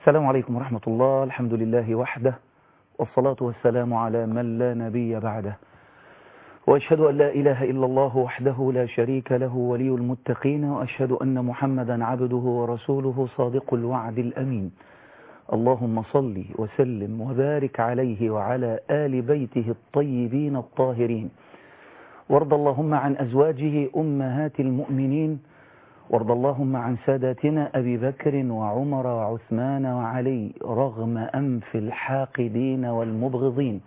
السلام عليكم ورحمة الله الحمد لله وحده والصلاة والسلام على من لا نبي بعده وأشهد أن لا إله إلا الله وحده لا شريك له ولي المتقين وأشهد أن محمدا عبده ورسوله صادق الوعد الأمين اللهم صل وسلم وبارك عليه وعلى آل بيته الطيبين الطاهرين وارض اللهم عن أزواجه أمهات المؤمنين وارض اللهم عن ساداتنا أبي بكر وعمر وعثمان وعلي رغم أنف الحاقدين والمبغضين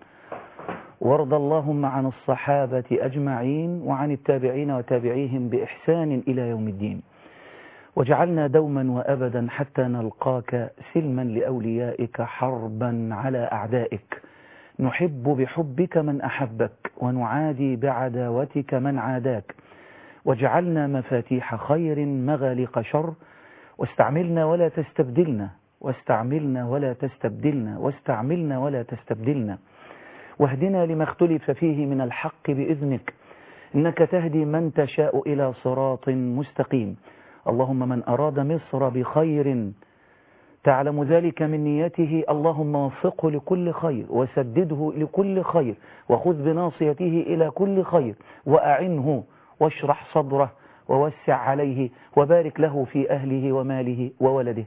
وارض اللهم عن الصحابة أجمعين وعن التابعين وتابعيهم بإحسان إلى يوم الدين وجعلنا دوما وأبدا حتى نلقاك سلما لأوليائك حربا على أعدائك نحب بحبك من أحبك ونعادي بعداوتك من عاداك وجعلنا مفاتيح خير مغالق شر واستعملنا ولا تستبدلنا واستعملنا ولا تستبدلنا واستعملنا ولا تستبدلنا واهدنا لما اختلف فيه من الحق بإذنك إنك تهدي من تشاء إلى صراط مستقيم اللهم من أراد مصر بخير تعلم ذلك من نيته اللهم وفقه لكل خير وسدده لكل خير وخذ بناصيته إلى كل خير وأعنه واشرح صدره ووسع عليه وبارك له في أهله وماله وولده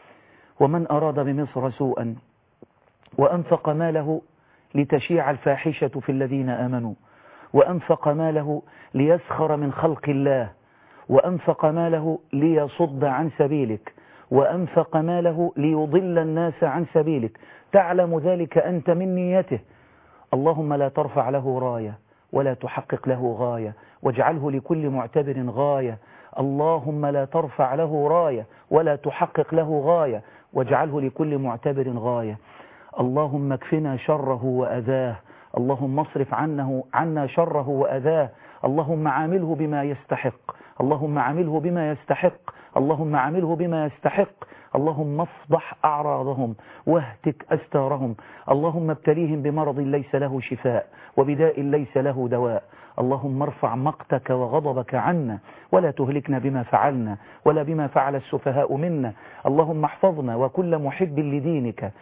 ومن أراد بمصر سوءا وأنفق ماله لتشيع الفاحشة في الذين آمنوا وأنفق ماله ليسخر من خلق الله وأنفق ماله ليصد عن سبيلك وأنفق ماله ليضل الناس عن سبيلك تعلم ذلك أنت من نيته اللهم لا ترفع له راية ولا تحقق له غاية واجعله لكل معتبر غاية اللهم لا ترفع له راية ولا تحقق له غاية واجعله لكل معتبر غاية اللهم اكفنا شره وأذاه اللهم اصرف عنه عنا شره وأذاه اللهم عامله بما يستحق اللهم عامله بما يستحق اللهم عامله بما يستحق اللهم افضح أعراضهم واهتك أستارهم اللهم ابتليهم بمرض ليس له شفاء وبداء ليس له دواء اللهم ارفع مقتك وغضبك عنا ولا تهلكنا بما فعلنا ولا بما فعل السفهاء منا اللهم احفظنا وكل محب لدينك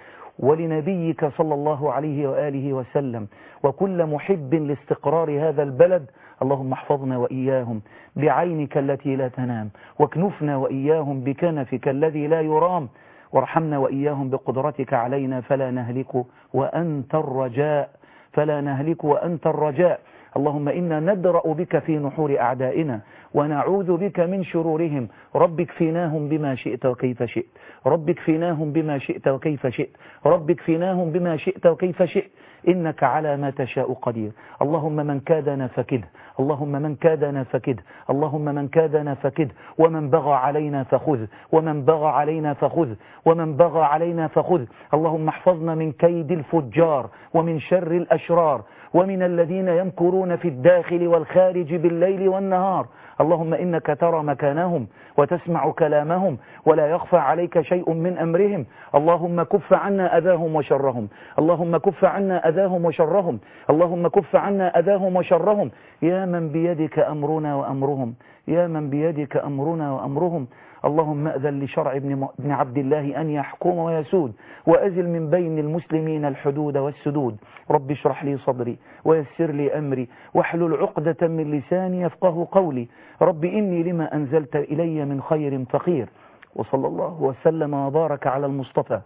ولنبيك صلى الله عليه وآله وسلم وكل محب لاستقرار هذا البلد اللهم احفظنا وإياهم بعينك التي لا تنام واكنفنا وإياهم بكنفك الذي لا يرام وارحمنا وإياهم بقدرتك علينا فلا نهلك وأنت الرجاء فلا نهلك وأنت الرجاء اللهم إنا ندرأ بك في نحور أعدائنا ونعوذ بك من شرورهم رب اكفناهم بما شئت وكيف شئت رب اكفناهم بما شئت وكيف شئت رب اكفناهم بما شئت وكيف شئت إنك على ما تشاء قدير اللهم من كادنا فكده اللهم من كادنا فكده اللهم من كادنا فكده ومن بغى علينا فخذ ومن بغى علينا فخذ ومن بغى علينا فخذ اللهم احفظنا من كيد الفجار ومن شر الأشرار ومن الذين يمكرون في الداخل والخارج بالليل والنهار اللهم إنك ترى مكانهم وتسمع كلامهم ولا يخفى عليك شيء من أمرهم اللهم كف عنا أذاهم وشرهم اللهم كف عنا أذاهم وشرهم اللهم كف عنا أذاهم وشرهم يا من بيدك أمرنا وأمرهم يا من بيدك أمرنا وأمرهم اللهم أذن لشرع ابن عبد الله أن يحكم ويسود وأزل من بين المسلمين الحدود والسدود رب اشرح لي صدري ويسر لي أمري واحلل عقدة من لساني يفقه قولي رب إني لما أنزلت إلي من خير فقير وصلى الله وسلم وبارك على المصطفى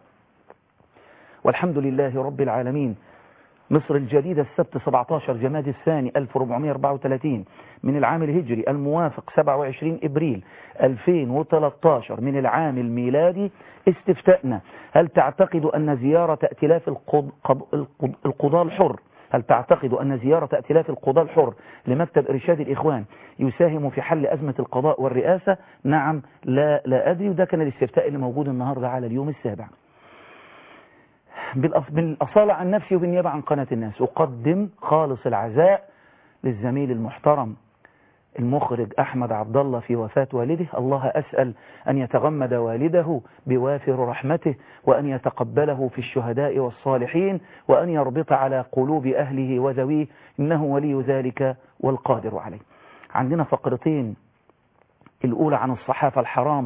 والحمد لله رب العالمين مصر الجديدة السبت 17 جماد الثاني 1434 من العام الهجري الموافق 27 إبريل 2013 من العام الميلادي استفتاءنا هل تعتقد أن زيارة ائتلاف القضاء الحر هل تعتقد أن زيارة ائتلاف القضاء الحر لمكتب إرشاد الإخوان يساهم في حل أزمة القضاء والرئاسة نعم لا لا أدري وده كان الاستفتاء اللي موجود النهاردة على اليوم السابع بالأصالة عن نفسي وبالنيابة عن قناة الناس أقدم خالص العزاء للزميل المحترم المخرج أحمد عبد الله في وفاة والده الله أسأل أن يتغمد والده بوافر رحمته وأن يتقبله في الشهداء والصالحين وأن يربط على قلوب أهله وذويه إنه ولي ذلك والقادر عليه عندنا فقرتين الأولى عن الصحافة الحرام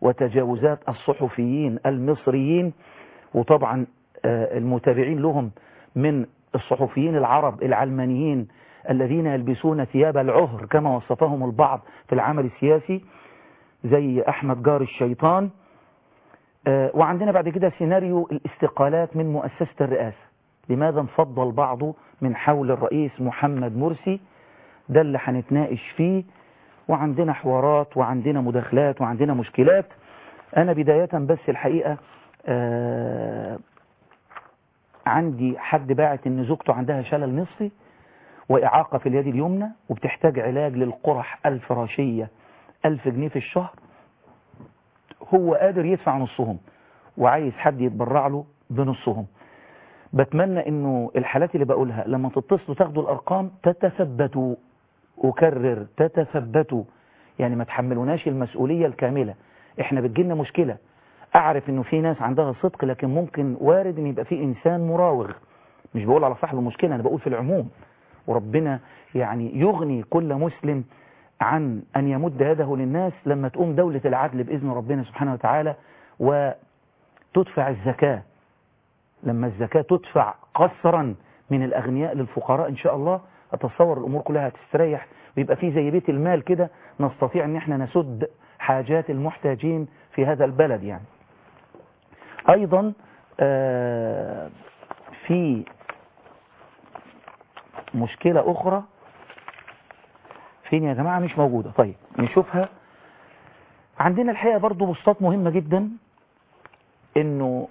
وتجاوزات الصحفيين المصريين وطبعا المتابعين لهم من الصحفيين العرب العلمانيين الذين يلبسون ثياب العهر كما وصفهم البعض في العمل السياسي زي أحمد جار الشيطان وعندنا بعد كده سيناريو الاستقالات من مؤسسة الرئاسة لماذا انفض البعض من حول الرئيس محمد مرسي ده اللي هنتناقش فيه وعندنا حوارات وعندنا مداخلات وعندنا مشكلات أنا بداية بس الحقيقة آه عندي حد باعت ان زوجته عندها شلل نصفي وإعاقة في اليد اليمنى وبتحتاج علاج للقرح الفراشية ألف جنيه في الشهر هو قادر يدفع نصهم وعايز حد يتبرع له بنصهم بتمنى انه الحالات اللي بقولها لما تتصلوا تاخدوا الارقام تتثبتوا اكرر تتثبتوا يعني ما تحملوناش المسؤولية الكاملة احنا بتجيلنا مشكلة اعرف انه في ناس عندها صدق لكن ممكن وارد ان يبقى في انسان مراوغ مش بقول على صاحب المشكلة انا بقول في العموم وربنا يعني يغني كل مسلم عن أن يمد يده للناس لما تقوم دولة العدل بإذن ربنا سبحانه وتعالى وتدفع الزكاة لما الزكاة تدفع قصرا من الأغنياء للفقراء إن شاء الله أتصور الأمور كلها هتستريح ويبقى في زي بيت المال كده نستطيع أن احنا نسد حاجات المحتاجين في هذا البلد يعني أيضا آه في مشكلة أخرى فين يا جماعة مش موجودة طيب نشوفها عندنا الحقيقة برضو بسطات مهمة جدا انه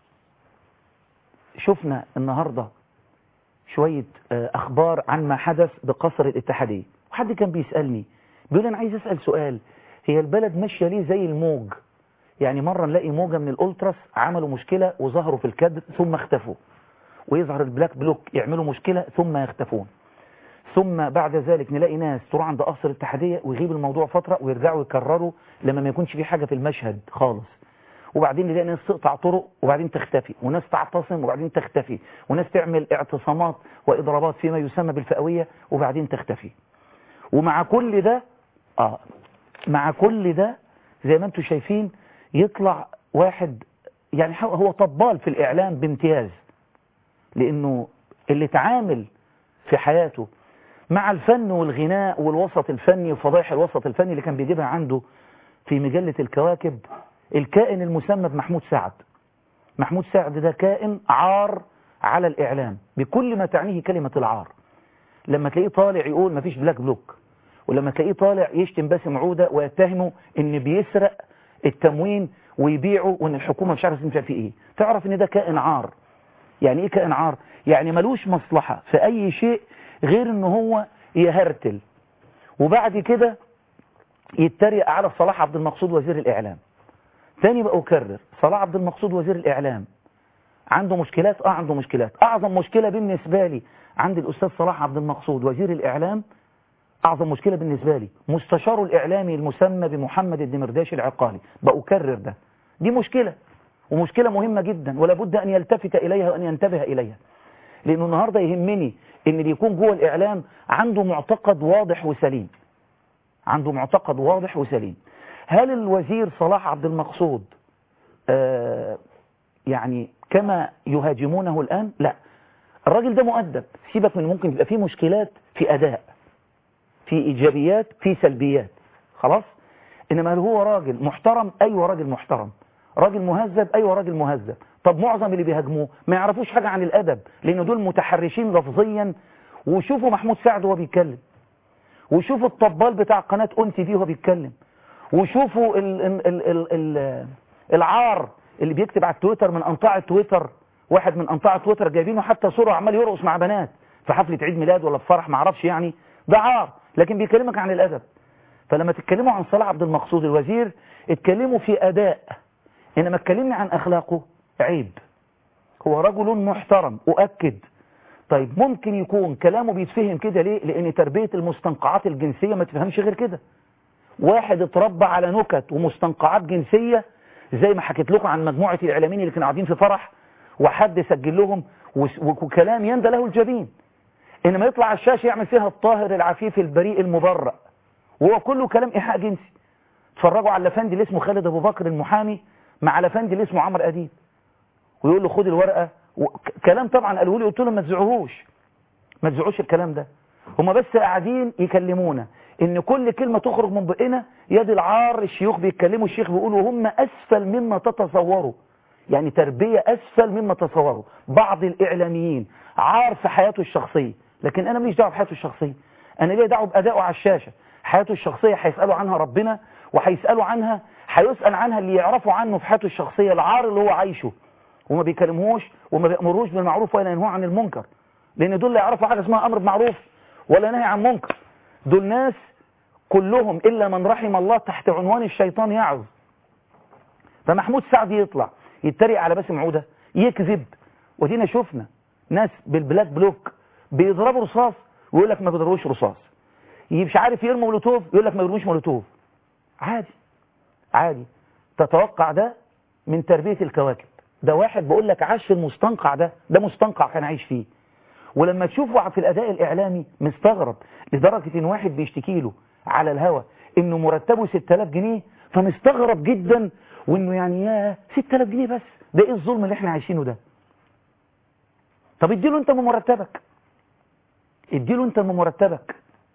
شفنا النهاردة شوية اخبار عن ما حدث بقصر الاتحادية وحد كان بيسألني بيقول انا عايز اسأل سؤال هي البلد ماشية ليه زي الموج يعني مرة نلاقي موجة من الالتراس عملوا مشكلة وظهروا في الكادر ثم اختفوا ويظهر البلاك بلوك يعملوا مشكلة ثم يختفون ثم بعد ذلك نلاقي ناس تروح عند قصر الاتحادية ويغيب الموضوع فترة ويرجعوا يكرروا لما ما يكونش في حاجة في المشهد خالص وبعدين نلاقي ناس تقطع طرق وبعدين تختفي وناس تعتصم وبعدين تختفي وناس تعمل اعتصامات وإضرابات فيما يسمى بالفئوية وبعدين تختفي ومع كل ده آه مع كل ده زي ما انتم شايفين يطلع واحد يعني هو طبال في الإعلام بامتياز لأنه اللي تعامل في حياته مع الفن والغناء والوسط الفني وفضائح الوسط الفني اللي كان بيجيبها عنده في مجلة الكواكب الكائن المسمى بمحمود سعد محمود سعد ده كائن عار على الإعلام بكل ما تعنيه كلمة العار لما تلاقيه طالع يقول مفيش بلاك بلوك ولما تلاقيه طالع يشتم باسم عودة ويتهمه ان بيسرق التموين ويبيعه وان الحكومة مش عارف تنفع فيه ايه تعرف ان ده كائن عار يعني ايه كائن عار يعني ملوش مصلحة في اي شيء غير ان هو يهرتل وبعد كده يتريق على صلاح عبد المقصود وزير الاعلام تاني بقى اكرر صلاح عبد المقصود وزير الاعلام عنده مشكلات اه عنده مشكلات اعظم مشكلة بالنسبة لي عند الاستاذ صلاح عبد المقصود وزير الاعلام اعظم مشكلة بالنسبة لي مستشاره الاعلامي المسمى بمحمد الدمرداش العقالي بأكرر ده دي مشكلة ومشكلة مهمة جدا ولا بد ان يلتفت اليها وان ينتبه اليها لانه النهاردة يهمني ان اللي يكون جوه الاعلام عنده معتقد واضح وسليم عنده معتقد واضح وسليم هل الوزير صلاح عبد المقصود آه يعني كما يهاجمونه الآن لا الراجل ده مؤدب سيبك من ممكن يبقى فيه مشكلات في أداء في إيجابيات في سلبيات خلاص إنما هل هو راجل محترم أيوة راجل محترم راجل مهذب أيوة راجل مهذب طب معظم اللي بيهاجموه ما يعرفوش حاجة عن الأدب لأن دول متحرشين لفظيا وشوفوا محمود سعد وهو بيتكلم وشوفوا الطبال بتاع قناة أنتي دي وهو بيتكلم وشوفوا ال ال ال ال العار اللي بيكتب على التويتر من أنطاع تويتر واحد من أنطاع تويتر جايبينه حتى صورة عمال يرقص مع بنات في حفلة عيد ميلاد ولا في فرح ما اعرفش يعني ده عار لكن بيكلمك عن الأدب فلما تتكلموا عن صلاح عبد المقصود الوزير اتكلموا في أداء إنما اتكلمنا عن أخلاقه عيب هو رجل محترم أؤكد طيب ممكن يكون كلامه بيتفهم كده ليه لأن تربية المستنقعات الجنسية ما تفهمش غير كده واحد اتربى على نكت ومستنقعات جنسية زي ما حكيت لكم عن مجموعة الإعلاميين اللي كانوا قاعدين في فرح وحد سجل لهم وكلام يندى له الجبين إنما يطلع على الشاشة يعمل فيها الطاهر العفيف البريء المبرأ وهو كله كلام إيحاء جنسي اتفرجوا على الافندي اللي اسمه خالد ابو بكر المحامي مع الافندي اللي اسمه عمرو اديب ويقول له خد الورقه و... كلام طبعا قالوا لي قلت لهم ما تزعوهوش ما تزعوش الكلام ده هما بس قاعدين يكلمونا ان كل كلمة تخرج من بقنا يد العار الشيوخ بيتكلموا الشيخ بيقول وهم اسفل مما تتصوروا يعني تربية اسفل مما تتصوروا بعض الاعلاميين عار في حياته الشخصية لكن انا ماليش دعوه بحياته الشخصية انا ليه دعوه بادائه على الشاشة حياته الشخصية هيسألوا عنها ربنا وهيسألوا عنها هيسأل عنها اللي يعرفوا عنه في حياته الشخصية العار اللي هو عايشه وما بيكلموش وما بيأمروش بالمعروف ولا ينهوا عن المنكر لان دول لا يعرفوا حاجة اسمها امر بمعروف ولا نهي عن منكر دول ناس كلهم إلا من رحم الله تحت عنوان الشيطان يعظ فمحمود سعد يطلع يتريق على باسم عودة يكذب ودينا شفنا ناس بالبلاك بلوك بيضربوا رصاص ويقول لك ما بيضربوش رصاص مش عارف يرموا مولوتوف يقول لك ما بيرموش مولوتوف عادي عادي تتوقع ده من تربية الكواكب ده واحد بقول لك عاش في المستنقع ده ده مستنقع كان عايش فيه ولما تشوفه في الأداء الإعلامي مستغرب لدرجة إن واحد بيشتكي له على الهوا إنه مرتبه 6000 جنيه فمستغرب جدا وإنه يعني يا 6000 جنيه بس ده إيه الظلم اللي إحنا عايشينه ده طب اديله أنت من مرتبك اديله أنت من مرتبك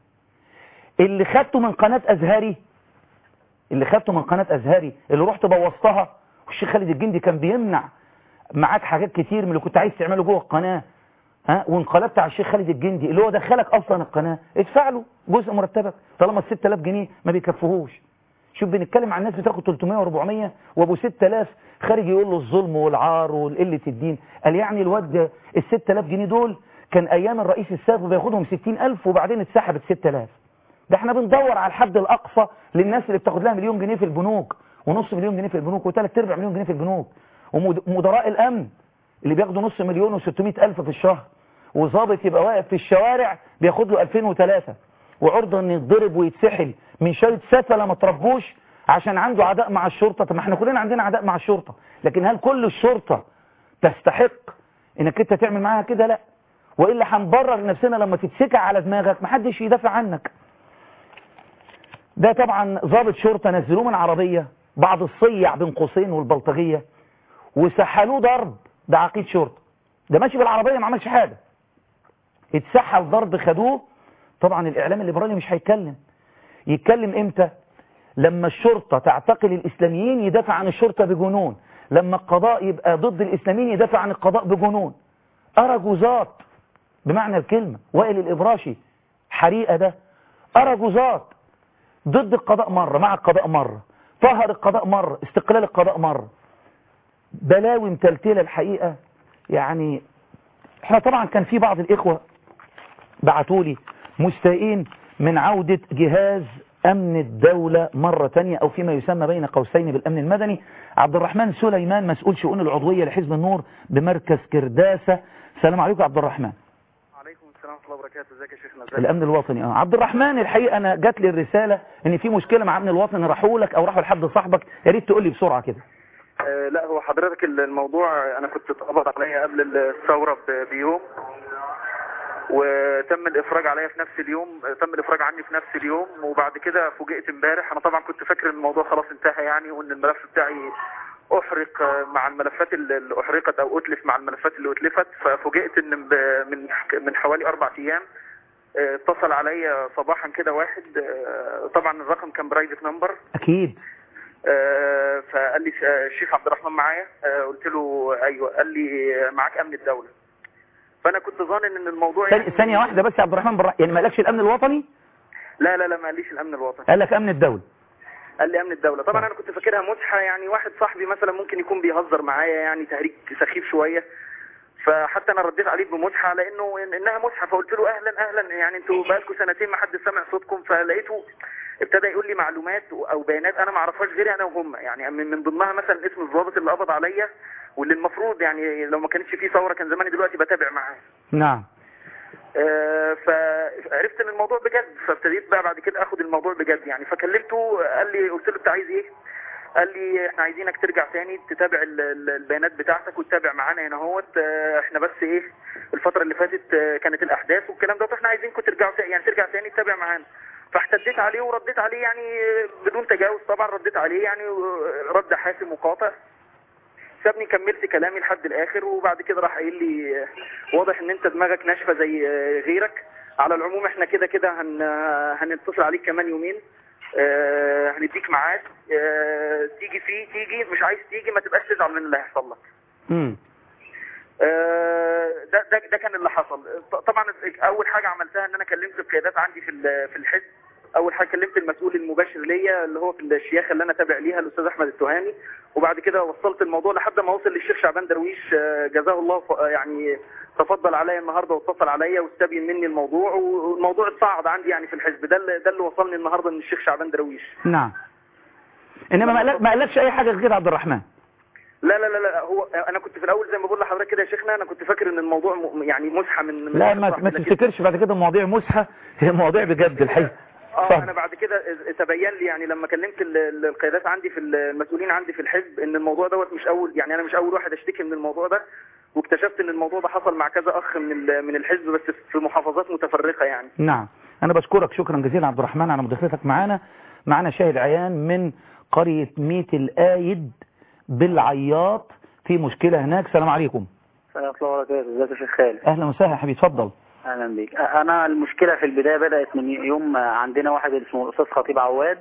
اللي خدته من قناة أزهري اللي خدته من قناة أزهري اللي رحت بوظتها والشيخ خالد الجندي كان بيمنع معاك حاجات كتير من اللي كنت عايز تعمله جوه القناة ها وانقلبت على الشيخ خالد الجندي اللي هو دخلك اصلا القناة ادفع له جزء مرتبك طالما ال 6000 جنيه ما بيكفوهوش شوف بنتكلم عن الناس بتاخد 300 و400 وابو 6000 خارج يقول له الظلم والعار وقله الدين قال يعني الواد ال 6000 جنيه دول كان ايام الرئيس السابق بياخدهم 60000 وبعدين اتسحبت 6000 ده احنا بندور على الحد الاقصى للناس اللي بتاخد لها مليون جنيه في البنوك ونص مليون جنيه في البنوك وثلاث ارباع مليون جنيه في البنوك ومدراء الامن اللي بياخدوا نص مليون و600 الف في الشهر وظابط يبقى واقف في الشوارع بياخد له 2003 وعرضه ان يتضرب ويتسحل من شويه سفله ما تربوش عشان عنده عداء مع الشرطه طب ما احنا كلنا عندنا عداء مع الشرطه لكن هل كل الشرطه تستحق انك انت تعمل معاها كده لا والا هنبرر نفسنا لما تتسكع على دماغك محدش يدافع عنك ده طبعا ضابط شرطه نزلوه من عربيه بعض الصيع بين قوسين والبلطجيه وسحلوه ضرب ده عقيد شرطه ده ماشي بالعربيه ما عملش حاجه اتسحل ضرب خدوه طبعا الاعلام الليبرالي مش هيتكلم يتكلم امتى لما الشرطة تعتقل الاسلاميين يدافع عن الشرطة بجنون لما القضاء يبقى ضد الاسلاميين يدافع عن القضاء بجنون ارجوزات بمعنى الكلمة وائل الابراشي حريقة ده ارجوزات ضد القضاء مرة مع القضاء مرة طهر القضاء مرة استقلال القضاء مرة بلاوي متلتلة الحقيقة يعني احنا طبعا كان في بعض الاخوة بعتولي مستائين من عودة جهاز أمن الدولة مرة تانية أو فيما يسمى بين قوسين بالأمن المدني عبد الرحمن سليمان مسؤول شؤون العضوية لحزب النور بمركز كرداسة السلام عليكم عبد الرحمن عليكم السلام ورحمه الله وبركاته ازيك يا شيخنا ازيك الأمن الوطني اه عبد الرحمن الحقيقة أنا جات لي الرسالة إن في مشكلة مع أمن الوطني راحوا لك أو راحوا لحد صاحبك يا ريت تقول لي بسرعة كده آه لا هو حضرتك الموضوع انا كنت اتقبض عليا قبل الثوره ب- بيوم وتم الافراج عليا في نفس اليوم تم الافراج عني في نفس اليوم وبعد كده فوجئت امبارح انا طبعا كنت فاكر ان الموضوع خلاص انتهى يعني وان الملف بتاعي احرق مع الملفات اللي احرقت او اتلف مع الملفات اللي اتلفت ففوجئت ان ب- من من حوالي اربع ايام آه، اتصل عليا صباحا كده واحد آه، طبعا الرقم كان برايفت نمبر أكيد آه، فقال لي آه، الشيخ عبد الرحمن معايا آه، قلت له ايوه قال لي آه، معاك امن الدوله فانا كنت ظانن ان الموضوع ثانية- ثانية واحدة بس يا عبد الرحمن بالرح... يعني ما قالكش الأمن الوطني لا لا لا ما قاليش الامن الوطني قال لك أمن الدولة قال لي امن الدوله طبعا انا كنت فاكرها مزحه يعني واحد صاحبي مثلا ممكن يكون بيهزر معايا يعني تهريج سخيف شويه فحتى انا رديت عليه بمزحه على انه إن انها مزحه فقلت له اهلا اهلا يعني انتوا بقالكم سنتين ما حد سمع صوتكم فلقيته ابتدى يقول لي معلومات او بيانات انا ما اعرفهاش غيري انا وهم يعني من من ضمنها مثلا اسم الضابط اللي قبض عليا واللي المفروض يعني لو ما كانتش فيه ثوره كان زماني دلوقتي بتابع معاه نعم آه، فعرفت ان الموضوع بجد فابتديت بقى بعد كده اخد الموضوع بجد يعني فكلمته قال لي قلت له انت عايز ايه قال لي احنا عايزينك ترجع تاني تتابع ال- ال- البيانات بتاعتك وتتابع معانا هنا اهوت آه، احنا بس ايه الفتره اللي فاتت آه، كانت الاحداث والكلام ده فاحنا عايزينكم ترجعوا تاني يعني ترجع تاني تتابع معانا فاحتديت عليه ورديت عليه يعني بدون تجاوز طبعا رديت عليه يعني رد حاسم وقاطع سابني كملت كلامي لحد الاخر وبعد كده راح قايل لي واضح ان انت دماغك ناشفه زي غيرك على العموم احنا كده كده هن هنتصل عليك كمان يومين آه، هنديك ميعاد آه، تيجي فيه تيجي مش عايز تيجي ما تبقاش تزعل من اللي هيحصل لك امم آه، ده ده ده كان اللي حصل ط- طبعا اول حاجه عملتها ان انا كلمت القيادات عندي في ال- في الحزب اول حاجه كلمت المسؤول المباشر ليا اللي هو في الشياخه اللي انا تابع ليها الاستاذ احمد التهامي وبعد كده وصلت الموضوع لحد ما وصل للشيخ شعبان درويش آه، جزاه الله ف- يعني تفضل عليا النهارده واتصل عليا واستبين مني الموضوع والموضوع اتصاعد عندي يعني في الحزب ده اللي ده اللي وصلني النهارده من الشيخ شعبان درويش نعم انما ما قالك- ما قالكش اي حاجه غير عبد الرحمن لا لا لا لا هو انا كنت في الاول زي ما بقول لحضرتك كده يا شيخنا انا كنت فاكر ان الموضوع م- يعني مزحه من من لا واحد ما صاحبي، ما لكن- تفتكرش بعد كده مواضيع مسحه هي مواضيع بجد الحقيقه اه اتفضل. انا بعد كده تبين لي يعني لما كلمت ال- ال- القيادات عندي في المسؤولين عندي في الحزب ان الموضوع دوت مش اول يعني انا مش اول واحد اشتكي من الموضوع ده واكتشفت ان الموضوع ده حصل مع كذا اخ من ال- من الحزب بس في محافظات متفرقه يعني نعم انا بشكرك شكرا جزيلا عبد الرحمن على مداخلتك معانا معانا شاهد عيان من قريه ميت الايد بالعياط في مشكله هناك السلام عليكم السلام الله وبركاته ازيك يا شيخ خالد اهلا وسهلا يا حبيبي اتفضل اهلا بيك انا المشكله في البدايه بدات من يوم عندنا واحد اسمه الاستاذ خطيب عواد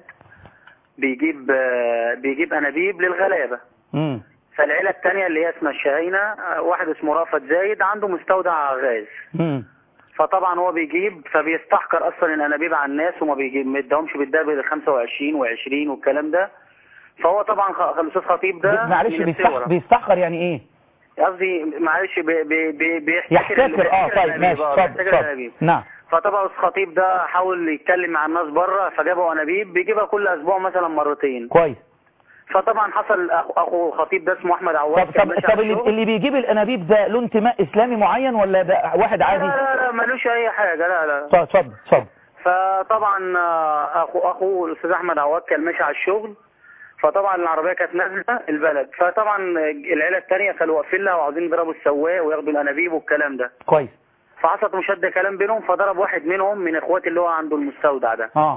بيجيب بيجيب انابيب للغلابه امم فالعيله الثانيه اللي هي اسمها الشهينه واحد اسمه رافت زايد عنده مستودع غاز امم فطبعا هو بيجيب فبيستحقر اصلا الانابيب على الناس وما بيجيب ما يدهمش بالدهب ال 25 و20 والكلام ده فهو طبعا خ- الاستاذ خطيب ده معلش من بيستحقر الصورة. بيستحقر يعني ايه قصدي معلش بي بي بي بيحتكر يحتكر اه بيحتكر طيب الأنابيب، ماشي آه، اتفضل بيحتكر اتفضل الأنابيب. نعم فطبعا الخطيب ده حاول يتكلم مع الناس بره فجابوا انابيب بيجيبها كل اسبوع مثلا مرتين كويس فطبعا حصل اخو اخو الخطيب ده اسمه احمد عواد طب كان طب ماشي طب على اللي, الشغل. اللي بيجيب الانابيب ده له انتماء اسلامي معين ولا ده واحد لا عادي لا لا ملوش اي حاجه لا لا اتفضل اتفضل اتفضل فطبعا آه، اخو اخو الاستاذ احمد عواد كان ماشي على الشغل فطبعا العربيه كانت نازله البلد فطبعا العيله الثانيه كانوا واقفين لها وعاوزين يضربوا السواق وياخدوا الانابيب والكلام ده كويس فحصلت مشاده كلام بينهم فضرب واحد منهم من اخواتي اللي هو عنده المستودع ده اه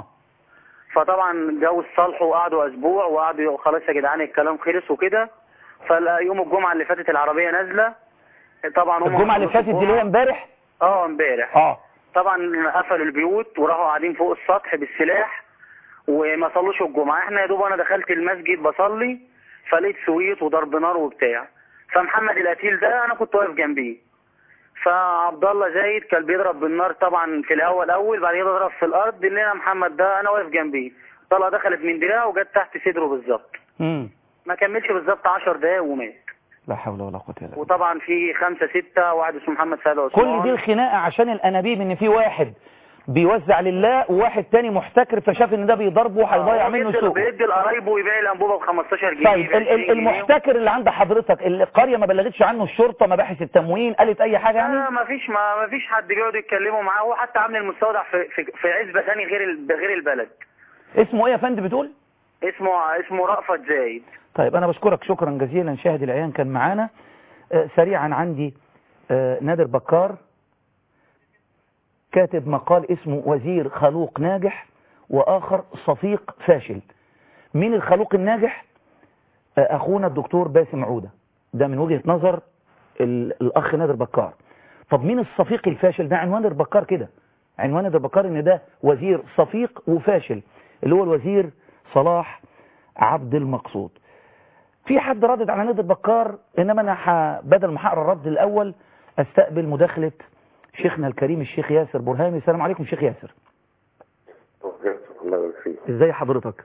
فطبعا جو الصالحوا وقعدوا اسبوع وقعدوا خلاص يا جدعان الكلام خلص وكده فيوم الجمعه اللي فاتت العربيه نازله طبعا هم الجمعه اللي فاتت دي اللي هي امبارح اه امبارح اه طبعا قفلوا البيوت وراحوا قاعدين فوق السطح بالسلاح وما صلوش الجمعه احنا يا دوب انا دخلت المسجد بصلي فلقيت سويت وضرب نار وبتاع فمحمد القتيل ده انا كنت واقف جنبيه فعبد الله زايد كان بيضرب بالنار طبعا في الاول اول بعد كده ضرب في الارض اللي انا محمد ده انا واقف جنبيه طلقه دخلت من دراعه وجت تحت صدره بالظبط امم ما كملش بالظبط 10 دقايق ومات لا حول ولا قوه الا بالله وطبعا في خمسة ستة واحد اسمه محمد سعد عثمان كل دي الخناقه عشان الانابيب ان في واحد بيوزع لله وواحد تاني محتكر فشاف ان ده بيضربه وهيضيع هو منه بيدي- سوق بيدي لقرايبه ويبيع الانبوبه ب 15 جنيه طيب ب ال- 20 ال- جنيه. المحتكر اللي عند حضرتك القريه ما بلغتش عنه الشرطه مباحث التموين قالت اي حاجه يعني لا ما فيش ما ما فيش حد بيقعد يتكلموا معاه هو حتى عامل المستودع في في, في عزبه ثاني غير ال- غير البلد اسمه ايه يا فندم بتقول اسمه اسمه رأفت زايد طيب انا بشكرك شكرا جزيلا شاهد العيان كان معانا آه، سريعا عندي آه، نادر بكار كاتب مقال اسمه وزير خلوق ناجح واخر صفيق فاشل مين الخلوق الناجح آه، اخونا الدكتور باسم عودة ده من وجهة نظر ال- الاخ نادر بكار طب مين الصفيق الفاشل ده عنوان نادر بكار كده عنوان نادر بكار ان ده وزير صفيق وفاشل اللي هو الوزير صلاح عبد المقصود في حد ردد على نادر بكار انما انا ح... بدل ما هقرا الرد الاول استقبل مداخله شيخنا الكريم الشيخ ياسر برهامي السلام عليكم شيخ ياسر الله يبارك فيك ازاي حضرتك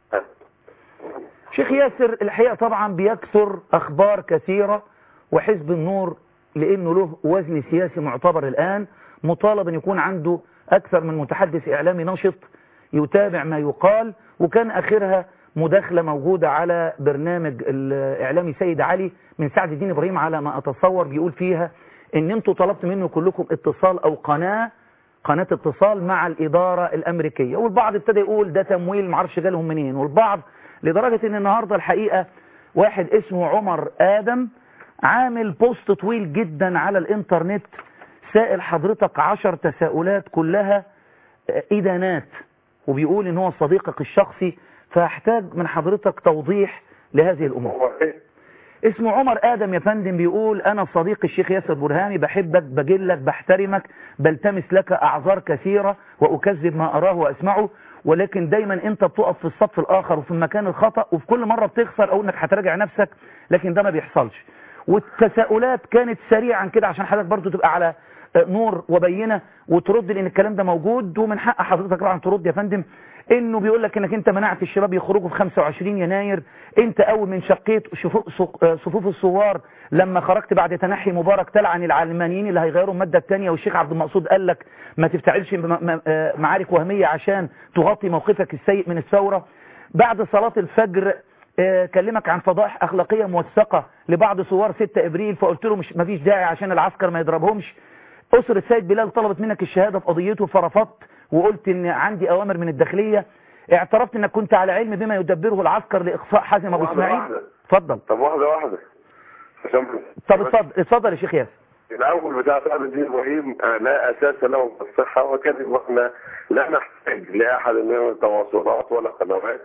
شيخ ياسر الحقيقه طبعا بيكثر اخبار كثيره وحزب النور لانه له وزن سياسي معتبر الان مطالب ان يكون عنده اكثر من متحدث اعلامي نشط يتابع ما يقال وكان اخرها مداخله موجوده على برنامج الاعلامي سيد علي من سعد الدين ابراهيم على ما اتصور بيقول فيها ان انتوا طلبت منه كلكم اتصال او قناه قناة اتصال مع الإدارة الأمريكية والبعض ابتدى يقول ده تمويل معرفش جالهم منين والبعض لدرجة ان النهاردة الحقيقة واحد اسمه عمر آدم عامل بوست طويل جدا على الانترنت سائل حضرتك عشر تساؤلات كلها إدانات وبيقول ان هو صديقك الشخصي فاحتاج من حضرتك توضيح لهذه الامور هو ايه اسمه عمر آدم يا فندم بيقول أنا صديق الشيخ ياسر برهامي بحبك بجلك بحترمك بلتمس لك أعذار كثيرة وأكذب ما أراه وأسمعه ولكن دايما أنت بتقف في الصف الآخر وفي المكان الخطأ وفي كل مرة بتخسر أو أنك هتراجع نفسك لكن ده ما بيحصلش والتساؤلات كانت سريعا كده عشان حضرتك برضو تبقى على نور وبينة وترد لأن الكلام ده موجود ومن حق حضرتك طبعا ترد يا فندم انه بيقول لك انك انت منعت الشباب يخرجوا في 25 يناير انت اول من شقيت شفو- صق- صفوف الثوار لما خرجت بعد تنحي مبارك تلعن العلمانيين اللي هيغيروا الماده الثانيه والشيخ عبد المقصود قال لك ما تفتعلش م- م- آه معارك وهميه عشان تغطي موقفك السيء من الثوره بعد صلاه الفجر آه، كلمك عن فضائح اخلاقيه موثقه لبعض ثوار 6 ابريل فقلت له مش مفيش داعي عشان العسكر ما يضربهمش أسرة سيد بلال طلبت منك الشهادة في قضيته فرفضت وقلت ان عندي اوامر من الداخلية اعترفت انك كنت على علم بما يدبره العسكر لاقصاء حازم ابو واحدة اسماعيل واحدة. اتفضل طب واحدة واحدة عشان طب اتفضل اتفضل يا شيخ ياسر الأول بتاع سعد الدين إبراهيم آه، لا أساس له من الصحة وكذب وإحنا لا نحتاج لأحد من التواصلات ولا قنوات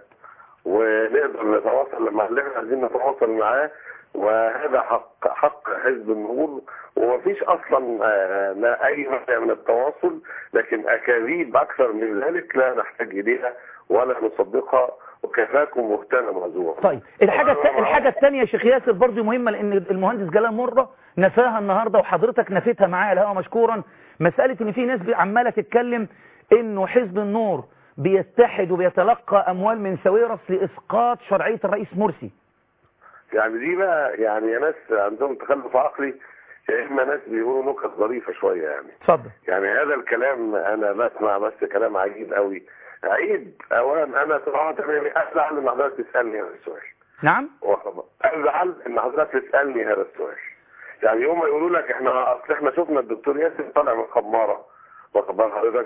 ونقدر نتواصل مع اللي احنا عايزين نتواصل معاه وهذا حق حق حزب النور ومفيش اصلا آه، لا اي نوع من التواصل لكن اكاذيب اكثر من ذلك لا نحتاج اليها ولا نصدقها وكفاكم مهتنا مهزوعا طيب الحاجة الت- طبعاً. الحاجة الثانية يا شيخ ياسر برضه مهمة لان المهندس جلال مرة نفاها النهاردة وحضرتك نفيتها معايا على الهوا مشكورا مسألة ان في ناس عمالة تتكلم انه حزب النور بيتحد وبيتلقى اموال من سويرس لاسقاط شرعية الرئيس مرسي يعني دي بقى يعني يا ناس عندهم تخلف عقلي يا اما ناس بيقولوا نكت ظريفه شويه يعني اتفضل يعني هذا الكلام انا بسمع بس كلام عجيب قوي عيب اوان انا صراحه يعني ازعل ان حضرتك تسالني هذا السؤال نعم واخد- ازعل ان حضرتك تسالني هذا السؤال يعني يوم ما يقولوا لك احنا اصل احنا شفنا الدكتور ياسر طالع من خماره واخد بال حضرتك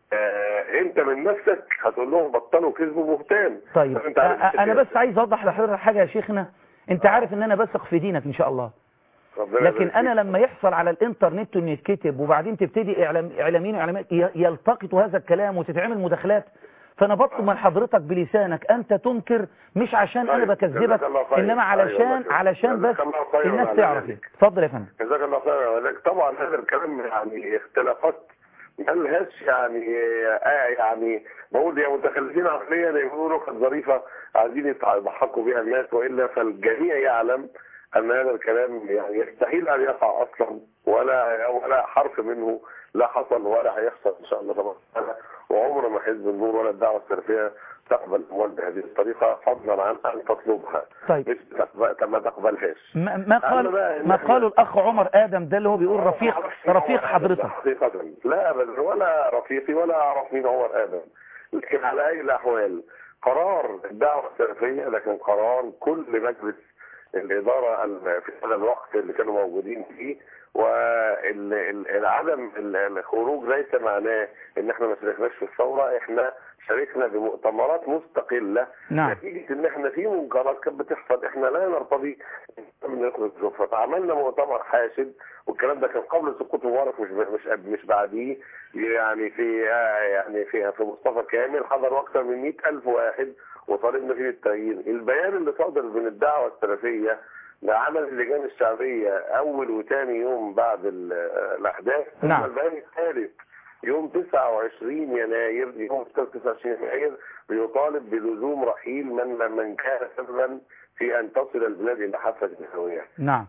آه انت من نفسك هتقول لهم بطلوا كذب وبهتان طيب طب انت عارف أ- انا الشيء. بس عايز اوضح لحضرتك حاجة يا شيخنا انت عارف ان انا بثق في دينك ان شاء الله ربنا لكن يبارك انا فيك. لما يحصل على الانترنت انه يتكتب وبعدين تبتدي اعلام اعلاميين واعلامات ي- يلتقطوا هذا الكلام وتتعمل مداخلات فانا بطلب من حضرتك بلسانك انت تنكر مش عشان انا طيب، بكذبك جزاك الله خير. انما علشان أيوة، جزاك- علشان بس جزاك الله خيرا الناس على تعرف ذلك. اتفضل يا فندم جزاك الله خير ولكن طبعا هذا الكلام يعني اختلافات ملهاش يعني آه يعني بقول يا متخلفين عقليا يقولوا نكت ظريفه عايزين يضحكوا بها الناس والا فالجميع يعلم ان هذا الكلام يعني يستحيل ان يقع اصلا ولا ولا حرف منه لا حصل ولا هيحصل ان شاء الله تبارك وتعالى وعمر ما حزب النور ولا الدعوه السلفيه تقبل الاموال بهذه الطريقه فضلا عن ان تطلبها طيب مش تقبل- ما تقبلهاش ما ما أنا قال بقى- ما قاله الاخ عمر ادم ده اللي هو بيقول رفيق رفيق حضرتك حقيقة لا أبدا ولا رفيقي ولا أعرف مين عمر آدم لكن على أي الأحوال قرار الدعوة السلفية لكن قرار كل مجلس الإدارة ال- في هذا الوقت اللي كانوا موجودين فيه والعدم الخروج ليس معناه ان احنا ما شاركناش في الثورة احنا شاركنا بمؤتمرات مستقلة نعم نتيجة ان احنا في منكرات كانت بتحصل احنا لا نرتضي ان نخرج الزفة فعملنا مؤتمر حاشد والكلام ده كان قبل سقوط مبارك مش مش مش بعديه يعني في يعني في في مصطفى كامل حضروا اكثر من 100000 واحد وطالبنا فيه التغيير البيان اللي صادر من الدعوة السلفية لعمل اللجان الشعبية أول وثاني يوم بعد ال- الأحداث ثم نعم. البيان الثالث يوم 29 يناير يوم 29 يناير بيطالب بلزوم رحيل من من كان سببا في أن تصل البلاد إلى حافة الهوية نعم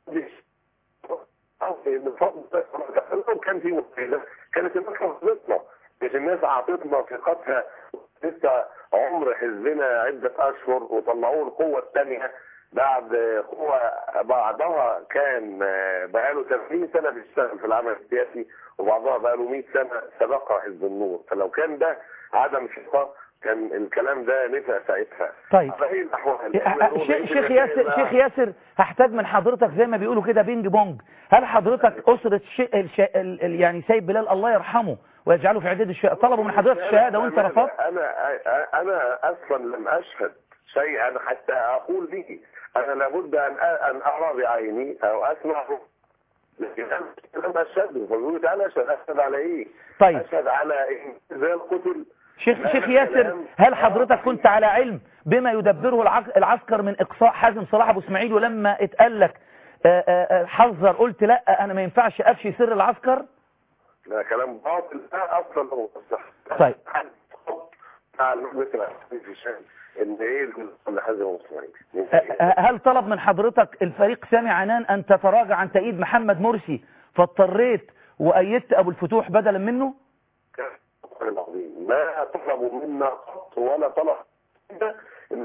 لو كان في مشكلة كانت الناس حفظتنا مش الناس أعطتنا ثقتها لسه عمر حزبنا عدة أشهر وطلعوه القوة الثانية بعد قوة بعضها كان بقاله 80 سنة بيشتغل في العمل السياسي وبعضها بقاله 100 سنة سبقها حزب النور فلو كان ده عدم ثقة كان الكلام ده نفع ساعتها طيب على أي الأحوال شيخ شيخ ياسر شيخ ياسر هحتاج من حضرتك زي ما بيقولوا كده بينج بونج هل حضرتك أسرة شي... الش... ال... ال... يعني سيد بلال الله يرحمه ويجعله في عداد الشهداء طلبوا من حضرتك الشهادة وانت أنا- رفضت انا انا اصلا لم اشهد شيئا حتى اقول به انا لابد ان ان ارى بعيني او اسمع لكن انا لم اشهد فبيقول تعالى اشهد اشهد على ايه؟ طيب اشهد على إيه؟ زي القتل شيخ لا، شيخ لا، ياسر كلام- هل آه، حضرتك كنت على علم بما يدبره العق- العسكر من اقصاء حازم صلاح ابو اسماعيل ولما اتقال لك آه، آه، آه، حذر قلت لا انا ما ينفعش افشي سر العسكر لا كلام باطل لا اصلا هو صح طيب. بتاع المجلس العسكري في الشام ان ايه اللي حازم اسماعيل آه، آه، هل طلب من حضرتك الفريق سامي عنان ان تتراجع عن تأييد محمد مرسي فاضطريت وايدت ابو الفتوح بدلا منه والله العظيم ما طلبوا منا قط ولا طلب منا ان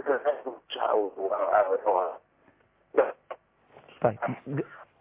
طيب ج-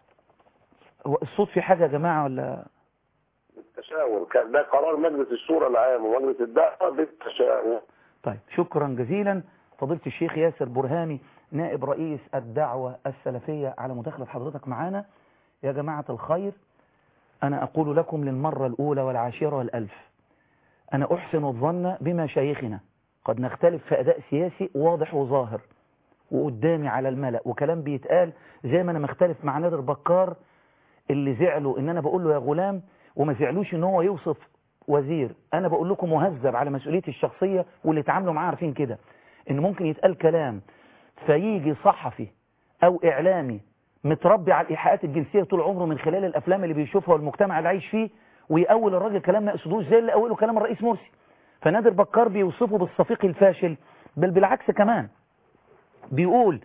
هو الصوت في حاجة يا جماعة ولا بالتشاور كان ده قرار مجلس الشورى العام ومجلس الدعوه بالتشاور طيب شكرا جزيلا فضيلة الشيخ ياسر برهامي نائب رئيس الدعوة السلفية على مداخلة حضرتك معانا يا جماعة الخير أنا أقول لكم للمرة الأولى والعاشرة والألف أنا أحسن الظن بمشايخنا قد نختلف في أداء سياسي واضح وظاهر وقدامي على الملأ وكلام بيتقال زي ما أنا مختلف مع نادر بكار اللي زعلوا إن أنا بقول له يا غلام وما زعلوش إن هو يوصف وزير أنا بقول لكم مهذب على مسؤوليتي الشخصية واللي اتعاملوا معاه عارفين كده إن ممكن يتقال كلام فيجي صحفي أو إعلامي متربي على الإيحاءات الجنسية طول عمره من خلال الأفلام اللي بيشوفها والمجتمع اللي عايش فيه ويقول الراجل كلام ما يقصدوش زي اللي أوله كلام الرئيس مرسي فنادر بكار بيوصفه بالصفيق الفاشل بل بالعكس كمان بيقول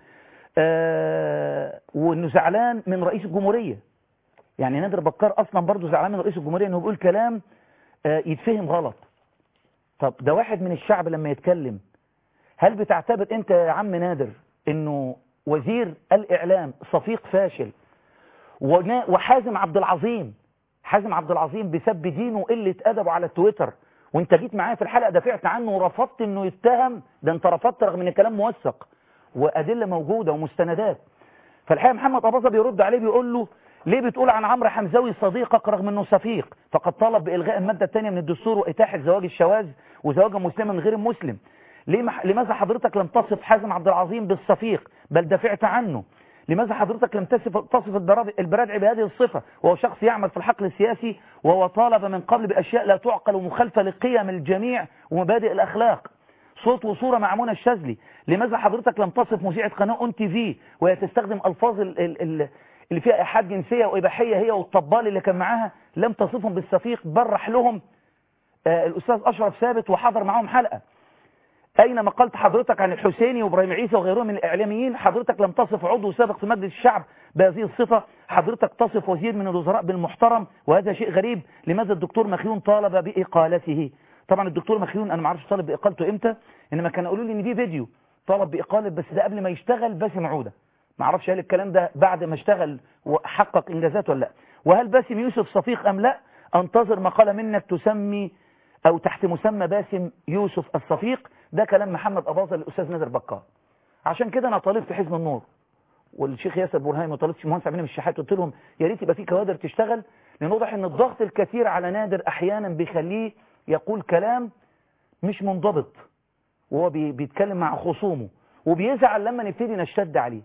آه وانه زعلان من رئيس الجمهورية يعني نادر بكار اصلا برضه زعلان من رئيس الجمهورية انه بيقول كلام آه يتفهم غلط طب ده واحد من الشعب لما يتكلم هل بتعتبر انت يا عم نادر انه وزير الاعلام صفيق فاشل ونا- وحازم عبد العظيم حازم عبد العظيم بسب دينه وقله ادبه على التويتر وانت جيت معايا في الحلقه دافعت عنه ورفضت انه يتهم ده انت رفضت رغم ان الكلام موثق وادله موجوده ومستندات فالحقيقه محمد اباظه بيرد عليه بيقول له ليه بتقول عن عمرو حمزاوي صديقك رغم انه صفيق فقد طلب بالغاء الماده الثانيه من الدستور واتاحه زواج الشواذ وزواج مسلم من غير مسلم ليه مح... لماذا حضرتك لم تصف حازم عبد العظيم بالصفيق بل دافعت عنه لماذا حضرتك لم تصف تصف البراد- البرادعي بهذه الصفة وهو شخص يعمل في الحقل السياسي وهو طالب من قبل بأشياء لا تعقل ومخالفة لقيم الجميع ومبادئ الأخلاق صوت وصورة مع منى الشاذلي لماذا حضرتك لم تصف مذيعة قناة اون تي في وهي تستخدم ألفاظ ال- ال- ال- اللي فيها إيحاء جنسية وإباحية هي والطبال اللي كان معاها لم تصفهم بالصفيق برح لهم آه، الأستاذ أشرف ثابت وحضر معاهم حلقة أين ما قلت حضرتك عن الحسيني وإبراهيم عيسى وغيرهم من الإعلاميين حضرتك لم تصف عضو سابق في مجلس الشعب بهذه الصفة حضرتك تصف وزير من الوزراء بالمحترم وهذا شيء غريب لماذا الدكتور مخيون طالب بإقالته طبعا الدكتور مخيون أنا ما اعرفش طالب بإقالته إمتى إنما كانوا يقولوا لي إن في فيديو طلب بإقالة بس ده قبل ما يشتغل باسم عودة ما اعرفش هل الكلام ده بعد ما اشتغل وحقق إنجازات ولا لا وهل باسم يوسف صفيق أم لا انتظر مقالة منك تسمي أو تحت مسمى باسم يوسف الصفيق ده كلام محمد أباظة للأستاذ نادر بكار عشان كده أنا طالبت حزب النور والشيخ ياسر برهان وطالبت المهندس عبد المنعم الشحات قلت لهم يا ريت يبقى في كوادر تشتغل لان واضح ان الضغط الكثير على نادر احيانا بيخليه يقول كلام مش منضبط وهو بي- بيتكلم مع خصومه وبيزعل لما نبتدي نشتد عليه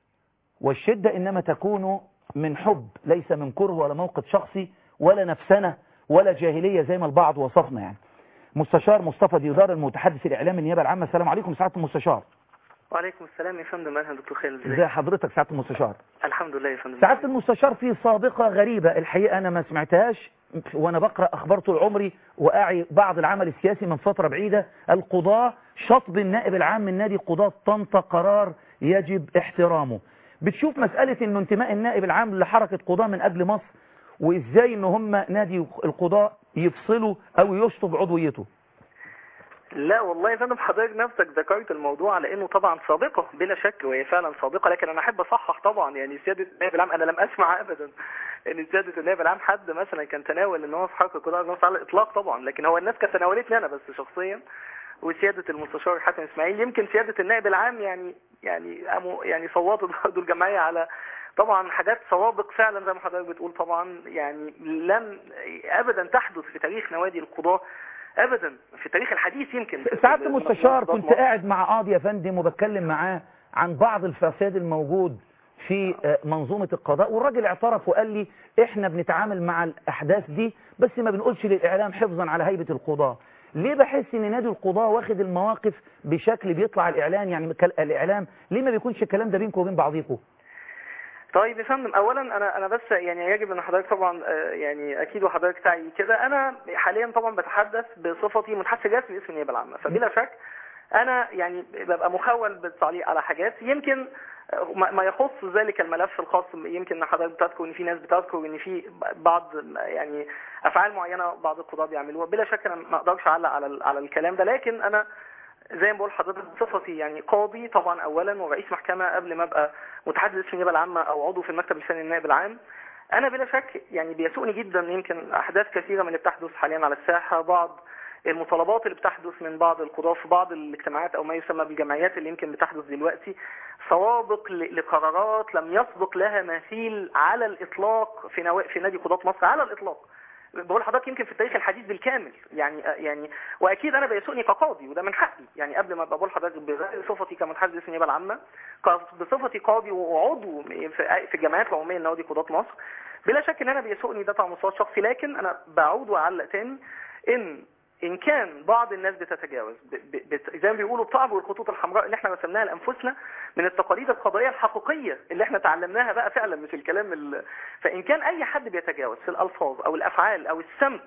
والشدة إنما تكون من حب ليس من كره ولا موقف شخصي ولا نفسنة ولا جاهلية زي ما البعض وصفنا يعني مستشار مصطفى ديودار المتحدث الإعلامي النيابة العامة السلام عليكم سعادة المستشار وعليكم السلام يا فندم اهلا دكتور خالد ازيك ازي حضرتك سعادة المستشار الحمد لله يا فندم سعادة المستشار في سابقة غريبة الحقيقة أنا ما سمعتهاش وأنا بقرأ أخبار طول عمري وأعي بعض العمل السياسي من فترة بعيدة القضاة شطب النائب العام من نادي قضاة طنطا قرار يجب احترامه بتشوف مسألة أنه انتماء النائب العام لحركة قضاة من أجل مصر وإزاي أن هم نادي القضاء يفصلوا أو يشطب عضويته لا والله يا فندم حضرتك نفسك ذكرت الموضوع على انه طبعا سابقه بلا شك وهي فعلا سابقه لكن انا احب اصحح طبعا يعني سياده النائب العام انا لم اسمع ابدا ان سياده النائب العام حد مثلا كان تناول ان هو في حركه قضاء النصر على الاطلاق طبعا لكن هو الناس كانت تناولتني انا بس شخصيا وسياده المستشار حسن اسماعيل يمكن سياده النائب العام يعني يعني قاموا يعني صوتوا برضه الجمعيه على طبعا حاجات سوابق فعلا زي ما حضرتك بتقول طبعا يعني لم ابدا تحدث في تاريخ نوادي القضاه ابدا في التاريخ الحديث يمكن سعادة المستشار كنت قاعد مع قاضي يا فندم وبتكلم معاه عن بعض الفساد الموجود في آه، منظومة القضاء والراجل اعترف وقال لي احنا بنتعامل مع الاحداث دي بس ما بنقولش للاعلام حفظا على هيبة القضاء ليه بحس ان نادي القضاة واخد المواقف بشكل بيطلع الاعلان يعني كال- الاعلام ليه ما بيكونش الكلام ده بينكم وبين بعضيكم طيب يا فندم اولا انا انا بس يعني يجب ان حضرتك طبعا آه، يعني اكيد وحضرتك تعي كده انا حاليا طبعا بتحدث بصفتي متحدث رسمي باسم النيابه العامه فبلا شك انا يعني ببقى مخول بالتعليق على حاجات يمكن آه، ما ما يخص ذلك الملف الخاص يمكن ان حضرتك بتذكر ان في ناس بتذكر ان في بعض يعني افعال معينه بعض القضاه بيعملوها بلا شك انا ما اقدرش اعلق على ال- على الكلام ده لكن انا زي ما بقول لحضرتك بصفتي يعني قاضي طبعا اولا ورئيس محكمه قبل ما ابقى متحدث في النيابه العامه او عضو في المكتب الفني للنائب العام انا بلا شك يعني بيسوءني جدا يمكن احداث كثيره من اللي بتحدث حاليا على الساحه بعض المطالبات اللي بتحدث من بعض القضاة في بعض الاجتماعات او ما يسمى بالجمعيات اللي يمكن بتحدث دلوقتي سوابق ل- لقرارات لم يسبق لها مثيل على الاطلاق في نوا... في نادي قضاة مصر على الاطلاق بقول لحضرتك يمكن في التاريخ الحديث بالكامل يعني يعني واكيد انا بيسوقني كقاضي وده من حقي يعني قبل ما ابقى بقول لحضرتك بصفتي كمتحدث في النيابه العامه ك- بصفتي قاضي وعضو في في الجمعيات العموميه لنوادي قضاه مصر بلا شك ان انا بيسوقني ده على المستوى الشخصي لكن انا بعود واعلق تاني ان ان كان بعض الناس بتتجاوز ب- ب- بت- زي ما بيقولوا بتعبر الخطوط الحمراء اللي احنا رسمناها لانفسنا من التقاليد القضائيه الحقيقيه اللي احنا تعلمناها بقى فعلا مش الكلام ال... فان كان اي حد بيتجاوز في الالفاظ او الافعال او السمت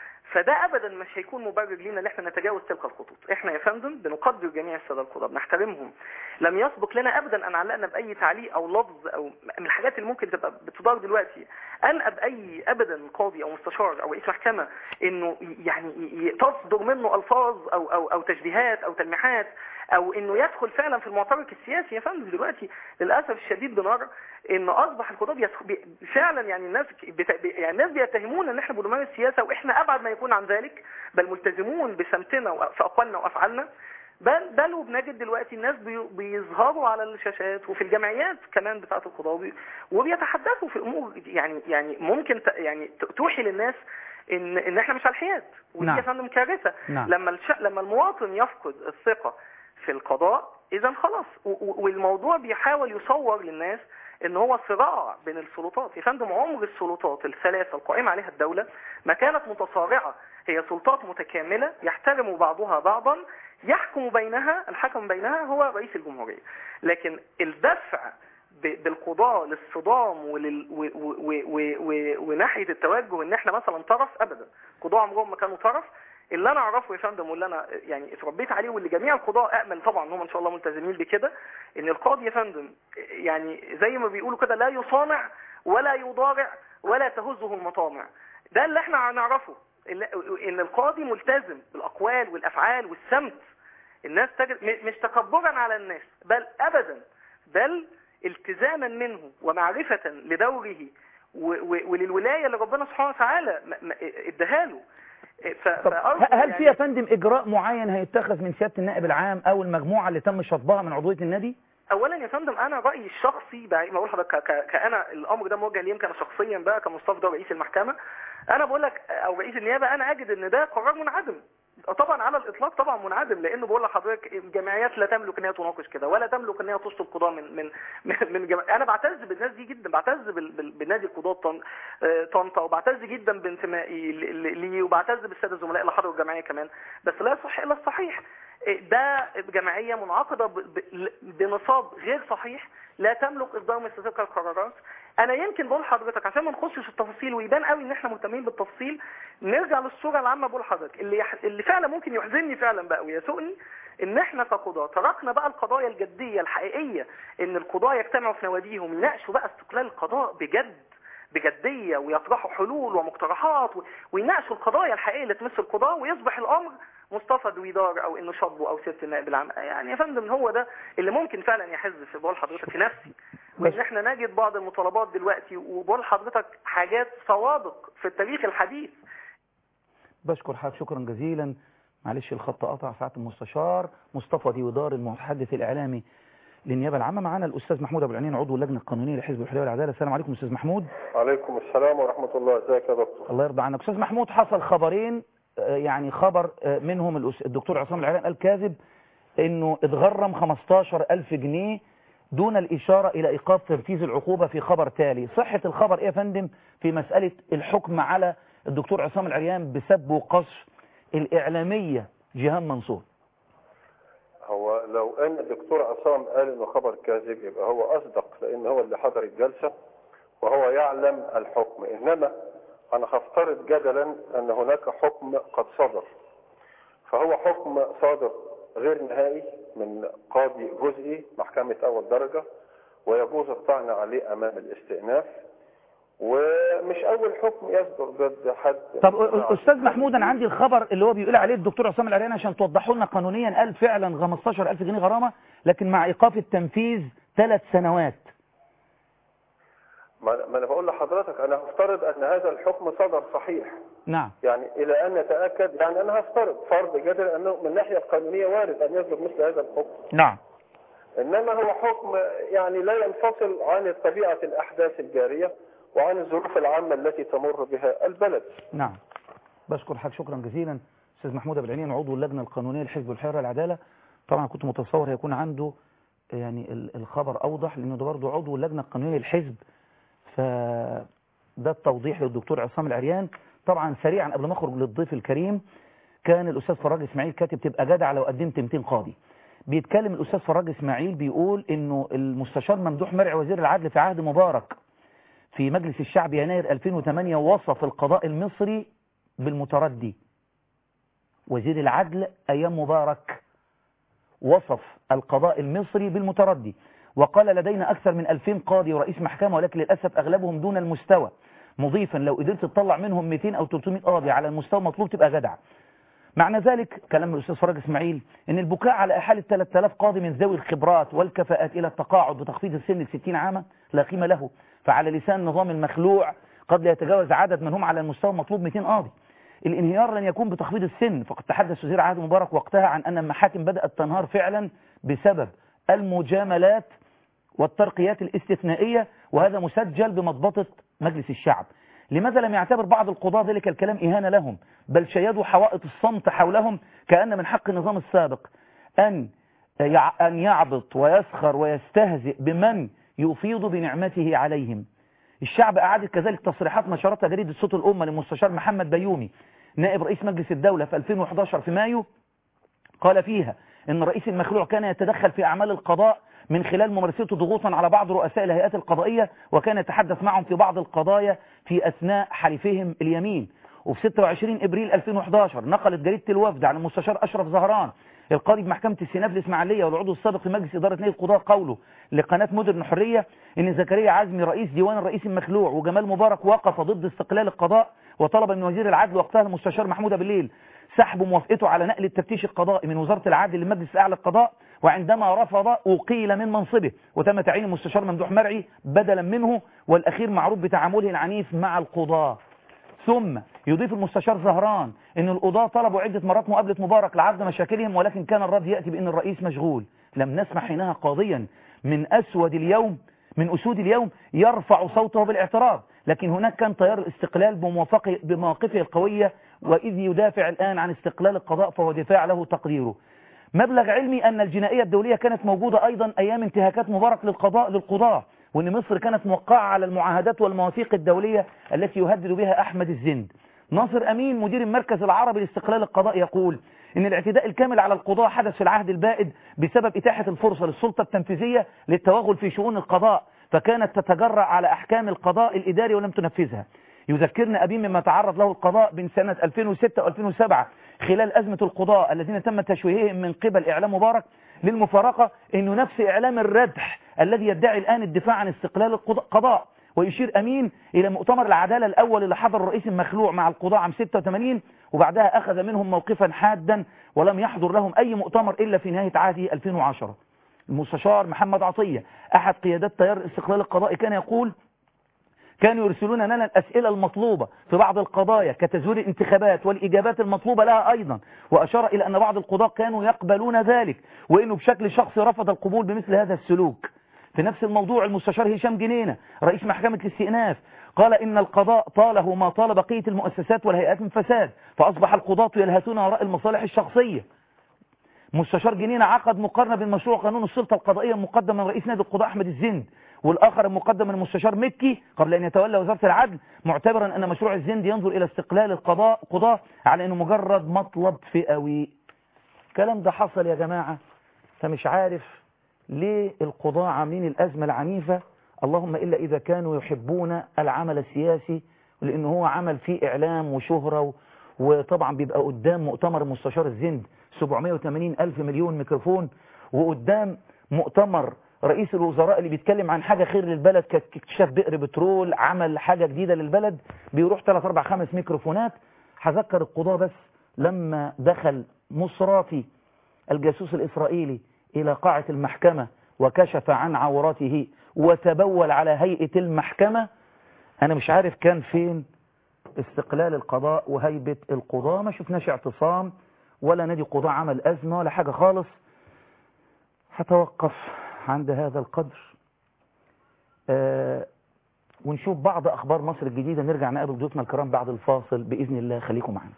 فده ابدا مش هيكون مبرر لينا ان احنا نتجاوز تلك الخطوط احنا يا فندم بنقدر جميع الساده القضاه بنحترمهم لم يسبق لنا ابدا ان علقنا باي تعليق او لفظ او من الحاجات اللي ممكن تبقى بتدار دلوقتي انقب اي ابدا قاضي او مستشار او رئيس محكمه انه يعني ي- ي- تصدر منه الفاظ او او او تشبيهات او تلميحات او انه يدخل فعلا في المعترك السياسي يا فندم دلوقتي للاسف الشديد بنرى ان اصبح القضاه بيس- بي- فعلا يعني الناس بت... بي- يعني الناس بيتهمونا ان احنا بنمارس سياسه واحنا ابعد ما يكون عن ذلك بل ملتزمون بسمتنا وفي اقوالنا وافعالنا بل بل وبنجد دلوقتي الناس بي- بيظهروا على الشاشات وفي الجمعيات كمان بتاعه القضاه وبي- وبيتحدثوا في امور يعني يعني ممكن ت... يعني ت- توحي للناس ان ان احنا مش على الحياد ودي نعم. يا فندم كارثه نعم. لما الش... لما المواطن يفقد الثقه في القضاء اذا خلاص و- و- والموضوع بيحاول يصور للناس ان هو صراع بين السلطات يا فندم عمر السلطات الثلاثه القائمه عليها الدوله ما كانت متصارعه هي سلطات متكامله يحترم بعضها بعضا يحكم بينها الحكم بينها هو رئيس الجمهوريه لكن الدفع ب- بالقضاء للصدام ولل... و... و... و... و... وناحيه التوجه ان احنا مثلا طرف ابدا قضاء عمرهم ما كانوا طرف اللي انا اعرفه يا فندم واللي انا يعني اتربيت عليه واللي جميع القضاء امل طبعا ان هم ان شاء الله ملتزمين بكده ان القاضي يا فندم يعني زي ما بيقولوا كده لا يصانع ولا يضارع ولا تهزه المطامع ده اللي احنا نعرفه اللي- ان القاضي ملتزم بالاقوال والافعال والسمت الناس تجد م- مش تكبرا على الناس بل ابدا بل التزاما منه ومعرفة لدوره و- و- وللولاية اللي ربنا سبحانه وتعالى م- م- اداها له ف- طب فأرجو هل يعني- في يا فندم اجراء معين هيتخذ من سياده النائب العام او المجموعه اللي تم شطبها من عضويه النادي اولا يا فندم انا رايي الشخصي بقى ما اقول لحضرتك ك- ك- كانا الامر ده موجه لي يمكن أنا شخصيا بقى كمصطفى ده رئيس المحكمه انا بقول لك او رئيس النيابه انا اجد ان ده قرار منعدم طبعا على الاطلاق طبعا منعدم لانه بقول لحضرتك الجمعيات لا تملك ان هي تناقش كده ولا تملك ان هي تشطب قضاه من من من, من جمع... انا بعتز بالناس دي جدا بعتز بال... بال... بنادي القضاه طن... آه، طنطا وبعتز جدا بانتمائي ل- ل- ليه وبعتز بالساده الزملاء اللي حضروا الجمعيه كمان بس لا يصح الا الصحيح ده جمعية منعقدة ب- ب- بنصاب غير صحيح لا تملك إصدار مثل تلك القرارات أنا يمكن بقول لحضرتك عشان ما نخشش التفاصيل ويبان قوي إن إحنا مهتمين بالتفصيل نرجع للصورة العامة بقول لحضرتك اللي يح... اللي فعلا ممكن يحزنني فعلا بقى ويسوءني إن إحنا كقضاة تركنا بقى القضايا الجدية الحقيقية إن القضاة يجتمعوا في نواديهم يناقشوا بقى استقلال القضاء بجد بجدية ويطرحوا حلول ومقترحات و- ويناقشوا القضايا الحقيقية اللي تمس القضاء ويصبح الأمر مصطفى دويدار او انه شطبه او سياده النائب العام يعني يا فندم هو ده اللي ممكن فعلا يحز في بقول حضرتك في نفسي وان احنا نجد بعض المطالبات دلوقتي وبقول حضرتك حاجات سوابق في التاريخ الحديث بشكر حضرتك شكرا جزيلا معلش الخط قطع ساعة المستشار مصطفى ديودار المتحدث الإعلامي للنيابة العامة معنا الأستاذ محمود أبو العنين عضو اللجنة القانونية لحزب الحرية والعدالة السلام عليكم أستاذ محمود عليكم السلام ورحمة الله ازيك يا دكتور الله يرضى عنك أستاذ محمود حصل خبرين آه، يعني خبر آه، منهم الأس- الدكتور عصام العلام قال كاذب إنه اتغرم 15 ألف جنيه دون الإشارة إلى إيقاف تنفيذ العقوبة في خبر تالي صحة الخبر إيه يا فندم في مسألة الحكم على الدكتور عصام العريان بسب وقصف الإعلامية جيهان منصور هو لو ان الدكتور عصام قال انه خبر كاذب يبقى هو اصدق لان هو اللي حضر الجلسه وهو يعلم الحكم انما انا هفترض جدلا ان هناك حكم قد صدر فهو حكم صادر غير نهائي من قاضي جزئي محكمه اول درجه ويجوز الطعن عليه امام الاستئناف ومش اول حكم يصدر ضد حد طب أ- أستاذ محمود أنا عندي الخبر اللي هو بيقول عليه الدكتور عصام العريان عشان توضحوا لنا قانونيا قال فعلا 15000 جنيه غرامة لكن مع إيقاف التنفيذ ثلاث سنوات ما ما انا بقول لحضرتك انا هفترض ان هذا الحكم صدر صحيح نعم يعني الى ان نتاكد يعني انا هفترض فرض جدل انه من الناحيه القانونيه وارد ان يصدر مثل هذا الحكم نعم انما هو حكم يعني لا ينفصل عن طبيعه الاحداث الجاريه وعن الظروف العامه التي تمر بها البلد نعم بشكر حضرتك شكرا جزيلا استاذ محمود ابو العنين عضو اللجنه القانونيه لحزب الحريه والعداله طبعا كنت متصور هيكون عنده يعني ال- الخبر اوضح لانه ده برضه عضو اللجنه القانونيه للحزب فده التوضيح للدكتور عصام العريان طبعا سريعا قبل ما اخرج للضيف الكريم كان الاستاذ فراج اسماعيل كاتب تبقى جدع لو قدمت 200 قاضي بيتكلم الاستاذ فراج اسماعيل بيقول انه المستشار ممدوح مرعي وزير العدل في عهد مبارك في مجلس الشعب يناير 2008 وصف القضاء المصري بالمتردي وزير العدل أيام مبارك وصف القضاء المصري بالمتردي وقال لدينا أكثر من 2000 قاضي ورئيس محكمة ولكن للأسف أغلبهم دون المستوى مضيفا لو قدرت تطلع منهم 200 أو 300 قاضي على المستوى المطلوب تبقى جدع معنى ذلك كلام الأستاذ فرج إسماعيل أن البكاء على إحالة 3000 قاضي من ذوي الخبرات والكفاءات إلى التقاعد بتخفيض السن ل 60 عاما لا قيمة له فعلى لسان النظام المخلوع قد لا يتجاوز عدد من هم على المستوى المطلوب 200 قاضي الانهيار لن يكون بتخفيض السن فقد تحدث وزير عهد مبارك وقتها عن أن المحاكم بدأت تنهار فعلا بسبب المجاملات والترقيات الاستثنائية وهذا مسجل بمضبطة مجلس الشعب لماذا لم يعتبر بعض القضاة ذلك الكلام إهانة لهم بل شيدوا حوائط الصمت حولهم كأن من حق النظام السابق أن يع- أن يعبط ويسخر ويستهزئ بمن يفيض بنعمته عليهم الشعب أعاد كذلك تصريحات نشرتها جريدة صوت الأمة للمستشار محمد بيومي نائب رئيس مجلس الدولة في 2011 في مايو قال فيها ان الرئيس المخلوع كان يتدخل في اعمال القضاء من خلال ممارسته ضغوطا على بعض رؤساء الهيئات القضائية وكان يتحدث معهم في بعض القضايا في اثناء حلفهم اليمين وفي 26 ابريل 2011 نقلت جريدة الوفد عن المستشار اشرف زهران القاضي بمحكمة السيناء في الاسماعيلية والعضو السابق في مجلس إدارة نادي القضاء قوله لقناة مدن حرية إن زكريا عزمي رئيس ديوان الرئيس المخلوع وجمال مبارك وقف ضد استقلال القضاء وطلب من وزير العدل وقتها المستشار محمود أبو الليل سحب موافقته على نقل التفتيش القضائي من وزارة العدل لمجلس الأعلى القضاء وعندما رفض أقيل من منصبه وتم تعيين المستشار ممدوح مرعي بدلا منه والأخير معروف بتعامله العنيف مع القضاة ثم يضيف المستشار زهران ان القضاة طلبوا عدة مرات مقابلة مبارك لعرض مشاكلهم ولكن كان الرد يأتي بأن الرئيس مشغول لم نسمع حينها قاضيا من أسود اليوم من أسود اليوم يرفع صوته بالاعتراض لكن هناك كان تيار الاستقلال بموافقه بمواقفه القوية وإذ يدافع الآن عن استقلال القضاء فهو دفاع له تقديره مبلغ علمي أن الجنائية الدولية كانت موجودة أيضا أيام انتهاكات مبارك للقضاء للقضاء وأن مصر كانت موقعة على المعاهدات والمواثيق الدولية التي يهدد بها أحمد الزند ناصر أمين مدير المركز العربي لاستقلال القضاء يقول إن الاعتداء الكامل على القضاء حدث في العهد البائد بسبب إتاحة الفرصة للسلطة التنفيذية للتوغل في شؤون القضاء فكانت تتجرأ على أحكام القضاء الإداري ولم تنفذها يذكرنا أبي مما تعرض له القضاء بين سنة 2006 و2007 خلال أزمة القضاء الذين تم تشويههم من قبل إعلام مبارك للمفارقة أنه نفس إعلام الردح الذي يدعي الآن الدفاع عن استقلال القضاء ويشير أمين إلى مؤتمر العدالة الأول اللي حضر الرئيس المخلوع مع القضاء عام 86 وبعدها أخذ منهم موقفا حادا ولم يحضر لهم أي مؤتمر إلا في نهاية عهده 2010 المستشار محمد عطية أحد قيادات تيار الاستقلال القضائي كان يقول كانوا يرسلون لنا الأسئلة المطلوبة في بعض القضايا كتزوير الانتخابات والإجابات المطلوبة لها أيضا وأشار إلى أن بعض القضاة كانوا يقبلون ذلك وإنه بشكل شخصي رفض القبول بمثل هذا السلوك في نفس الموضوع المستشار هشام جنينة رئيس محكمة الاستئناف قال إن القضاء طاله ما طال بقية المؤسسات والهيئات من فساد فأصبح القضاة يلهثون وراء المصالح الشخصية مستشار جنينة عقد مقارنة بين مشروع قانون السلطة القضائية مقدم من رئيس نادي القضاء أحمد الزند والآخر المقدم من المستشار مكي قبل أن يتولى وزارة العدل معتبرا أن مشروع الزند ينظر إلى استقلال القضاء قضاء على أنه مجرد مطلب فئوي الكلام ده حصل يا جماعة فمش عارف ليه القضاء عاملين الأزمة العنيفة اللهم إلا إذا كانوا يحبون العمل السياسي لأنه هو عمل فيه إعلام وشهرة و... وطبعا بيبقى قدام مؤتمر مستشار الزند 780 ألف مليون ميكروفون وقدام مؤتمر رئيس الوزراء اللي بيتكلم عن حاجة خير للبلد كاكتشاف بئر بترول عمل حاجة جديدة للبلد بيروح 3 4 5 ميكروفونات هذكر القضاء بس لما دخل مصراتي الجاسوس الإسرائيلي إلى قاعة المحكمة وكشف عن عورته وتبول على هيئة المحكمة أنا مش عارف كان فين استقلال القضاء وهيبة القضاء ما شفناش اعتصام ولا نادي قضاء عمل أزمة ولا حاجة خالص هتوقف عند هذا القدر آه ونشوف بعض أخبار مصر الجديدة نرجع نقابل ضيوفنا الكرام بعد الفاصل بإذن الله خليكم معنا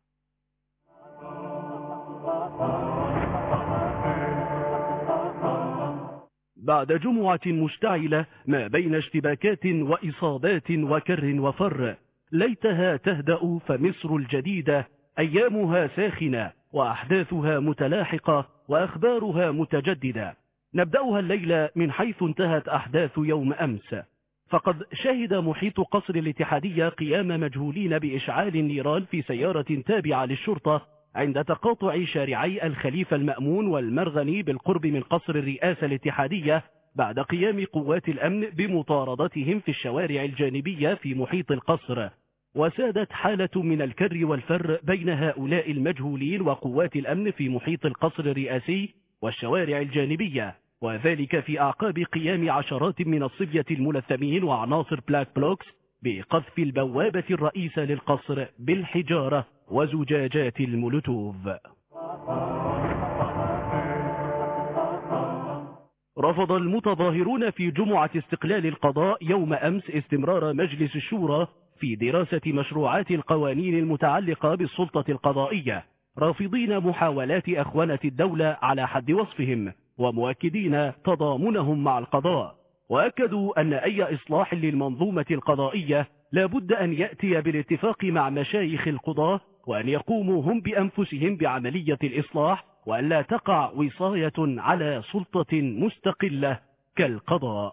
بعد جمعة مشتعلة ما بين اشتباكات وإصابات وكر وفر ليتها تهدأ فمصر الجديدة أيامها ساخنة وأحداثها متلاحقة وأخبارها متجددة نبدأها الليلة من حيث انتهت أحداث يوم أمس فقد شهد محيط قصر الاتحادية قيام مجهولين بإشعال النيران في سيارة تابعة للشرطة عند تقاطع شارعي الخليفة المأمون والمرغني بالقرب من قصر الرئاسة الاتحادية بعد قيام قوات الأمن بمطاردتهم في الشوارع الجانبية في محيط القصر وسادت حالة من الكر والفر بين هؤلاء المجهولين وقوات الأمن في محيط القصر الرئاسي والشوارع الجانبية وذلك في أعقاب قيام عشرات من الصبية الملثمين وعناصر بلاك بلوكس بقذف البوابة الرئيسة للقصر بالحجارة وزجاجات المولوتوف رفض المتظاهرون في جمعة استقلال القضاء يوم أمس استمرار مجلس الشورى في دراسة مشروعات القوانين المتعلقة بالسلطة القضائية رافضين محاولات أخوانة الدولة على حد وصفهم ومؤكدين تضامنهم مع القضاء وأكدوا أن أي إصلاح للمنظومة القضائية لابد أن يأتي بالاتفاق مع مشايخ القضاة وأن يقوموا هم بأنفسهم بعملية الإصلاح وأن لا تقع وصاية على سلطة مستقلة كالقضاء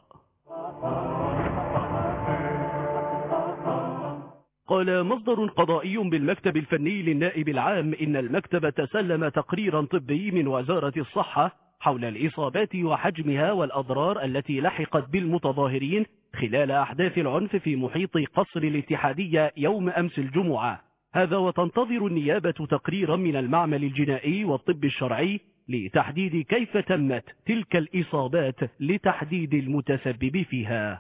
قال مصدر قضائي بالمكتب الفني للنائب العام إن المكتب تسلم تقريرا طبي من وزارة الصحة حول الإصابات وحجمها والأضرار التي لحقت بالمتظاهرين خلال أحداث العنف في محيط قصر الاتحادية يوم أمس الجمعة هذا وتنتظر النيابة تقريرا من المعمل الجنائي والطب الشرعي لتحديد كيف تمت تلك الإصابات لتحديد المتسبب فيها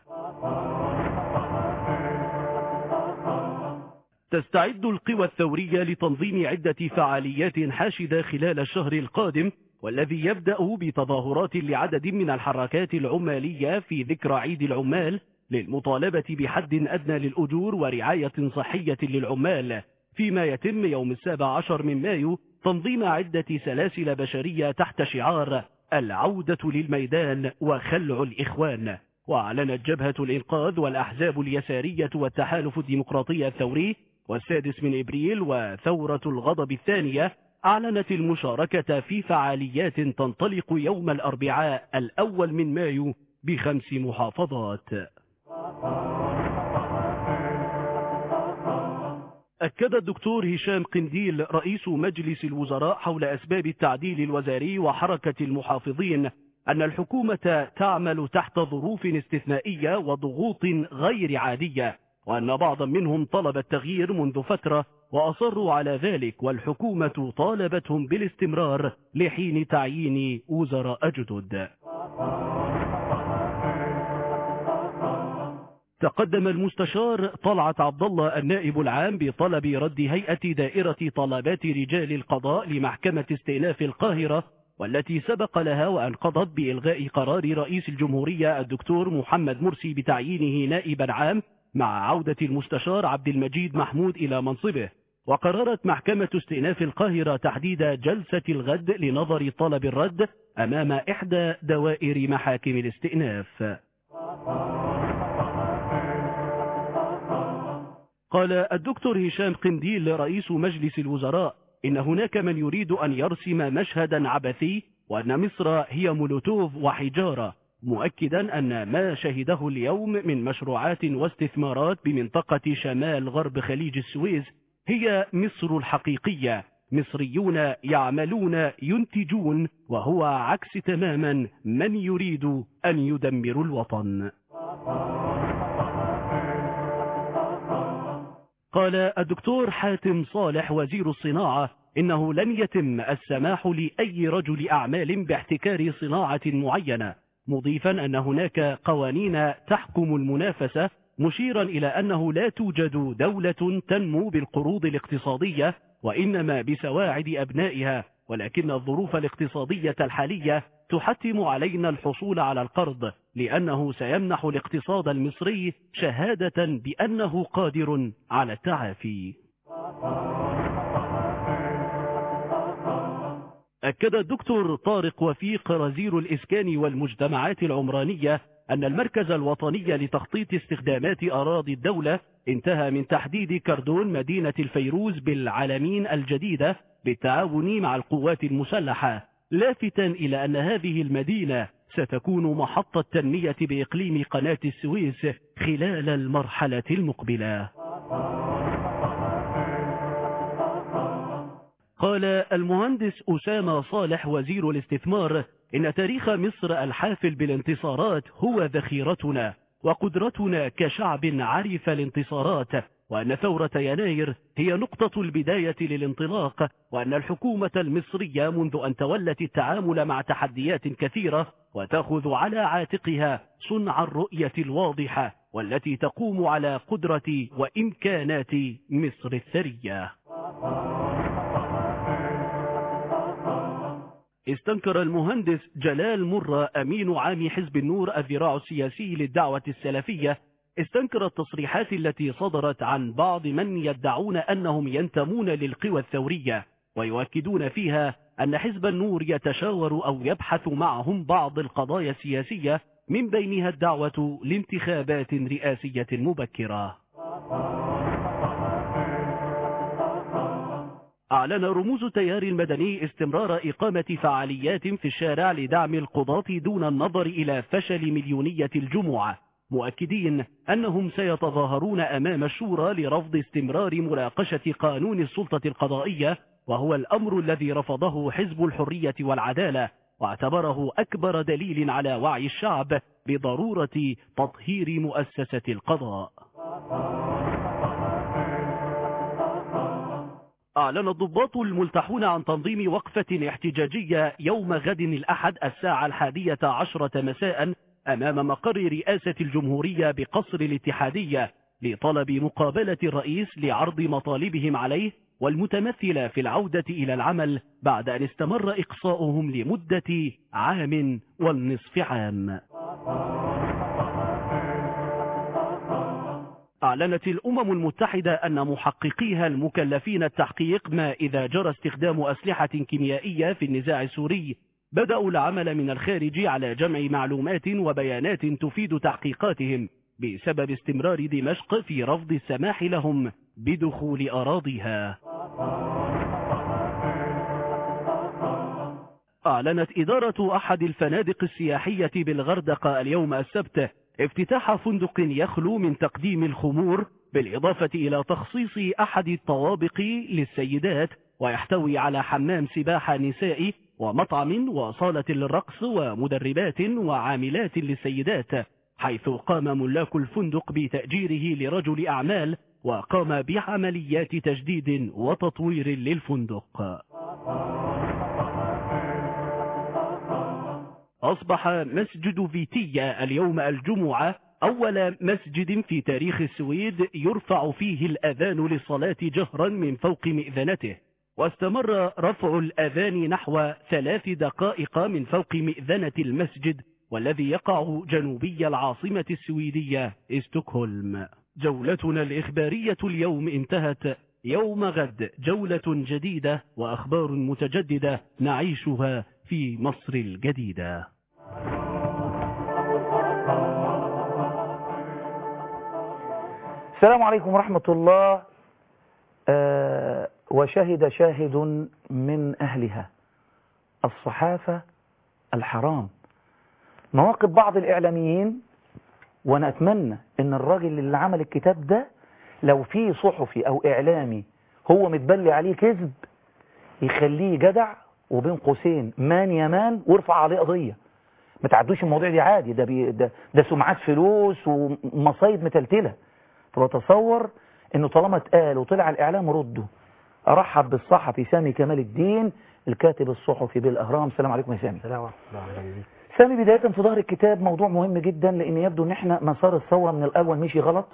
تستعد القوى الثورية لتنظيم عدة فعاليات حاشدة خلال الشهر القادم والذي يبدأ بتظاهرات لعدد من الحركات العمالية في ذكرى عيد العمال للمطالبة بحد أدنى للأجور ورعاية صحية للعمال فيما يتم يوم السابع عشر من مايو تنظيم عدة سلاسل بشرية تحت شعار العودة للميدان وخلع الإخوان وأعلنت جبهة الإنقاذ والأحزاب اليسارية والتحالف الديمقراطي الثوري والسادس من إبريل وثورة الغضب الثانية أعلنت المشاركة في فعاليات تنطلق يوم الأربعاء الأول من مايو بخمس محافظات أكد الدكتور هشام قنديل رئيس مجلس الوزراء حول أسباب التعديل الوزاري وحركة المحافظين أن الحكومة تعمل تحت ظروف استثنائية وضغوط غير عادية وأن بعضا منهم طلب التغيير منذ فترة وأصروا على ذلك والحكومة طالبتهم بالاستمرار لحين تعيين وزراء جدد تقدم المستشار طلعت عبد الله النائب العام بطلب رد هيئة دائرة طلبات رجال القضاء لمحكمة استئناف القاهرة والتي سبق لها وأنقضت بإلغاء قرار رئيس الجمهورية الدكتور محمد مرسي بتعيينه نائبا عام مع عودة المستشار عبد المجيد محمود إلى منصبه وقررت محكمة استئناف القاهرة تحديد جلسة الغد لنظر طلب الرد أمام إحدى دوائر محاكم الاستئناف قال الدكتور هشام قنديل رئيس مجلس الوزراء إن هناك من يريد أن يرسم مشهدا عبثي وأن مصر هي مولوتوف وحجارة مؤكدا أن ما شهده اليوم من مشروعات واستثمارات بمنطقة شمال غرب خليج السويس هي مصر الحقيقية مصريون يعملون ينتجون وهو عكس تماما من يريد أن يدمروا الوطن قال الدكتور حاتم صالح وزير الصناعة إنه لن يتم السماح لأي رجل أعمال باحتكار صناعة معينة مضيفا أن هناك قوانين تحكم المنافسة مشيرا إلى أنه لا توجد دولة تنمو بالقروض الاقتصادية وإنما بسواعد أبنائها ولكن الظروف الاقتصادية الحالية تحتم علينا الحصول على القرض لأنه سيمنح الاقتصاد المصري شهادة بأنه قادر على التعافي أكد الدكتور طارق وفيق وزير الإسكان والمجتمعات العمرانية أن المركز الوطني لتخطيط استخدامات أراضي الدولة انتهى من تحديد كردون مدينة الفيروز بالعالمين الجديدة بالتعاون مع القوات المسلحة لافتا إلى أن هذه المدينة ستكون محطة تنمية بإقليم قناة السويس خلال المرحلة المقبلة قال المهندس أسامة صالح وزير الاستثمار إن تاريخ مصر الحافل بالانتصارات هو ذخيرتنا وقدرتنا كشعب عرف الانتصارات وأن ثورة يناير هي نقطة البداية للانطلاق وأن الحكومة المصرية منذ أن تولت التعامل مع تحديات كثيرة وتأخذ على عاتقها صنع الرؤية الواضحة والتي تقوم على قدرة وإمكانات مصر الثرية استنكر المهندس جلال مرة أمين عام حزب النور الذراع السياسي للدعوة السلفية استنكر التصريحات التي صدرت عن بعض من يدعون أنهم ينتمون للقوى الثورية ويؤكدون فيها أن حزب النور يتشاور أو يبحث معهم بعض القضايا السياسية من بينها الدعوة لانتخابات رئاسية مبكرة أعلن رموز التيار المدني استمرار إقامة فعاليات في الشارع لدعم القضاة دون النظر إلى فشل مليونية الجمعة مؤكدين أنهم سيتظاهرون أمام الشورى لرفض استمرار مناقشة قانون السلطة القضائية وهو الأمر الذي رفضه حزب الحرية والعدالة واعتبره أكبر دليل على وعي الشعب بضرورة تطهير مؤسسة القضاء أعلن الضباط الملتحون عن تنظيم وقفة احتجاجية يوم غد الأحد الساعة الحادية عشرة مساء أمام مقر رئاسة الجمهورية بقصر الاتحادية لطلب مقابلة الرئيس لعرض مطالبهم عليه والمتمثلة في العودة إلى العمل بعد أن استمر إقصاؤهم لمدة عام والنصف عام أعلنت الأمم المتحدة أن محققيها المكلفين التحقيق ما إذا جرى استخدام أسلحة كيميائية في النزاع السوري بدأوا العمل من الخارج على جمع معلومات وبيانات تفيد تحقيقاتهم بسبب استمرار دمشق في رفض السماح لهم بدخول أراضيها أعلنت إدارة أحد الفنادق السياحية بالغردقة اليوم السبت افتتاح فندق يخلو من تقديم الخمور بالإضافة إلى تخصيص أحد الطوابق للسيدات ويحتوي على حمام سباحة نسائي ومطعم وصالة للرقص ومدربات وعاملات للسيدات حيث قام ملاك الفندق بتأجيره لرجل أعمال وقام بعمليات تجديد وتطوير للفندق أصبح مسجد فيتيا اليوم الجمعة أول مسجد في تاريخ السويد يرفع فيه الأذان للصلاة جهرا من فوق مئذنته واستمر رفع الأذان نحو ثلاث دقائق من فوق مئذنة المسجد والذي يقع جنوبي العاصمة السويدية استوكهولم جولتنا الإخبارية اليوم انتهت يوم غد جولة جديدة وأخبار متجددة نعيشها في مصر الجديدة السلام عليكم ورحمة الله آه وشهد شاهد من أهلها الصحافة الحرام مواقف بعض الإعلاميين وأنا أتمنى أن الراجل اللي عمل الكتاب ده لو في صحفي أو إعلامي هو متبلي عليه كذب يخليه جدع وبين قوسين مان يمان وارفع عليه قضية ما تعدوش الموضوع دي عادي ده, بي ده, ده سمعات فلوس ومصايب متلتلة فبتصور انه طالما اتقال وطلع الاعلام رده ارحب بالصحفي سامي كمال الدين الكاتب الصحفي بالاهرام السلام عليكم يا سامي السلام عليكم سامي بداية في ظهر الكتاب موضوع مهم جدا لان يبدو ان احنا مسار الثورة من الاول مشي غلط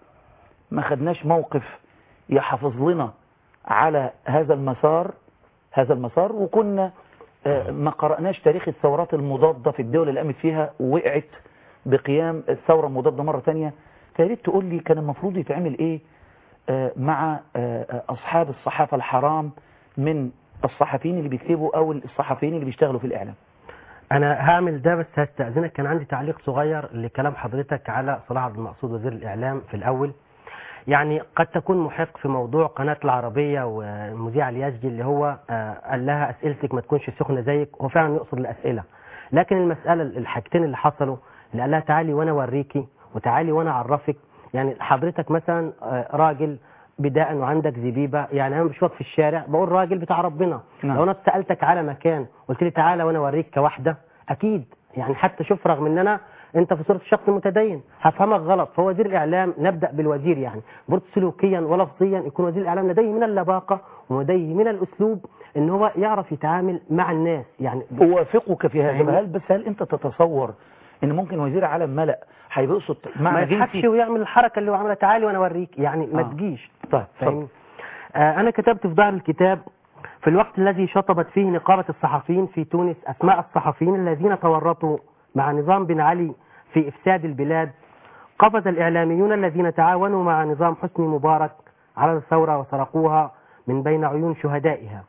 ما خدناش موقف يحافظ لنا على هذا المسار هذا المسار وكنا آه، ما قرأناش تاريخ الثورات المضادة في الدول اللي قامت فيها ووقعت بقيام الثورة المضادة مرة تانية فياريت تقول لي كان المفروض يتعمل ايه آه، مع آه، اصحاب الصحافة الحرام من الصحفيين اللي بيكتبوا او الصحفيين اللي بيشتغلوا في الاعلام انا هعمل ده بس هستأذنك كان عندي تعليق صغير لكلام حضرتك على صلاح عبد المقصود وزير الاعلام في الاول يعني قد تكون محق في موضوع قناة العربية والمذيع اليزجي اللي هو آه، قال لها أسئلتك ما تكونش سخنة زيك هو فعلا يقصد الأسئلة لكن المسألة الحاجتين اللي حصلوا اللي قال لها تعالي وأنا أوريكي وتعالي وأنا أعرفك يعني حضرتك مثلا آه، راجل بداء وعندك زبيبة يعني أنا مش واقف في الشارع بقول راجل بتاع ربنا نعم. لو أنا سألتك على مكان قلت لي تعالى وأنا أوريك كواحدة أكيد يعني حتى شوف رغم ان انا انت في صورة شخص متدين هفهمك غلط فهو وزير الاعلام نبدأ بالوزير يعني برضه سلوكيا ولفظيا يكون وزير الاعلام لديه من اللباقة ولديه من الاسلوب ان هو يعرف يتعامل مع الناس يعني اوافقك في هذا فاهمني؟ هل بس هل انت تتصور ان ممكن وزير عالم ملأ هيبقصد ما معنى يضحكش جنسي ويعمل الحركة اللي هو عملها تعالي وانا اوريك يعني ما آه. تجيش طيب فاهمني آه انا كتبت في ظهر الكتاب في الوقت الذي شطبت فيه نقابة الصحفيين في تونس اسماء الصحفيين الذين تورطوا مع نظام بن علي في افساد البلاد قفز الاعلاميون الذين تعاونوا مع نظام حسني مبارك على الثورة وسرقوها من بين عيون شهدائها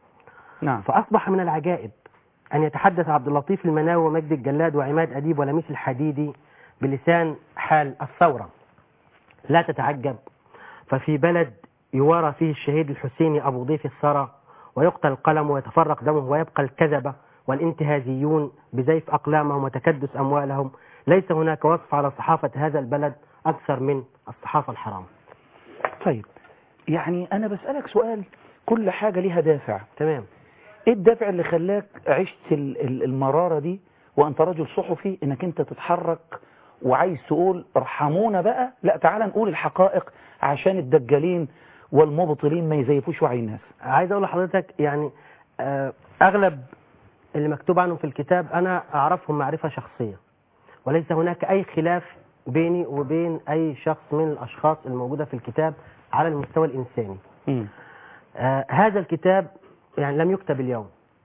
نعم فأصبح من العجائب أن يتحدث عبد اللطيف المناوي ومجد الجلاد وعماد أديب ولميس الحديدي بلسان حال الثورة لا تتعجب ففي بلد يوارى فيه الشهيد الحسيني أبو ضيف الثرى ويقتل القلم ويتفرق دمه ويبقى الكذبة والانتهازيون بزيف أقلامهم وتكدس أموالهم ليس هناك وصف على صحافة هذا البلد أكثر من الصحافة الحرام طيب يعني انا بسألك سؤال كل حاجة ليها دافع تمام ايه الدافع اللي خلاك عشت ال- ال- المرارة دي وانت رجل صحفي انك انت تتحرك وعايز تقول ارحمونا بقى لا تعال نقول الحقائق عشان الدجالين والمبطلين ما يزيفوش وعي الناس عايز اقول لحضرتك يعني آه، اغلب اللي مكتوب عنهم في الكتاب انا اعرفهم معرفة شخصية وليس هناك اي خلاف بيني وبين اي شخص من الاشخاص الموجودة في الكتاب على المستوى الانساني مم. آه هذا الكتاب يعني لم يكتب اليوم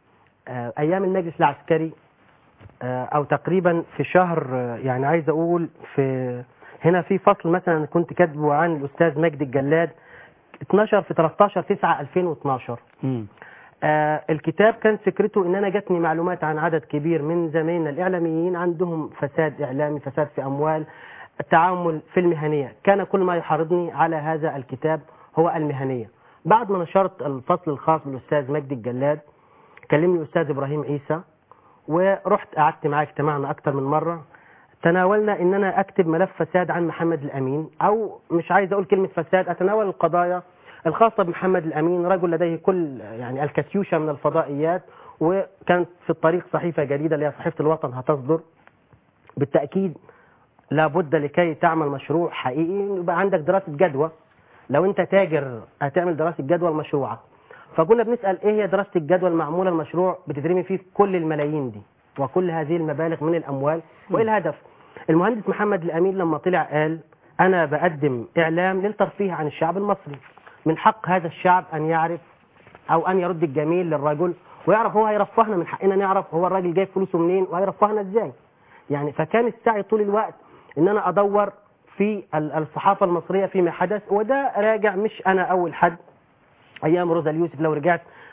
آه ايام المجلس العسكري آه او تقريبا في شهر آه يعني عايز اقول في هنا في فصل مثلا كنت كاتبه عن الاستاذ مجدي الجلاد 12 في 13 9 2012 مم. آه الكتاب كان فكرته ان انا جاتني معلومات عن عدد كبير من زمايلنا الاعلاميين عندهم فساد اعلامي فساد في اموال التعامل في المهنيه كان كل ما يحرضني على هذا الكتاب هو المهنيه بعد ما نشرت الفصل الخاص بالاستاذ مجدي الجلاد كلمني الاستاذ ابراهيم عيسى ورحت قعدت معاه اجتمعنا اكتر من مره تناولنا ان انا اكتب ملف فساد عن محمد الامين او مش عايز اقول كلمه فساد اتناول القضايا الخاصه بمحمد الامين رجل لديه كل يعني الكاتيوشا من الفضائيات وكانت في الطريق صحيفه جديده اللي هي صحيفه الوطن هتصدر بالتاكيد لابد لكي تعمل مشروع حقيقي يبقى عندك دراسه جدوى لو انت تاجر هتعمل دراسه جدوى المشروعه فكنا بنسال ايه هي دراسه الجدوى المعموله المشروع بتترمي فيه كل الملايين دي وكل هذه المبالغ من الاموال وايه الهدف المهندس محمد الامين لما طلع قال انا بقدم اعلام للترفيه عن الشعب المصري من حق هذا الشعب ان يعرف او ان يرد الجميل للرجل ويعرف هو هيرفهنا من حقنا نعرف هو الراجل جايب فلوسه منين وهيرفهنا ازاي يعني فكان السعي طول الوقت ان انا ادور في ال- الصحافه المصريه فيما حدث وده راجع مش انا اول حد ايام روزا اليوسف لو رجعت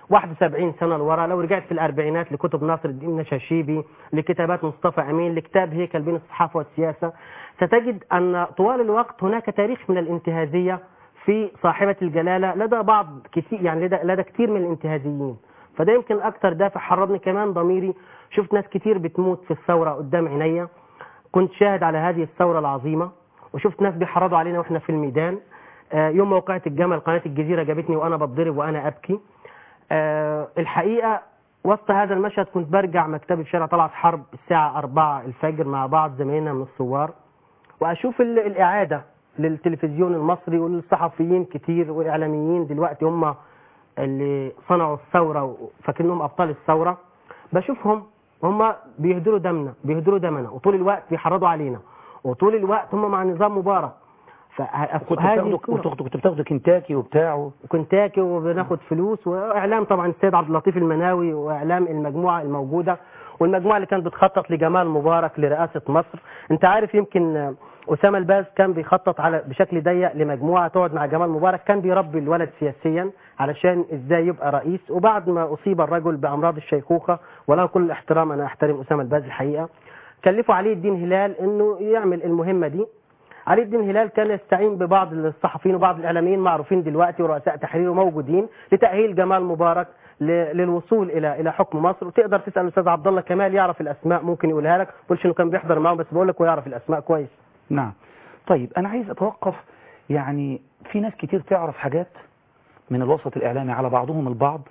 71 سنة لورا لو رجعت في الأربعينات لكتب ناصر الدين النشاشيبي لكتابات مصطفى أمين لكتاب هيكل بين الصحافة والسياسة ستجد أن طوال الوقت هناك تاريخ من الانتهازية في صاحبة الجلالة لدى بعض كثير يعني لدى, لدى كثير من الانتهازيين فده يمكن أكتر دافع حرضني كمان ضميري شفت ناس كتير بتموت في الثورة قدام عينيا كنت شاهد على هذه الثورة العظيمة وشفت ناس بيحرضوا علينا واحنا في الميدان آه، يوم موقعة الجمل قناة الجزيرة جابتني وأنا بتضرب وأنا أبكي آه، الحقيقة وسط هذا المشهد كنت برجع مكتبي في شارع طلعت حرب الساعة 4 الفجر مع بعض زمايلنا من الثوار وأشوف ال- الإعادة للتلفزيون المصري وللصحفيين كتير والإعلاميين دلوقتي هم اللي صنعوا الثورة وفاكرينهم أبطال الثورة بشوفهم هم بيهدروا دمنا بيهدروا دمنا وطول الوقت بيحرضوا علينا وطول الوقت هم مع نظام مبارك كنت فهذه بتاخدوا الصورة. كنت كنت بتاخدوا كنتاكي وبتاع كنتاكي وبناخد فلوس واعلام طبعا السيد عبد اللطيف المناوي واعلام المجموعه الموجوده والمجموعه اللي كانت بتخطط لجمال مبارك لرئاسه مصر انت عارف يمكن آه، اسامه الباز كان بيخطط على بشكل ضيق لمجموعه تقعد مع جمال مبارك كان بيربي الولد سياسيا علشان ازاي يبقى رئيس وبعد ما اصيب الرجل بامراض الشيخوخه وله كل الاحترام انا احترم اسامه الباز الحقيقه كلفوا علي الدين هلال انه يعمل المهمه دي علي الدين هلال كان يستعين ببعض الصحفيين وبعض الاعلاميين معروفين دلوقتي ورؤساء تحرير موجودين لتاهيل جمال مبارك ل- للوصول الى الى حكم مصر وتقدر تسال الاستاذ عبد الله كمال يعرف الاسماء ممكن يقولها لك ما انه كان بيحضر معاهم بس بقول لك هو يعرف الاسماء كويس نعم طيب أنا عايز أتوقف يعني في ناس كتير تعرف حاجات من الوسط الإعلامي على بعضهم البعض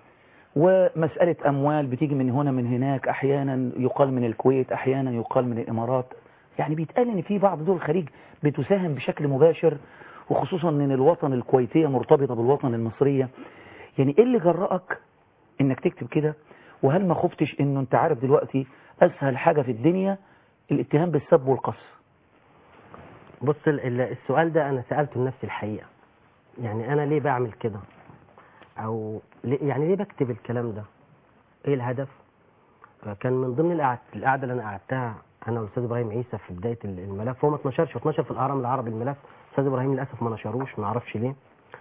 ومسألة أموال بتيجي من هنا من هناك أحيانا يقال من الكويت أحيانا يقال من الإمارات يعني بيتقال إن في بعض دول الخليج بتساهم بشكل مباشر وخصوصا إن الوطن الكويتية مرتبطة بالوطن المصرية يعني إيه اللي جرأك إنك تكتب كده وهل ما خفتش إنه أنت عارف دلوقتي أسهل حاجة في الدنيا الاتهام بالسب والقص بص ال- ال- السؤال ده انا سالته لنفسي الحقيقه يعني انا ليه بعمل كده او ليه يعني ليه بكتب الكلام ده ايه الهدف كان من ضمن القعد القعده اللي انا قعدتها انا والاستاذ ابراهيم عيسى في بدايه ال- الملف هو ما اتنشرش هو اتنشر في الاهرام العربي الملف الاستاذ ابراهيم للاسف ما نشروش ما اعرفش ليه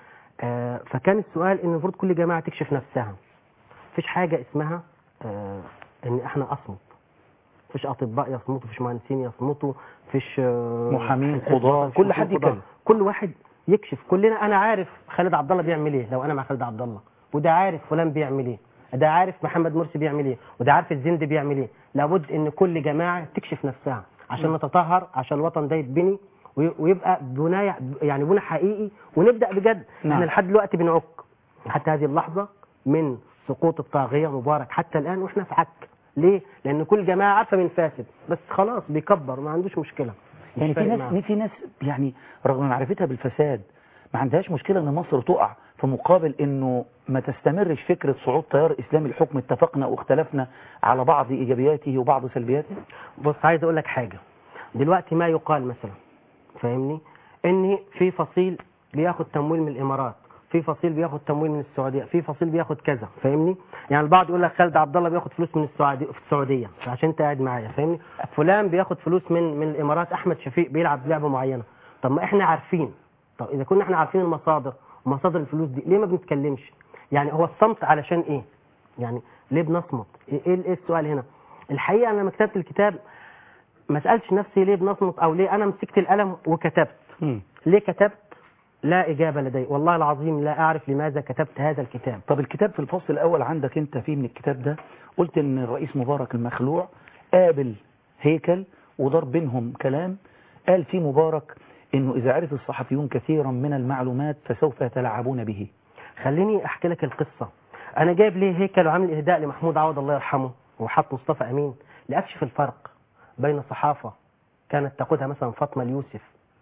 آه فكان السؤال ان المفروض كل جماعه تكشف نفسها مفيش حاجه اسمها آه ان احنا اصمت مفيش اطباء يصمتوا مفيش مهندسين يصمتوا مفيش آه، محامين، حزب قضاة، وطني، كل مفيش حد قضاة. يتكلم. كل واحد يكشف كلنا انا عارف خالد عبد الله بيعمل ايه لو انا مع خالد عبد الله وده عارف فلان بيعمل ايه ده عارف محمد مرسي بيعمل ايه وده عارف الزند بيعمل ايه لابد ان كل جماعه تكشف نفسها عشان نتطهر عشان الوطن ده يتبني وي- ويبقى بناء يعني بناء حقيقي ونبدا بجد نعم. احنا لحد دلوقتي بنعك حتى هذه اللحظه من سقوط الطاغيه مبارك حتى الان واحنا في عك ليه؟ لان كل جماعه عارفه من فاسد بس خلاص بيكبر ما عندوش مشكله مش يعني في فارق ناس معاه. في ناس يعني رغم معرفتها بالفساد ما عندهاش مشكلة ان مصر تقع في مقابل انه ما تستمرش فكرة صعود تيار اسلامي الحكم اتفقنا واختلفنا على بعض ايجابياته وبعض سلبياته بص عايز اقول لك حاجه دلوقتي ما يقال مثلا فاهمني ان في فصيل بياخد تمويل من الامارات في فصيل بياخد تمويل من السعوديه في فصيل بياخد كذا فاهمني يعني البعض يقول لك خالد عبد الله بياخد فلوس من السعوديه في السعوديه عشان انت قاعد معايا فاهمني فلان بياخد فلوس من من الامارات احمد شفيق بيلعب لعبه معينه طب ما احنا عارفين طب اذا كنا احنا عارفين المصادر ومصادر الفلوس دي ليه ما بنتكلمش يعني هو الصمت علشان ايه يعني ليه بنصمت ايه ايه إيه السؤال هنا الحقيقه انا لما كتبت الكتاب ما سالتش نفسي ليه بنصمت او ليه انا مسكت القلم وكتبت مم. ليه كتبت لا إجابة لدي والله العظيم لا أعرف لماذا كتبت هذا الكتاب طب الكتاب في الفصل الاول عندك انت فيه من الكتاب ده قلت ان الرئيس مبارك المخلوع قابل هيكل ودار بينهم كلام قال فيه مبارك انه اذا عرف الصحفيون كثيرا من المعلومات فسوف يتلاعبون به خليني أحكي لك القصة أنا جايب ليه هيكل وعامل إهداء لمحمود عوض الله يرحمه وحط مصطفى أمين لأكشف الفرق بين صحافة كانت تقودها مثلا فاطمة اليوسف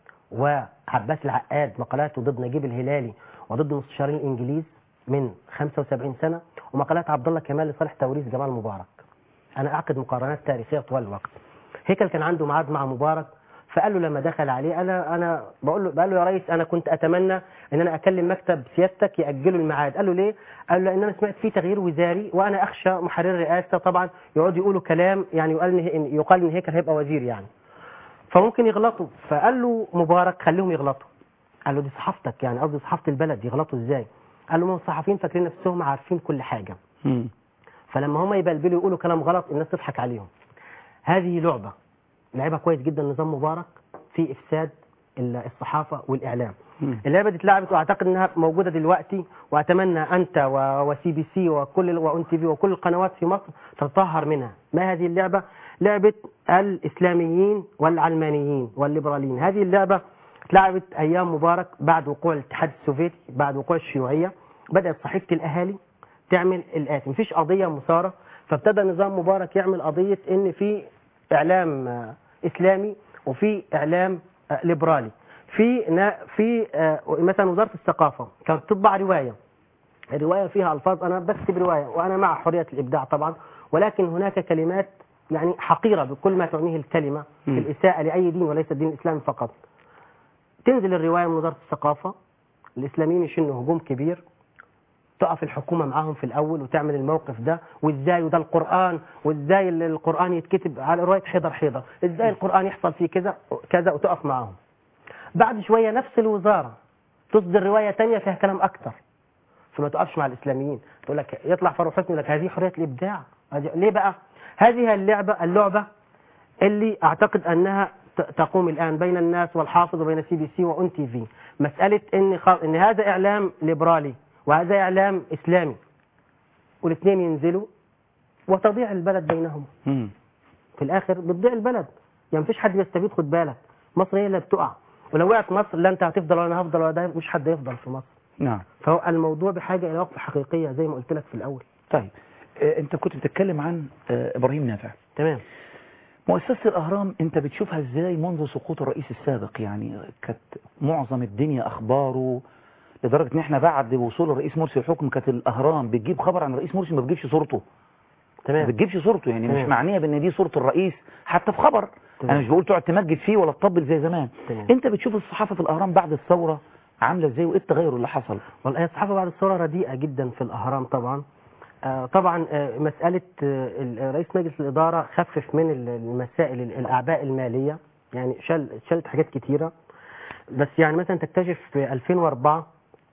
وعباس العقاد مقالاته ضد نجيب الهلالي وضد مستشارين الإنجليز من 75 سنة ومقالات عبد الله كمال لصالح توريث جمال مبارك أنا أعقد مقارنات تاريخية طوال الوقت هيكل كان عنده ميعاد مع مبارك فقال له لما دخل عليه انا انا بقول له بقول له يا ريس انا كنت اتمنى ان انا اكلم مكتب سيادتك ياجلوا الميعاد قال له ليه قال له لان انا سمعت فيه تغيير وزاري وانا اخشى محرر الرئاسه طبعا يقعدوا يقولوا كلام يعني يقال ان يقال ان هيكل هيبقى وزير يعني فممكن يغلطوا فقال له مبارك خليهم يغلطوا قال له دي صحافتك يعني قصدي صحافه البلد يغلطوا ازاي قال لهم الصحفيين فاكرين نفسهم عارفين كل حاجه مم. فلما هم يبلبلوا يقولوا كلام غلط الناس تضحك عليهم هذه لعبة لعبها كويس جدا نظام مبارك في إفساد ال- الصحافة والإعلام مم. اللعبة دي اتلعبت وأعتقد أنها موجودة دلوقتي وأتمنى أنت و- وسي بي سي وكل ال- وأون تي في وكل القنوات في مصر تتطهر منها ما هذه اللعبة لعبة الإسلاميين والعلمانيين والليبراليين هذه اللعبة اتلعبت أيام مبارك بعد وقوع الاتحاد السوفيتي بعد وقوع الشيوعية بدأت صحيفة الأهالي تعمل الآتي مفيش قضية مثارة فابتدى نظام مبارك يعمل قضية إن في إعلام آه، إسلامي وفي إعلام آه، ليبرالي في نا- في آه، مثلا وزارة الثقافة كانت تطبع رواية الرواية فيها ألفاظ أنا بكتب رواية وأنا مع حرية الإبداع طبعا ولكن هناك كلمات يعني حقيرة بكل ما تعنيه الكلمة في مم. الإساءة لأي دين وليس الدين الإسلامي فقط تنزل الرواية من وزارة الثقافة الإسلاميين يشنوا هجوم كبير تقف الحكومة معاهم في الأول وتعمل الموقف ده وإزاي وده القرآن وإزاي ال- القرآن يتكتب على رواية حيدر حيدر إزاي القرآن يحصل فيه كذا كذا وتقف معاهم بعد شوية نفس الوزارة تصدر رواية تانية فيها كلام أكتر فما تقفش مع الإسلاميين تقول لك يطلع فاروق حسني يقول لك هذه حرية الإبداع هذه- ليه بقى هذه اللعبة اللعبة اللي أعتقد أنها ت- تقوم الآن بين الناس والحافظ وبين سي بي سي وأون تي في مسألة إن, خ... إن هذا إعلام ليبرالي وهذا إعلام إسلامي والاثنين ينزلوا وتضيع البلد بينهم مم. في الآخر بتضيع البلد يعني مفيش حد بيستفيد خد بالك مصر هي اللي بتقع ولو وقعت مصر لا أنت هتفضل ولا أنا هفضل ولا ده مش حد يفضل في مصر نعم فهو الموضوع بحاجة إلى وقفة حقيقية زي ما قلت لك في الأول طيب آه، انت كنت بتتكلم عن آه، ابراهيم نافع تمام مؤسسة الأهرام أنت بتشوفها إزاي منذ سقوط الرئيس السابق يعني كانت معظم الدنيا أخباره لدرجة إن إحنا بعد وصول الرئيس مرسي الحكم كانت الأهرام بتجيب خبر عن الرئيس مرسي ما بتجيبش صورته ما تمام بتجيبش صورته يعني مش تمام. معنية بأن دي صورة الرئيس حتى في خبر تمام. أنا مش بقول تقعد تمجد فيه ولا تطبل زي زمان تمام. أنت بتشوف الصحافة في الأهرام بعد الثورة عاملة إزاي وإيه التغير اللي حصل والله هي الصحافة بعد الثورة رديئة جدا في الأهرام طبعا آه، طبعا آه، مسألة آه، ال- رئيس مجلس الإدارة خفف من ال- المسائل ال- الأعباء المالية يعني شال شالت حاجات كتيرة بس يعني مثلا تكتشف في 2004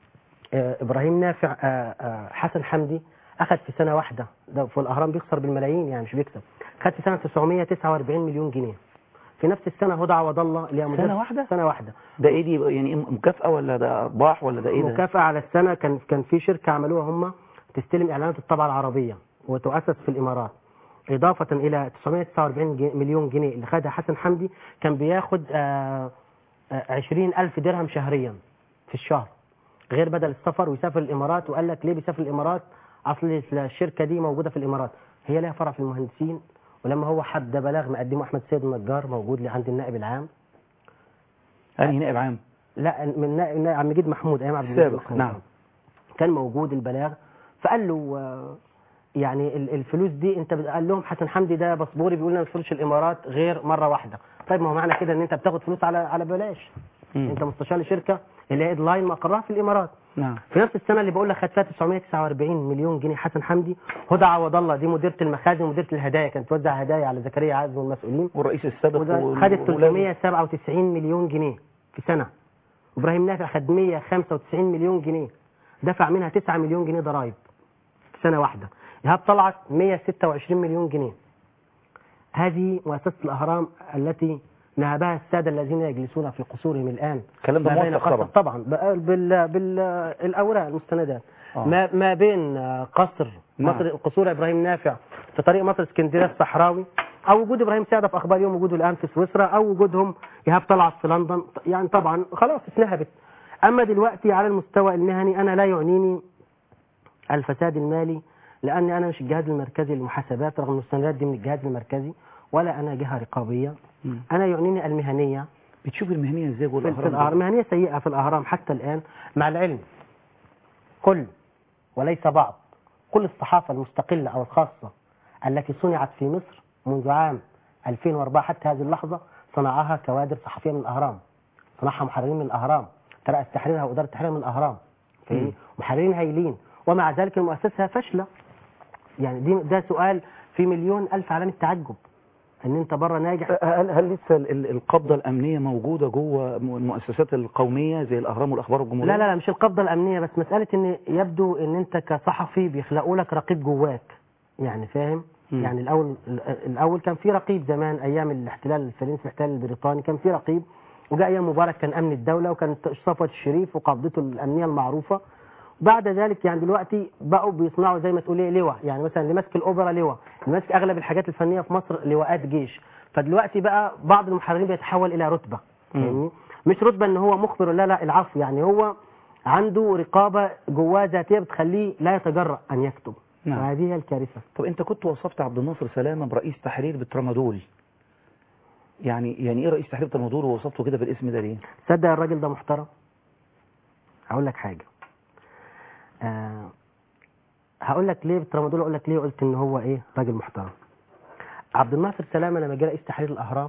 آه، إبراهيم نافع آه، آه، حسن حمدي أخذ في سنة واحدة ده في الأهرام بيخسر بالملايين يعني مش بيكسب خد في سنة 949 مليون جنيه في نفس السنة هدى عوض الله اللي هي سنة مدرس- واحدة؟ سنة واحدة ده إيه دي يعني إيه مكافأة ولا ده أرباح ولا ده إيه ده مكافأة على السنة كان كان في شركة عملوها هم تستلم إعلانات الطبعة العربية وتؤسس في الإمارات إضافة إلى 949 جي- مليون جنيه اللي خدها حسن حمدي كان بياخد آه، آه، 20 ألف درهم شهريا في الشهر غير بدل السفر ويسافر الإمارات وقال لك ليه بيسافر الإمارات أصل الشركة دي موجودة في الإمارات هي لها فرع في المهندسين ولما هو حد ده بلاغ مقدمه أحمد سيد النجار موجود لي عند النائب العام أنهي نائب عام لا من نائب نائب عم مجيد محمود أيام عبد المجيد سابق محمود. نعم كان موجود البلاغ فقال له آه، يعني ال- الفلوس دي انت بت- قال لهم حسن حمدي ده باسبوري بيقول لنا ما تدخلش الامارات غير مره واحده طيب ما هو معنى كده ان انت بتاخد فلوس على على بلاش مم. انت مستشار لشركه اللي هي لاين مقرها في الامارات نعم في نفس السنه اللي بقول لك خد فيها 949 مليون جنيه حسن حمدي هدى عوض الله دي مديره المخازن ومديره الهدايا كانت توزع هدايا على زكريا عز والمسؤولين والرئيس السابق وده وال- خدت وولاده. 397 مليون جنيه في سنة إبراهيم نافع خد 195 مليون جنيه دفع منها 9 مليون جنيه ضرائب في سنة واحدة إيهاب طلعت 126 مليون جنيه هذه مؤسسة الأهرام التي نهبها السادة الذين يجلسون في قصورهم الآن الكلام ده ما بين موثق قصر طبعا طبعا بال بال بالأوراق المستندات آه. ما ما بين آه، قصر نعم. مصر قصور ابراهيم نافع في طريق مصر اسكندريه الصحراوي او وجود ابراهيم سعده في اخبار يوم وجوده الان في سويسرا او وجودهم ايهاب طلعت في لندن يعني طبعا خلاص اتنهبت اما دلوقتي على المستوى المهني انا لا يعنيني الفساد المالي لاني انا مش الجهاز المركزي للمحاسبات رغم المستندات دي من الجهاز المركزي ولا انا جهه رقابيه مم. انا يعنيني المهنيه بتشوف المهنية ازاي جوه في, في الأهرام الأهرام مهنية سيئة في الأهرام حتى الآن مع العلم كل وليس بعض كل الصحافة المستقلة أو الخاصة التي صنعت في مصر منذ عام 2004 حتى هذه اللحظة صنعها كوادر صحفية من الأهرام صنعها محررين من الأهرام ترأس تحريرها وإدارة تحريرها من الأهرام فاهمني؟ مم. محررين هايلين ومع ذلك المؤسسة فاشلة يعني دي ده سؤال في مليون ألف علامة تعجب ان انت بره ناجح هل هل لسه ال- ال- القبضة الأمنية موجودة جوه م- المؤسسات القومية زي الأهرام والأخبار الجمهورية؟ لا لا لا مش القبضة الأمنية بس مسألة إن يبدو إن أنت كصحفي بيخلقوا لك رقيب جواك يعني فاهم؟ مم. يعني الأول الأول كان في رقيب زمان أيام الاحتلال الفرنسي الاحتلال البريطاني كان في رقيب وجاء أيام مبارك كان أمن الدولة وكان صفوة الشريف وقبضته الأمنية المعروفة بعد ذلك يعني دلوقتي بقوا بيصنعوا زي ما تقول ايه لواء يعني مثلا اللي ماسك الاوبرا لواء اللي ماسك اغلب الحاجات الفنيه في مصر لواءات جيش فدلوقتي بقى بعض المحررين بيتحول الى رتبه فاهمني مش رتبه ان هو مخبر لا لا العفو يعني هو عنده رقابه جواه ذاتيه بتخليه لا يتجرأ ان يكتب نعم. وهذه هي الكارثه طب أنت كنت وصفت عبد الناصر سلامة برئيس تحرير بالترامادول يعني يعني إيه رئيس تحرير بالترامادول ووصفته كده بالاسم ده ليه؟ تصدق الراجل ده محترم هقول لك حاجه آه هقول لك ليه بالترامادول اقول لك ليه قلت ان هو ايه راجل محترم عبد الناصر سلامه لما جه رئيس تحرير الاهرام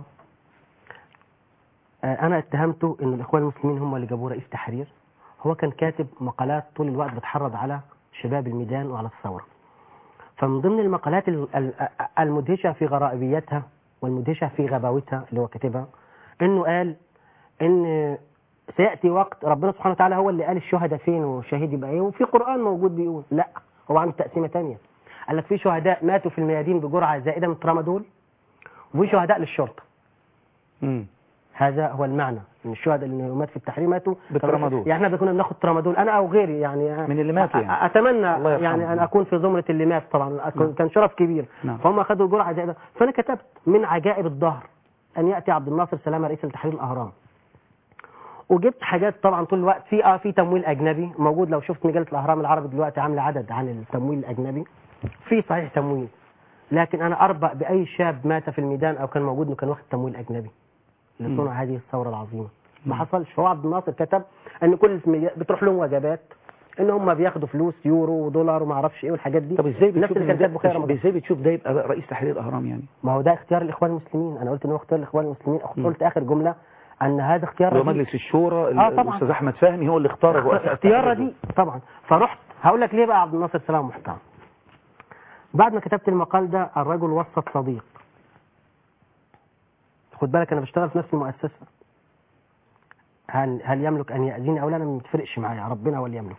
آه انا اتهمته ان الاخوان المسلمين هم اللي جابوه رئيس تحرير هو كان كاتب مقالات طول الوقت بتحرض على شباب الميدان وعلى الثوره فمن ضمن المقالات ال- ال- المدهشه في غرائبيتها والمدهشه في غباوتها اللي هو كاتبها انه قال ان سياتي وقت ربنا سبحانه وتعالى هو اللي قال الشهداء فين والشهيد يبقى ايه وفي قران موجود بيقول لا هو عامل تقسيمه ثانيه قال لك في شهداء ماتوا في الميادين بجرعه زائده من الترامادول وفي شهداء للشرطه امم هذا هو المعنى ان الشهداء اللي مات في التحرير ماتوا بالترامادول. يعني احنا كنا بناخد ترامادول انا او غيري يعني من اللي ماتوا يعني. أ- اتمنى الله يرحمه. يعني ان اكون في زمره اللي مات طبعا أكون- نعم. كان شرف كبير نعم. فهم اخذوا جرعه زائده فانا كتبت من عجائب الدهر ان ياتي عبد الناصر سلامه رئيس التحرير الاهرام وجبت حاجات طبعا طول الوقت في اه في تمويل اجنبي موجود لو شفت مجله الاهرام العربي دلوقتي عامله عدد عن التمويل الاجنبي في صحيح تمويل لكن انا اربأ باي شاب مات في الميدان او كان موجود انه كان واخد تمويل اجنبي لصنع هذه الثوره العظيمه ما حصلش هو عبد الناصر كتب ان كل الميدان بتروح لهم وجبات ان هم بياخدوا فلوس يورو ودولار وما اعرفش ايه والحاجات دي طب ازاي نفس بتشوف اللي كان إن ده- كاتبه خير رمضان ازاي بتشوف ده يبقى بقى رئيس تحرير الاهرام يعني ما هو ده اختيار الاخوان المسلمين انا قلت ان هو اختيار الاخوان المسلمين قلت اخر جمله ان هذا اختيار اللي هو رديء. مجلس الشورى آه طبعاً. الاستاذ احمد فهمي هو اللي اختار رؤساء اختيار التحرير دي طبعا فرحت هقول لك ليه بقى عبد الناصر سلام محترم بعد ما كتبت المقال ده الرجل وسط صديق خد بالك انا بشتغل في نفس المؤسسه هل هل يملك ان ياذيني او لا انا ما بتفرقش معايا ربنا هو اللي يملك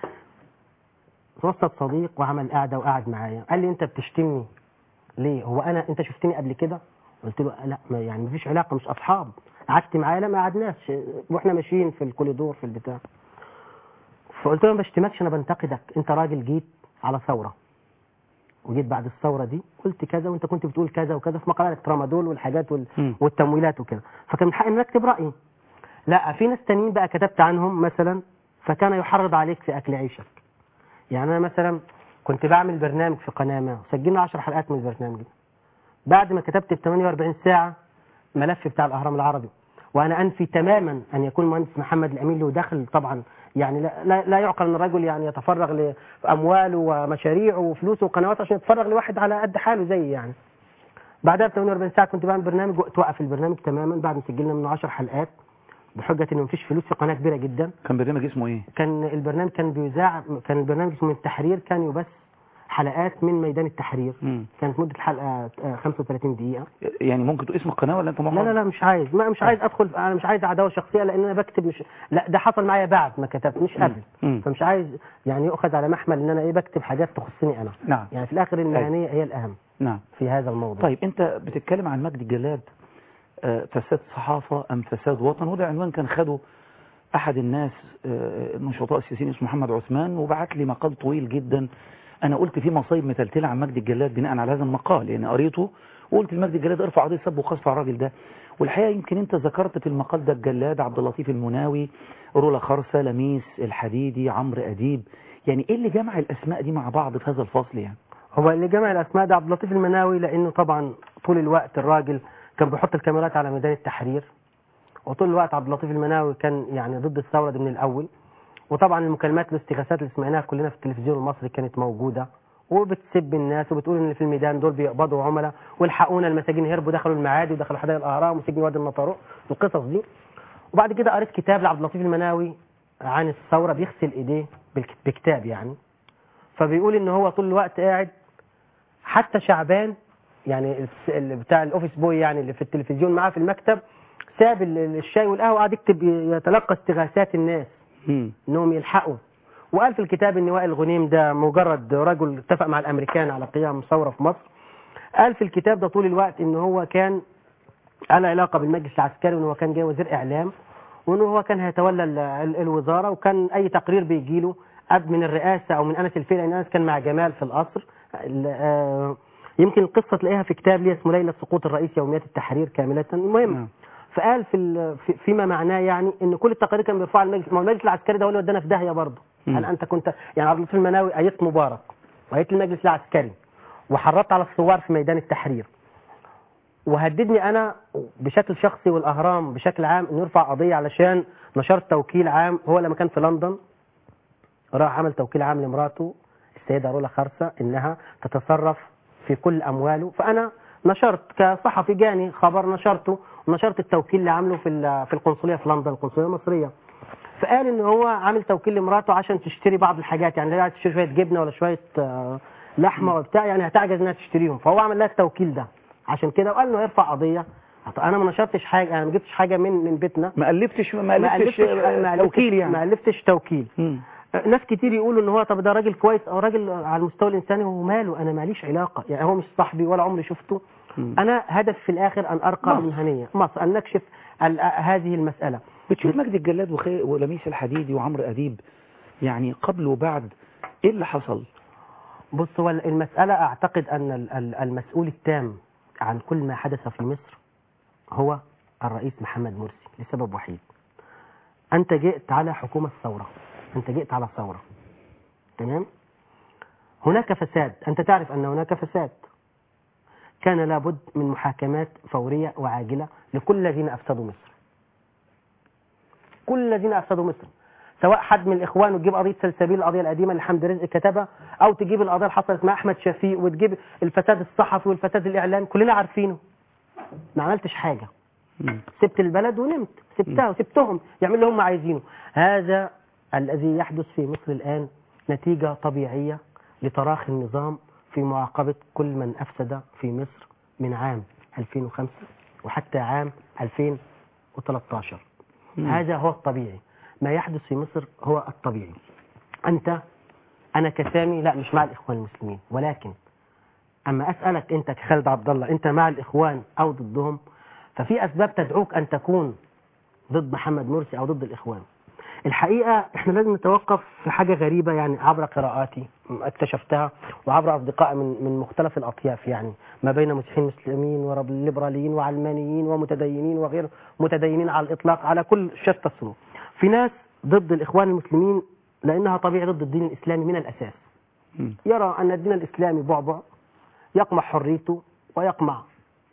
وسط صديق وعمل قعده وقعد معايا قال لي انت بتشتمني ليه هو انا انت شفتني قبل كده قلت له لا ما يعني مفيش علاقه مش اصحاب قعدت معايا لا ما قعدناش واحنا ماشيين في الكوريدور في البتاع فقلت له ما بشتمكش انا بنتقدك انت راجل جيت على ثوره وجيت بعد الثوره دي قلت كذا وانت كنت بتقول كذا وكذا في مقالات الترامادول والحاجات وال... مم. والتمويلات وكده فكان من حقي ان أنا اكتب رايي لا في ناس تانيين بقى كتبت عنهم مثلا فكان يحرض عليك في اكل عيشك يعني انا مثلا كنت بعمل برنامج في قناه ما سجلنا 10 حلقات من البرنامج ده بعد ما كتبت ب 48 ساعه ملف بتاع الاهرام العربي وانا انفي تماما ان يكون المهندس محمد الامين له دخل طبعا يعني لا, لا, لا يعقل ان الرجل يعني يتفرغ لامواله ومشاريعه وفلوسه وقنوات عشان يتفرغ لواحد على قد حاله زي يعني بعدها ب 48 ساعه كنت بعمل برنامج توقف البرنامج تماما بعد ما سجلنا منه 10 حلقات بحجه ان مفيش فلوس في قناه كبيره جدا كان برنامج اسمه ايه كان البرنامج كان بيذاع كان البرنامج اسمه التحرير كان يبث حلقات من ميدان التحرير مم. كانت مده الحلقه آه، 35 دقيقه يعني ممكن تقول اسم القناه ولا انت لا محرم لا لا مش عايز ما مش عايز ادخل انا مش عايز عداوه شخصيه لان انا بكتب مش لا ده حصل معايا بعد ما كتبت مش قبل مم. فمش عايز يعني يؤخذ على محمل ان انا ايه بكتب حاجات تخصني انا نعم يعني في الاخر المهنيه هي الاهم نعم في هذا الموضوع طيب انت بتتكلم عن مجدي الجلاد آه، فساد صحافة ام فساد وطن وده عنوان كان خده احد الناس آه، النشطاء السياسيين اسمه محمد عثمان وبعت لي مقال طويل جدا انا قلت فيه مصايب متلتلة عن مجدي الجلاد بناء على هذا المقال يعني قريته وقلت لمجدي الجلاد ارفع قضيه سب وقذف على الراجل ده والحقيقه يمكن انت ذكرت في المقال ده الجلاد عبد اللطيف المناوي رولا خرسه لميس الحديدي عمرو اديب يعني ايه اللي جمع الاسماء دي مع بعض في هذا الفصل يعني هو اللي جمع الاسماء ده عبد اللطيف المناوي لانه طبعا طول الوقت الراجل كان بيحط الكاميرات على ميدان التحرير وطول الوقت عبد اللطيف المناوي كان يعني ضد الثوره دي من الاول وطبعا المكالمات والاستغاثات اللي سمعناها كلنا في التلفزيون المصري كانت موجوده وبتسب الناس وبتقول ان اللي في الميدان دول بيقبضوا عملاء والحقونا المساجين هربوا دخلوا المعادي ودخلوا حدائق الاهرام وسجن وادي النطروق القصص دي وبعد كده قريت كتاب لعبد اللطيف المناوي عن الثوره بيغسل ايديه بالك- بكتاب يعني فبيقول ان هو طول الوقت قاعد حتى شعبان يعني الس- اللي بتاع الاوفيس بوي يعني اللي في التلفزيون معاه في المكتب ساب ال- ال- الشاي والقهوه قعد يكتب يتلقى استغاثات الناس مم. انهم يلحقوا وقال في الكتاب ان وائل غنيم ده مجرد رجل اتفق مع الامريكان على قيام ثوره في مصر قال في الكتاب ده طول الوقت ان هو كان على علاقه بالمجلس العسكري وان هو كان جاي وزير اعلام وان هو كان هيتولى ال- ال- الوزاره وكان اي تقرير بيجي له قبل من الرئاسه او من انس الفيل لان انس كان مع جمال في القصر ال- آه، يمكن القصه تلاقيها في كتاب ليه اسمه ليله سقوط الرئيس يوميات التحرير كامله المهم نعم. فقال في ال- في- فيما معناه يعني ان كل التقارير كان بيرفعها المجلس ما هو المجلس العسكري ده هو اللي ودانا في داهيه برضه مم. هل انت كنت يعني عبد اللطيف المناوي ايدت مبارك وايدت المجلس العسكري وحرضت على الثوار في ميدان التحرير وهددني انا بشكل شخصي والاهرام بشكل عام انه يرفع قضيه علشان نشرت توكيل عام هو لما كان في لندن راح عمل توكيل عام لمراته السيده رولا خرسه انها تتصرف في كل امواله فانا نشرت كصحفي جاني خبر نشرته ونشرت التوكيل اللي عامله في ال- في القنصليه في لندن القنصليه المصريه فقال ان هو عامل توكيل لمراته عشان تشتري بعض الحاجات يعني لا تشتري شويه جبنه ولا شويه آه، لحمه وبتاع يعني هتعجز انها تشتريهم فهو عمل لها التوكيل ده عشان كده وقال انه يرفع قضيه طب انا ما نشرتش حاجه انا ما جبتش حاجه من من بيتنا ما الفتش ما ما الفتش ما ألفتش- توكيل يعني ما الفتش توكيل مم. ناس كتير يقولوا ان هو طب ده راجل كويس او راجل على المستوى الانساني هو ماله انا ماليش علاقه يعني هو مش صاحبي ولا عمري شفته مم. انا هدف في الاخر ان ارقى مصر. منهنيه مصر ان نكشف ال- هذه المساله بتشوف مجدي الجلاد وخي... ولميس الحديدي وعمرو اديب يعني قبل وبعد ايه اللي حصل بص هو المسألة أعتقد أن ال- ال- المسؤول التام عن كل ما حدث في مصر هو الرئيس محمد مرسي لسبب وحيد أنت جئت على حكومة ثورة أنت جئت على ثورة تمام هناك فساد أنت تعرف أن هناك فساد كان لابد من محاكمات فورية وعاجلة لكل الذين أفسدوا مصر كل الذين أفسدوا مصر سواء حد من الإخوان وتجيب قضية سلسبيل القضية القديمة اللي حمد رزق كتبها أو تجيب القضية اللي حصلت مع أحمد شفيق وتجيب الفساد الصحفي والفساد الإعلامي كلنا عارفينه ما عملتش حاجة مم. سبت البلد ونمت سبتها وسبتهم يعملوا اللي هم عايزينه هذا الذي يحدث في مصر الآن نتيجة طبيعية لتراخي النظام في معاقبة كل من أفسد في مصر من عام 2005 وحتى عام 2013 مم. هذا هو الطبيعي ما يحدث في مصر هو الطبيعي أنت أنا كسامي لا مش مع الإخوان المسلمين ولكن أما أسألك أنت كخالد عبد الله أنت مع الإخوان أو ضدهم ففي أسباب تدعوك أن تكون ضد محمد مرسي أو ضد الإخوان الحقيقة احنا لازم نتوقف في حاجة غريبة يعني عبر قراءاتي اكتشفتها وعبر أصدقاء من من مختلف الأطياف يعني ما بين مسيحيين مسلمين وليبراليين وعلمانيين ومتدينين وغير متدينين على الإطلاق على كل شتى الصنوف في ناس ضد الإخوان المسلمين لأنها طبيعي ضد الدين الإسلامي من الأساس مم. يرى أن الدين الإسلامي بعبع يقمع حريته ويقمع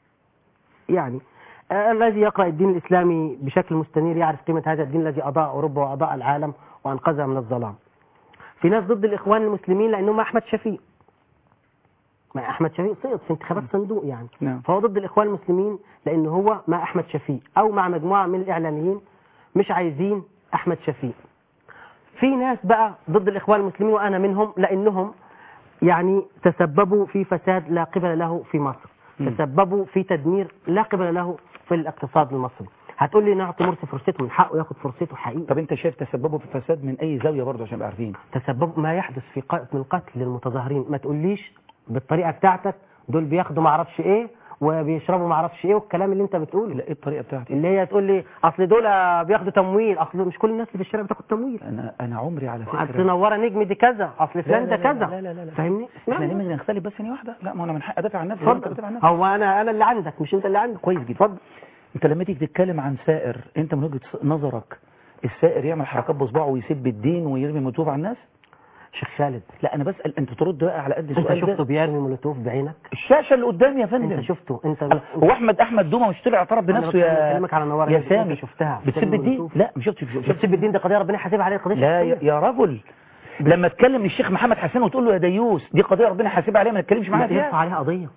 يعني آه، الذي يقرأ الدين الإسلامي بشكل مستنير يعرف قيمة هذا الدين الذي أضاء أوروبا وأضاء العالم وأنقذها من الظلام في ناس ضد الإخوان المسلمين لأنهم أحمد شفيق ما أحمد شفيق سقط في انتخابات صندوق يعني نعم. فهو ضد الإخوان المسلمين لأنه هو مع أحمد شفيق أو مع مجموعة من الإعلاميين مش عايزين أحمد شفيق في ناس بقى ضد الإخوان المسلمين وأنا منهم لأنهم يعني تسببوا في فساد لا قبل له في مصر مم. تسببوا في تدمير لا قبل له في الاقتصاد المصري هتقول لي نعطي مرسي فرصته من حقه ياخد فرصته حقيقي طب انت شايف تسببه في الفساد من اي زاويه برضه عشان نبقى عارفين تسبب ما يحدث في ق- من قتل للمتظاهرين ما تقوليش بالطريقه بتاعتك دول بياخدوا ما اعرفش ايه وبيشربوا ما اعرفش ايه والكلام اللي انت بتقوله لا ايه الطريقه بتاعتي اللي هي تقول لي اصل دول بياخدوا تمويل اصل مش كل الناس اللي في الشارع بتاخد تمويل انا انا عمري على اصل فكره نوره نجم دي كذا اصل فلان لا، ده لا، لا، كذا لا، لا، لا، لا. فاهمني احنا ليه اسمعني. ما نختلف بس ثانيه واحده لا ما انا من حق ادافع عن نفسي وانت اتفضل بتدافع عن نفسك هو انا انا اللي عندك مش انت اللي عندك كويس جدا اتفضل انت لما تيجي تتكلم عن سائر انت من وجهه نظرك السائر يعمل حركات بصباعه ويسب الدين ويرمي مولوتوف على الناس شيخ خالد لا انا بسال انت ترد بقى على قد انت السؤال شفته ده بيرمي مولوتوف بعينك الشاشه اللي قدامي يا فندم انت شفته انت هو احمد احمد دومه مش طلع اعترف أنا بنفسه يا بكلمك على نوار يا نجم، سامي انت شفتها بتسب الدين لا مش شفت شفت بتسب الدين دي قضيه ربنا يحاسبها عليها قضيه لا يا, شخصية. يا رجل لما تكلم الشيخ محمد حسين وتقول له يا ديوس دي قضيه ربنا حاسبها عليها ما نتكلمش معاها يرفع فيها عليها قضيه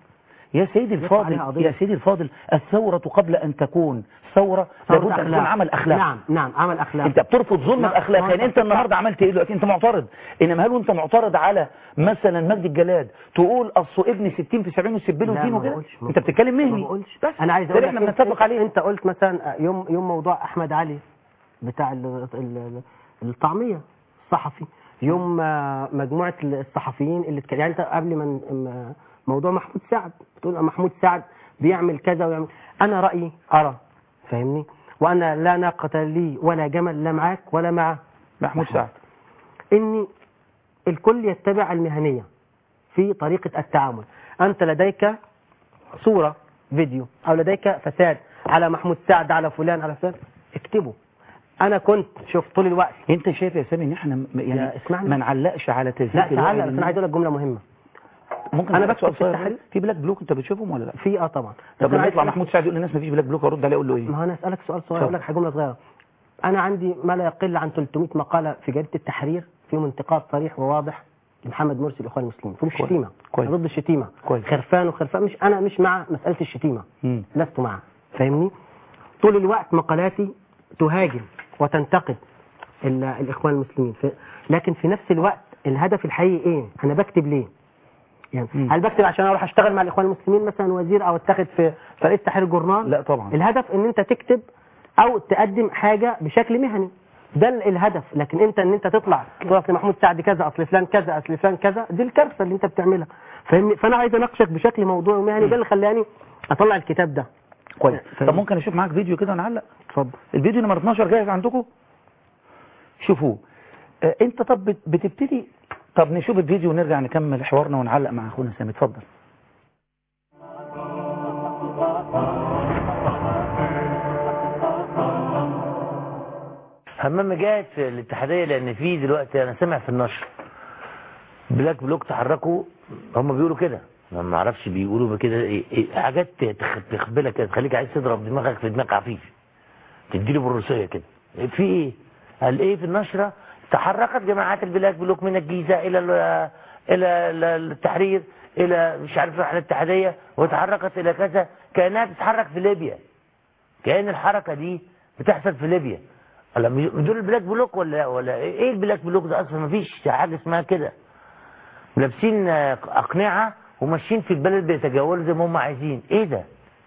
يا سيدي عليها الفاضل قضية. يا سيدي الفاضل الثورة قبل أن تكون ثورة ثورة لابد أن أخلاق. تكون عمل أخلاق نعم نعم عمل أخلاق انت بترفض ظلم نعم. باخلاق نعم. يعني انت النهارده عملت ايه دلوقتي انت معترض انما هل وانت معترض على مثلا مجدي الجلاد تقول اصل ابن 60 في 70 وسبله لا، الدين ما وكده بقولش، ما انت بتتكلم ما مهني بقولش بس انا عايز ده اقول اللي لك احنا انت- بنتفق عليه انت قلت مثلا يوم يوم موضوع احمد علي بتاع ال- ال- الطعميه الصحفي يوم آه، مجموعه الصحفيين اللي اتكلم يعني انت قبل ما م- موضوع محمود سعد بتقول محمود سعد بيعمل كذا ويعمل انا رايي ارى فاهمني وانا لا ناقه لي ولا جمل لا معاك ولا مع محمود سعد ان الكل يتبع المهنيه في طريقه التعامل انت لديك صوره فيديو او لديك فساد على محمود سعد على فلان على فلان اكتبه انا كنت شوف طول الوقت انت شايف يا سامي ان احنا م- يعني يا اسمعني. ما نعلقش على تزييف لا الوعي تعالى بس للناس؟ انا عايز اقول لك جمله مهمه ممكن أنا أسألك بكتب سؤال في صغير؟ التحرير. في بلاك بلوك انت بتشوفهم ولا لا في اه طبعا بس طب أنا لما عايز يطلع أسألك- محمود سعد يقول للناس مفيش بلاك بلوك ارد عليه اقول له ايه ما هو انا اسالك سؤال صغير اتفضل. اقول لك جمله صغيره انا عندي ما لا يقل عن 300 مقاله في جريده التحرير فيهم انتقاد صريح وواضح لمحمد مرسي الاخوان المسلمين فيهم كويس. شتيمه كويس. أنا ضد الشتيمه كويس. خرفان وخرفان مش انا مش مع مساله الشتيمه مم. لست معه فاهمني طول الوقت مقالاتي تهاجم وتنتقد ال- الاخوان المسلمين ف... لكن في نفس الوقت الهدف الحقيقي ايه انا بكتب ليه يعني مم. هل بكتب عشان اروح اشتغل مع الاخوان المسلمين مثلا وزير او اتخذ في فريق تحرير جورنال لا طبعا الهدف ان انت تكتب او تقدم حاجه بشكل مهني ده ال- الهدف لكن انت ان انت تطلع تقول اصل محمود سعد كذا اصل فلان كذا اصل فلان كذا دي الكارثه اللي انت بتعملها فاهمني فانا عايز اناقشك بشكل موضوعي ومهني ده اللي خلاني اطلع الكتاب ده كويس فاهم. طب ممكن اشوف معاك فيديو كده ونعلق اتفضل الفيديو نمرة 12 جاهز عندكم شوفوه آه، انت طب بت- بتبتدي طب نشوف الفيديو ونرجع نكمل حوارنا ونعلق مع اخونا سامي اتفضل همام جاهز في الاتحادية لأن في دلوقتي أنا سامع في النشر بلاك بلوك تحركوا هم بيقولوا كده ما ما اعرفش بيقولوا كده إيه إيه حاجات تخ- تخبلك كده تخليك عايز تضرب دماغك في دماغ عفيف تديله بالروسية كده إيه في ايه قال ايه في النشرة تحركت جماعات البلاك بلوك من الجيزة الى ال- الى ال- التحرير الى مش عارف راح الاتحادية وتحركت الى كذا كأنها بتتحرك في ليبيا كأن الحركة دي بتحصل في ليبيا ولا مش- دول البلاك بلوك ولا ولا ايه إيه البلاك بلوك ده اصلا مفيش حاجة اسمها كده لابسين آه، أقنعة وماشيين في البلد بيتجولوا زي ما هم عايزين ايه ده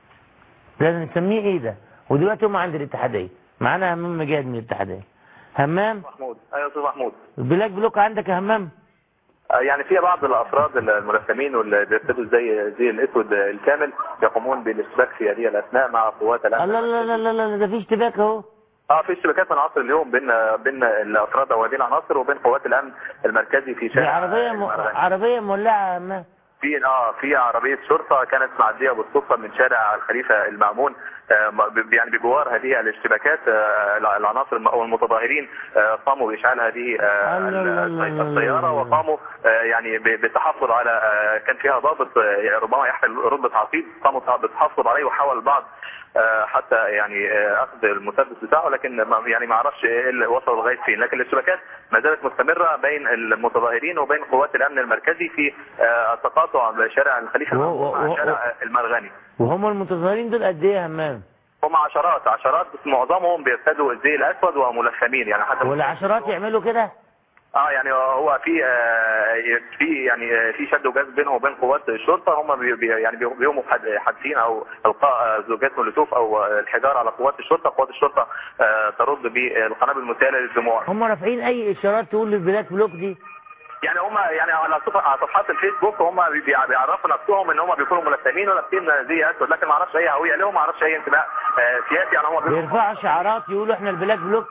ده نسميه ايه ده ودلوقتي هم عند الاتحادية معانا همام مجاهد من الاتحادية همام محمود ايوه استاذ محمود البلاك بلوك عندك يا همام آه، يعني في بعض الافراد الملثمين واللي بيرتدوا زي زي الاسود الكامل يقومون بالاشتباك في هذه الاثناء مع قوات الامن الله لا لا لا لا ده في اشتباك اهو اه في اشتباكات من عصر اليوم بين بين الافراد او هذه العناصر وبين قوات الامن المركزي في دي شارع عربية م... المرغني. عربية مولعة يا همام في اه في عربيه شرطه كانت معديه بالصدفه من شارع الخليفه المامون آه، ب- يعني بجوار هذه الاشتباكات آه، العناصر الم- او المتظاهرين آه، قاموا باشعال هذه آه، الله الله الله الله السياره الله. وقاموا آه، يعني ب- بالتحفظ على آه، كان فيها ضابط آه، ربما يحمل رتبه عقيد قاموا بالتحفظ عليه وحاول البعض آه، حتى يعني آه، اخذ المسدس بتاعه لكن ما يعني ما اعرفش ايه اللي وصلوا لغايه فين لكن الاشتباكات ما زالت مستمره بين المتظاهرين وبين قوات الامن المركزي في آه، التقاطع بشارع الخليفه و- المأمون و- و- مع شارع المرغني وهم المتظاهرين دول قد ايه يا همام هم عشرات عشرات بس معظمهم بيرتدوا الزي الاسود وملثمين يعني حتى والعشرات يعملوا كده اه يعني هو في آه، في يعني آه، في شد وجذب بينهم وبين قوات الشرطه هم بي بي- يعني بي- بيقوموا بحد- حادثين او القاء آه، زوجات مولوتوف او آه، الحجار على قوات الشرطه قوات الشرطه آه، ترد بالقنابل المسيله للدموع هم رافعين اي اشارات تقول للبلاك بلوك دي يعني هم يعني على صف- على صفحات الفيسبوك هم بي- بي- بيعرفوا نفسهم ان هم بيكونوا ملثمين ولابسين زي اسود لكن ما اعرفش اي هويه لهم ما اعرفش اي انتماء آه، سياسي يعني هم بيقولوا- بيرفعوا شعارات يقولوا احنا البلاك بلوك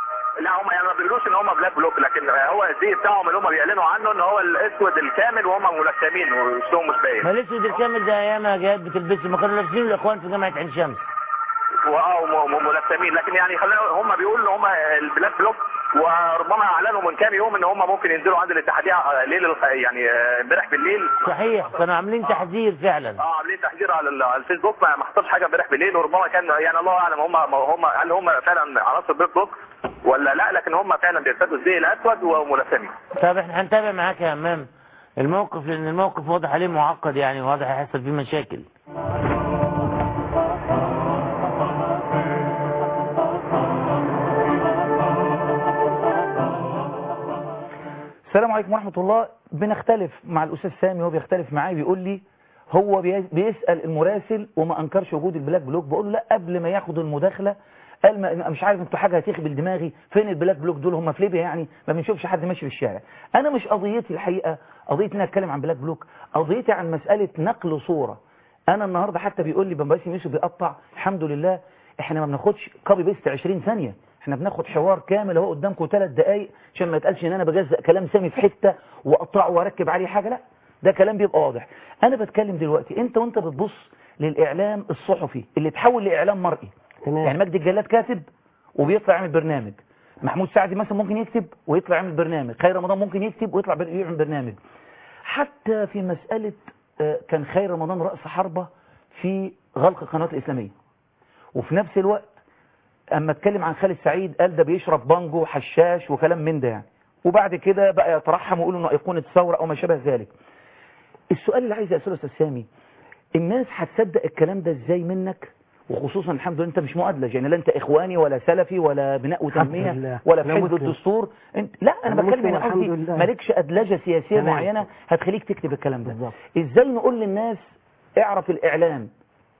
لا هم يعني ما بيقولوش ان هم بلاك بلوك لكن هو الزي بتاعهم اللي هم بيعلنوا عنه ان هو الاسود الكامل وهم ملثمين ووشهم مش باين ما الاسود الكامل ده ايام يا جهاد بتلبسه ما كانوا لابسينه الاخوان في جامعه عين شمس واه م- م- ملثمين لكن يعني خلينا هم بيقولوا ان هم البلاك بلوك وربما اعلنوا من كام يوم ان هم ممكن ينزلوا عند الاتحاديه آه، ليل الخ- يعني آه، امبارح بالليل صحيح كانوا عاملين تحذير فعلا اه عاملين تحذير على ال- على الفيسبوك ما ما حصلش حاجه امبارح بالليل وربما كان يعني الله اعلم هم هم هل هم فعلا عناصر بلاك بلوك ولا لا لكن هم فعلا بيرتدوا الزي الاسود وملثمين طب احنا هنتابع معاك يا همام الموقف لان الموقف واضح عليه معقد يعني واضح هيحصل فيه مشاكل السلام عليكم ورحمة الله بنختلف مع الأستاذ سامي وهو بيختلف معايا بيقول لي هو بي- بيسأل المراسل وما أنكرش وجود البلاك بلوك بقول له لا قبل ما ياخد المداخلة قال ما مش عارف انتوا حاجة هتخبل دماغي فين البلاك بلوك دول هم في ليبيا يعني ما بنشوفش حد ماشي في الشارع أنا مش قضيتي الحقيقة قضيتي إن أنا أتكلم عن بلاك بلوك قضيتي عن مسألة نقل صورة أنا النهاردة حتى بيقول لي بمباسم يوسف بيقطع الحمد لله احنا ما بناخدش كوبي بيست 20 ثانية احنا بناخد حوار كامل اهو قدامكم ثلاث دقايق عشان ما يتقالش ان انا بجزء كلام سامي في حته واقطعه واركب عليه حاجه لا ده كلام بيبقى واضح انا بتكلم دلوقتي انت وانت بتبص للاعلام الصحفي اللي اتحول لاعلام مرئي تمام. يعني مجدي الجلاد كاتب وبيطلع يعمل برنامج محمود سعدي مثلا ممكن يكتب ويطلع يعمل برنامج خير رمضان ممكن يكتب ويطلع بر- يعمل برنامج حتى في مسألة آه، كان خير رمضان رأس حربة في غلق القنوات الإسلامية وفي نفس الوقت اما اتكلم عن خالد سعيد قال ده بيشرب بانجو وحشاش وكلام من ده يعني وبعد كده بقى يترحم ويقولوا انه ايقونه ثوره او ما شابه ذلك السؤال اللي عايز اساله يا استاذ سامي الناس هتصدق الكلام ده ازاي منك وخصوصا الحمد لله انت مش مؤدلج يعني لا انت اخواني ولا سلفي ولا بناء وتنميه لله. ولا في أنا حزب مسلم. الدستور انت لا انا أنا بتكلم مسلم انا والحمد قصدي لله. مالكش ادلجه سياسيه تمام. معينه هتخليك تكتب الكلام ده بالظبط. ازاي نقول للناس اعرف الاعلام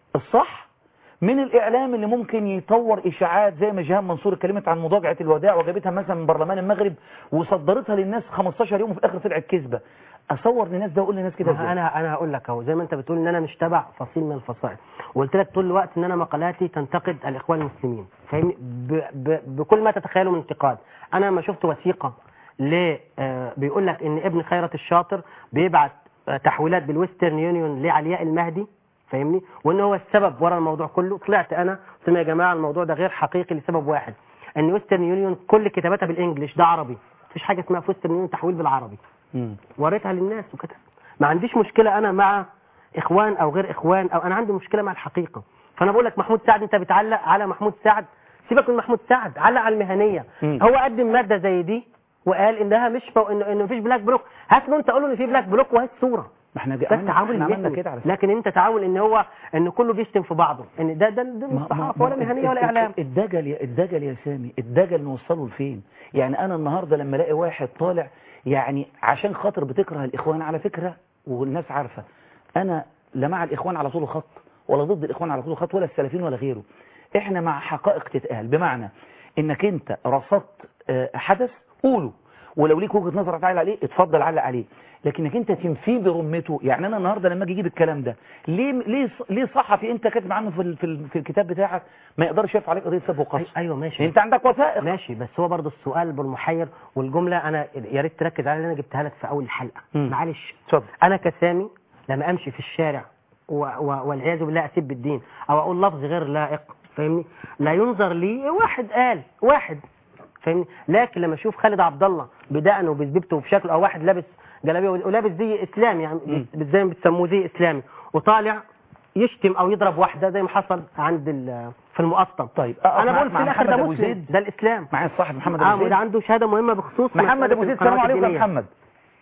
الصح من الاعلام اللي ممكن يطور اشاعات زي ما جهان منصور اتكلمت عن مضاجعه الوداع وجابتها مثلا من برلمان المغرب وصدرتها للناس 15 يوم وفي الاخر طلعت كذبه اصور للناس ده واقول للناس كده ما ازاي انا انا هقول لك اهو زي ما انت بتقول ان انا مش تبع فصيل من الفصائل وقلت لك طول الوقت ان انا مقالاتي تنتقد الاخوان المسلمين فاهمني ب- ب- بكل ما تتخيله من انتقاد انا ما شفت وثيقه ل آه، بيقول لك ان ابن خيرت الشاطر بيبعت آه، تحويلات بالويسترن يونيون لعلياء المهدي فاهمني وان هو السبب ورا الموضوع كله طلعت انا قلت لهم يا جماعه الموضوع ده غير حقيقي لسبب واحد ان ويسترن يونيون كل كتاباتها بالانجلش ده عربي مفيش حاجه اسمها في ويسترن يونيون تحويل بالعربي مم. وريتها للناس وكده ما عنديش مشكلة أنا مع إخوان أو غير إخوان أو أنا عندي مشكلة مع الحقيقة فأنا بقول لك محمود سعد أنت بتعلق على محمود سعد سيبك من محمود سعد علق على المهنية مم. هو قدم مادة زي دي وقال إنها مش مو... إنه إنه مفيش بلاك بلوك هات له أنت قول له إن في بلاك بلوك وهات صورة ما احنا ده عملنا, التعامل احنا عملنا المهني. كده على فكرة. لكن أنت تعامل إن هو إن كله بيشتم في بعضه إن ده ده, ده مش صحافة ولا مهنية ولا إعلام الدجل يا الدجل يا سامي الدجل نوصله لفين يعني انا النهارده لما الاقي واحد طالع يعني عشان خاطر بتكره الاخوان على فكره والناس عارفه انا لا مع الاخوان على طول الخط ولا ضد الاخوان على طول الخط ولا السلفيين ولا غيره احنا مع حقائق تتقال بمعنى انك انت رصدت آه، حدث قوله ولو ليك وجهه نظر تعالى عليه اتفضل علق عليه لكنك انت تنفيه برمته يعني انا النهارده لما اجي اجيب الكلام ده ليه ليه ليه صحفي انت كاتب عنه في ال- في, ال- في الكتاب بتاعك ما يقدرش يرفع عليك قضيه سب وقصف أي- ايوه ماشي انت عندك وثائق ماشي بس هو برضه السؤال بالمحير والجمله انا يا ريت تركز على اللي انا جبتها لك في اول الحلقه مم. معلش اتفضل انا كسامي لما امشي في الشارع و... و... والعياذ بالله اسب الدين او اقول لفظ غير لائق فاهمني لا ينظر لي واحد قال واحد فاهمني لكن لما اشوف خالد عبد الله بدقنه وبزبيبته وبشكله او واحد لابس جلابيه ولابس زي اسلامي يعني مم. بت- زي ما بتسموه زي اسلامي وطالع يشتم او يضرب واحده زي ما حصل عند ال... في المقطم طيب أقف انا مع- بقول في مع الاخر محمد ده أبو مسلم زيد. ده الاسلام معايا الصاحب محمد اه ابو وده زيد عنده شهاده مهمه بخصوص محمد مسألة ابو زيد القنوات السلام عليكم يا الدينية. محمد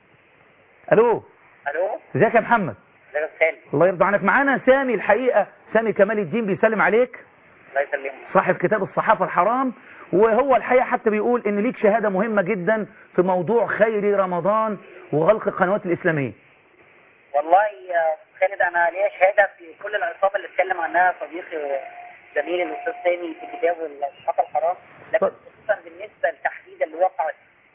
الو الو ازيك يا محمد ازيك يا سالم الله يرضى عنك معانا سامي الحقيقه سامي كمال الدين بيسلم عليك الله يسلمك صاحب كتاب الصحافة الحرام وهو الحقيقة حتى بيقول ان ليك شهادة مهمة جدا في موضوع خير رمضان وغلق القنوات الإسلامية والله يا خالد انا ليا شهاده في كل العصابه اللي اتكلم عنها صديقي زميلي الاستاذ سامي في كتابه الصحافه الحرام لكن اتفضل. خصوصا بالنسبه للتحديد اللي وقع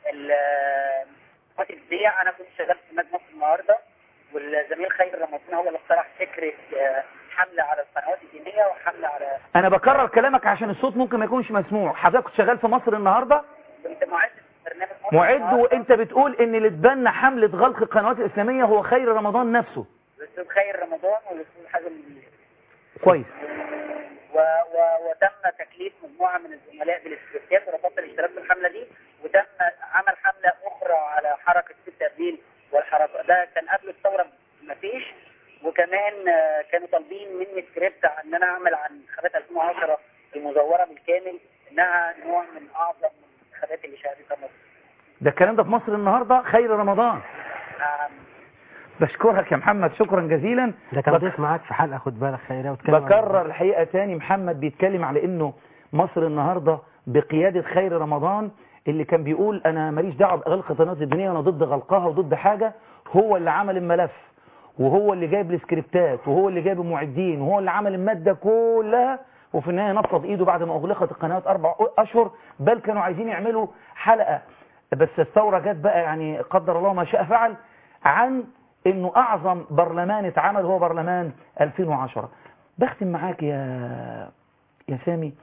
قناه البيع انا كنت شغال في مجمع النهارده والزميل خير رمضان هو اللي اقترح فكره آه، حمله على القنوات الدينيه وحمله على انا بكرر كلامك عشان الصوت ممكن ما يكونش مسموع حضرتك كنت شغال في مصر النهاردة كنت معد في برنامج مصر معد النهاردة. وانت بتقول ان اللي اتبنى حملة غلق القنوات الإسلامية هو خير رمضان نفسه الاستاذ خير رمضان والاستاذ حازم منير كويس و... و... وتم تكليف مجموعه من الزملاء بالاستفتاء ورفضت الاشتراك في الحمله دي وتم عمل حمله اخرى على حركه ست ابريل والحركه ده كان قبل الثوره مفيش وكمان آه، كانوا طالبين مني سكريبت عن ان انا اعمل عن انتخابات 2010 المزوره بالكامل انها نوع من اعظم الانتخابات اللي شهدتها مصر ده الكلام ده في مصر النهاردة خير رمضان آم، بشكرك يا محمد شكرا جزيلا ده كان بك- ضيف معاك في حلقه خد بالك خيريه واتكلم عن- بكرر الحقيقة تاني محمد بيتكلم على انه مصر النهاردة بقيادة خير رمضان اللي كان بيقول انا ماليش دعوة بغلق القنوات الدينية وانا ضد غلقها وضد حاجة هو اللي عمل الملف وهو اللي جايب السكريبتات وهو اللي جايب المعدين وهو اللي عمل المادة كلها وفي النهاية نفض ايده بعد ما اغلقت القنوات اربع اشهر بل كانوا عايزين يعملوا حلقة بس الثورة جت بقى يعني قدر الله ما شاء فعل عن انه اعظم برلمان اتعمل هو برلمان 2010 بختم معاك يا يا سامي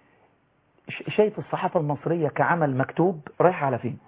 ش- شايف الصحافة المصرية كعمل مكتوب رايح على فين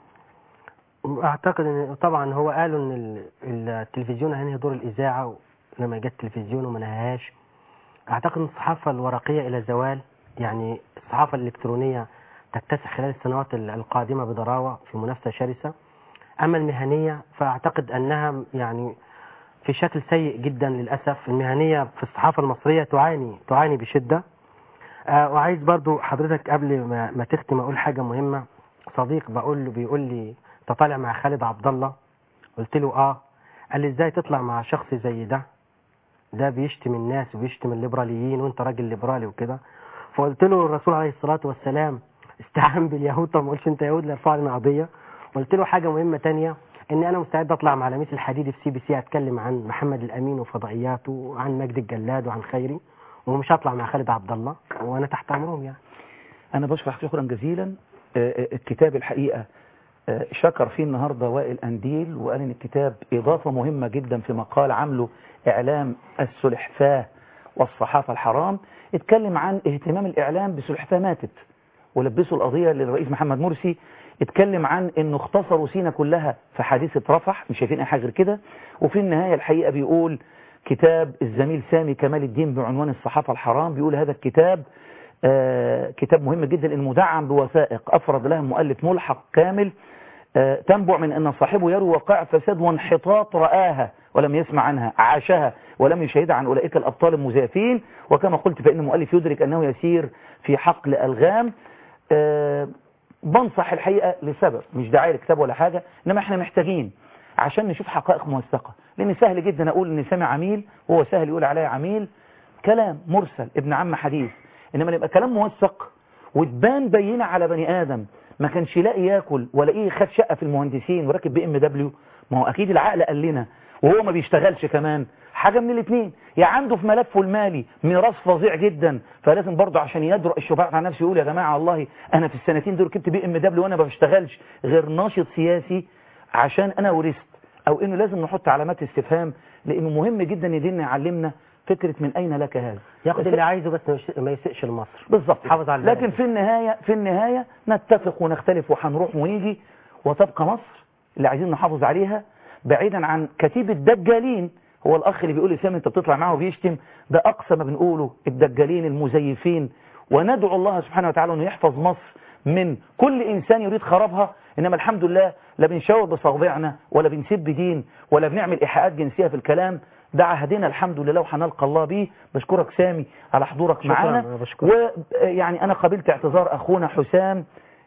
اعتقد ان طبعا هو قالوا ان ال- التلفزيون هينهي دور الاذاعه لما جت التلفزيون وما نهاهاش اعتقد ان الصحافه الورقيه الى زوال يعني الصحافه الالكترونيه تكتسح خلال السنوات ال- القادمه بضراوه في منافسه شرسه اما المهنيه فاعتقد انها يعني في شكل سيء جدا للاسف المهنيه في الصحافه المصريه تعاني تعاني بشده آه وعايز برضو حضرتك قبل ما, ما تختم اقول حاجه مهمه صديق بقول له بيقول لي انت طالع مع خالد عبد الله قلت له اه قال لي ازاي تطلع مع شخص زي ده ده بيشتم الناس وبيشتم الليبراليين وانت راجل ليبرالي وكده فقلت له الرسول عليه الصلاه والسلام استعان باليهود طب ما قلتش انت يهود لا ارفع لنا قضيه قلت له حاجه مهمه تانية ان انا مستعد اطلع مع لميس الحديدي في سي بي سي اتكلم عن محمد الامين وفضائياته وعن مجد الجلاد وعن خيري ومش هطلع مع خالد عبد الله وانا تحت امرهم يعني انا بشكرك شكرا جزيلا آه، آه، الكتاب الحقيقة آه، شكر فيه النهاردة وائل أنديل وقال ان الكتاب اضافة مهمة جدا في مقال عامله اعلام السلحفاة والصحافة الحرام اتكلم عن اهتمام الاعلام بسلحفاة ماتت ولبسوا القضية للرئيس محمد مرسي اتكلم عن انه اختصروا سينا كلها في حادثة رفح مش شايفين اي حاجة غير كده وفي النهاية الحقيقة بيقول كتاب الزميل سامي كمال الدين بعنوان الصحافة الحرام بيقول هذا الكتاب آه كتاب مهم جدا انه مدعم بوثائق افرد له مؤلف ملحق كامل آه تنبع من ان صاحبه يروي وقائع فساد وانحطاط رآها ولم يسمع عنها عاشها ولم يشهدها عن اولئك الابطال المزيفين وكما قلت فان المؤلف يدرك انه يسير في حقل الغام آه بنصح الحقيقة لسبب مش داعي لكتاب ولا حاجة انما احنا محتاجين عشان نشوف حقائق موثقة لان سهل جدا اقول ان سامي عميل وهو سهل يقول عليا عميل كلام مرسل ابن عم حديث انما يبقى كلام موثق وتبان بينة على بني ادم ما كانش يلاقي ياكل ولا ايه خد شقة في المهندسين وركب بي ام دبليو ما هو اكيد العقل قال لنا وهو ما بيشتغلش كمان حاجة من الاثنين يا عنده في ملفه المالي ميراث فظيع جدا فلازم برضه عشان يدرأ الشباب على نفسه يقول يا جماعة والله انا في السنتين دول ركبت بي ام دبليو وانا ما بشتغلش غير ناشط سياسي عشان انا ورثت او انه لازم نحط علامات استفهام لانه مهم جدا ان ديننا يعلمنا فكرة من اين لك هذا ياخد اللي عايزه بس ما يش- ما يسئش لمصر بالظبط حافظ على لكن البلد. في النهاية في النهاية نتفق ونختلف وهنروح ونيجي وتبقى مصر اللي عايزين نحافظ عليها بعيدا عن كتيبة دجالين هو الأخ اللي بيقول لي سامي أنت بتطلع معه وبيشتم ده أقصى ما بنقوله الدجالين المزيفين وندعو الله سبحانه وتعالى أنه يحفظ مصر من كل إنسان يريد خرابها إنما الحمد لله لا بنشاور بصوابعنا ولا بنسب دين ولا بنعمل إيحاءات جنسية في الكلام ده عهدنا الحمد لله وهنلقى الله بيه بشكرك سامي على حضورك شكراً، معانا أنا بشكرك. ويعني أنا قبلت اعتذار أخونا حسام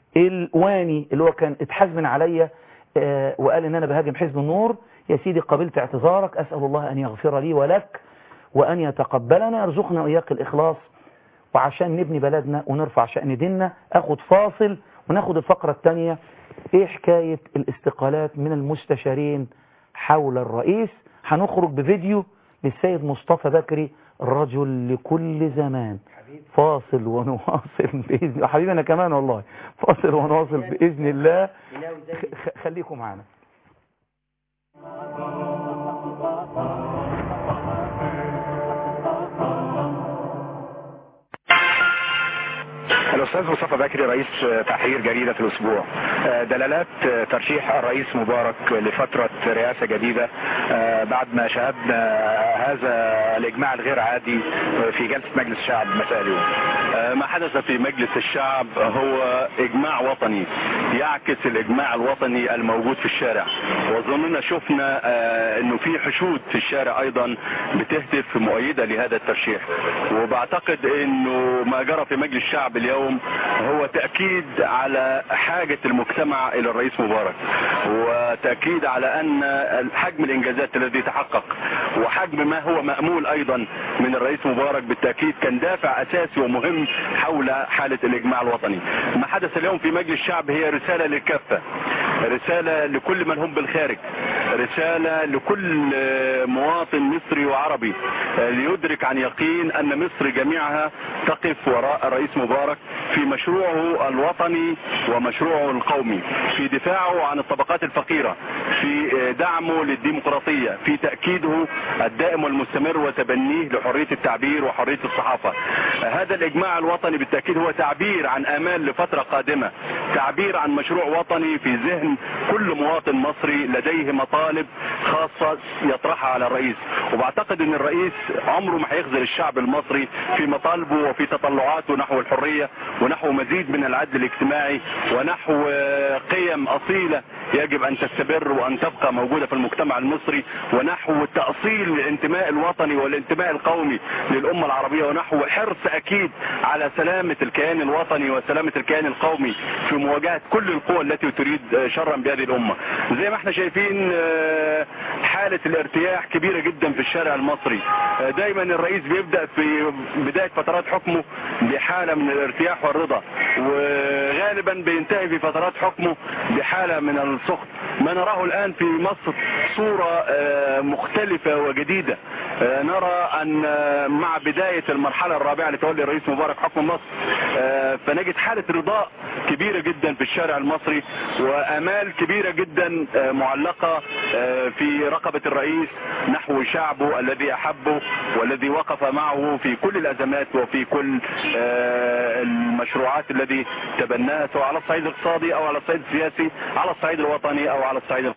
الواني اللي هو كان اتحزن عليا آه، وقال ان انا بهاجم حزب النور يا سيدي قبلت اعتذارك اسال الله ان يغفر لي ولك وان يتقبلنا يرزقنا واياك الاخلاص وعشان نبني بلدنا ونرفع شأن ديننا اخد فاصل وناخد الفقرة الثانية ايه حكاية الاستقالات من المستشارين حول الرئيس هنخرج بفيديو للسيد مصطفى بكري رجل لكل زمان فاصل ونواصل بإذن الله حبيبي أنا كمان والله فاصل ونواصل بإذن الله خ- خليكم معنا الأستاذ مصطفى بكري رئيس تحرير جريدة الأسبوع آه، دلالات آه، ترشيح الرئيس مبارك لفترة رئاسة جديدة آه، بعد ما شاهدنا هذا الإجماع الغير عادي في جلسة مجلس الشعب مساء اليوم ما حدث في مجلس الشعب هو إجماع وطني يعكس الإجماع الوطني الموجود في الشارع وظننا شفنا آه، أنه في حشود في الشارع أيضا بتهتف مؤيدة لهذا الترشيح وبعتقد أنه ما جرى في مجلس الشعب اليوم هو تأكيد على حاجة المجتمع إلى الرئيس مبارك وتأكيد على أن حجم الإنجازات الذي تحقق وحجم ما هو مأمول أيضا من الرئيس مبارك بالتأكيد كان دافع أساسي ومهم حول حالة الإجماع الوطني ما حدث اليوم في مجلس الشعب هي رسالة للكافة رسالة لكل من هم بالخارج رسالة لكل مواطن مصري وعربي ليدرك عن يقين أن مصر جميعها تقف وراء الرئيس مبارك في مشروعه الوطني ومشروعه القومي في دفاعه عن الطبقات الفقيرة في دعمه للديمقراطية في تأكيده الدائم والمستمر وتبنيه لحرية التعبير وحرية الصحافة هذا الإجماع الوطني بالتأكيد هو تعبير عن آمال لفترة قادمة تعبير عن مشروع وطني في ذهن كل مواطن مصري لديه مطالب خاصة يطرحها على الرئيس وبعتقد ان الرئيس عمره ما هيخذل الشعب المصري في مطالبه وفي تطلعاته نحو الحرية ونحو مزيد من العدل الاجتماعي ونحو قيم أصيلة يجب أن تستمر وأن تبقى موجودة في المجتمع المصري ونحو تأصيل الانتماء الوطني والانتماء القومي للأمة العربية ونحو حرص أكيد على سلامة الكيان الوطني وسلامة الكيان القومي في مواجهة كل القوى التي تريد شرا بهذه الأمة زي ما احنا شايفين حالة الارتياح كبيرة جدا في الشارع المصري دايما الرئيس بيبدأ في بداية فترات حكمه بحالة من الارتياح والرضا وغالبا بينتهي في فترات حكمه بحالة من السخط ما نراه الآن في مصر صورة مختلفة وجديدة نرى أن مع بداية المرحلة الرابعة لتولي الرئيس مبارك حكم مصر فنجد حالة رضاء كبيرة جدا في الشارع المصري وأمال كبيرة جدا معلقة في رقبة الرئيس نحو شعبه الذي أحبه والذي وقف معه في كل الأزمات وفي كل المشروعات الذي تبناها سواء على الصعيد الاقتصادي أو على الصعيد السياسي على الصعيد الوطني أو على الصعيد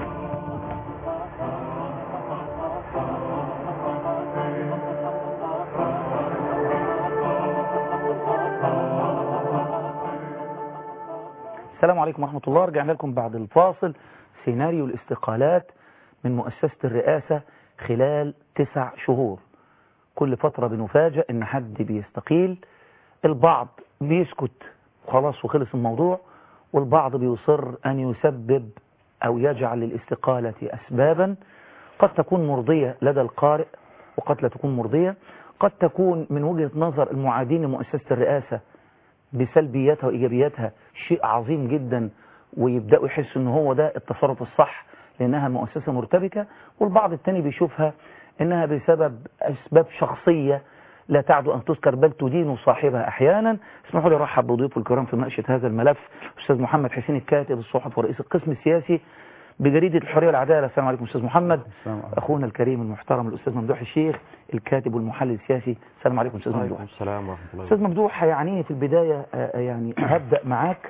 السلام عليكم ورحمة الله رجعنا لكم بعد الفاصل سيناريو الاستقالات من مؤسسة الرئاسة خلال تسع شهور كل فترة بنفاجأ ان حد بيستقيل البعض بيسكت خلاص وخلص الموضوع والبعض بيصر ان يسبب او يجعل للاستقالة اسبابا قد تكون مرضية لدى القارئ وقد لا تكون مرضية قد تكون من وجهة نظر المعادين لمؤسسة الرئاسة بسلبياتها وإيجابياتها شيء عظيم جدا ويبدأوا يحسوا ان هو ده التصرف الصح لأنها مؤسسة مرتبكة والبعض التاني بيشوفها إنها بسبب أسباب شخصية لا تعد أن تذكر بل تدين صاحبها أحيانا اسمحوا لي أرحب بضيوف الكرام في مناقشة هذا الملف أستاذ محمد حسين الكاتب الصحفي ورئيس القسم السياسي بجريدة الحرية والعدالة السلام عليكم أستاذ محمد أخونا الكريم المحترم الأستاذ ممدوح الشيخ الكاتب والمحلل السياسي السلام عليكم أستاذ ممدوح السلام ورحمة الله أستاذ ممدوح يعني في البداية يعني هبدأ معاك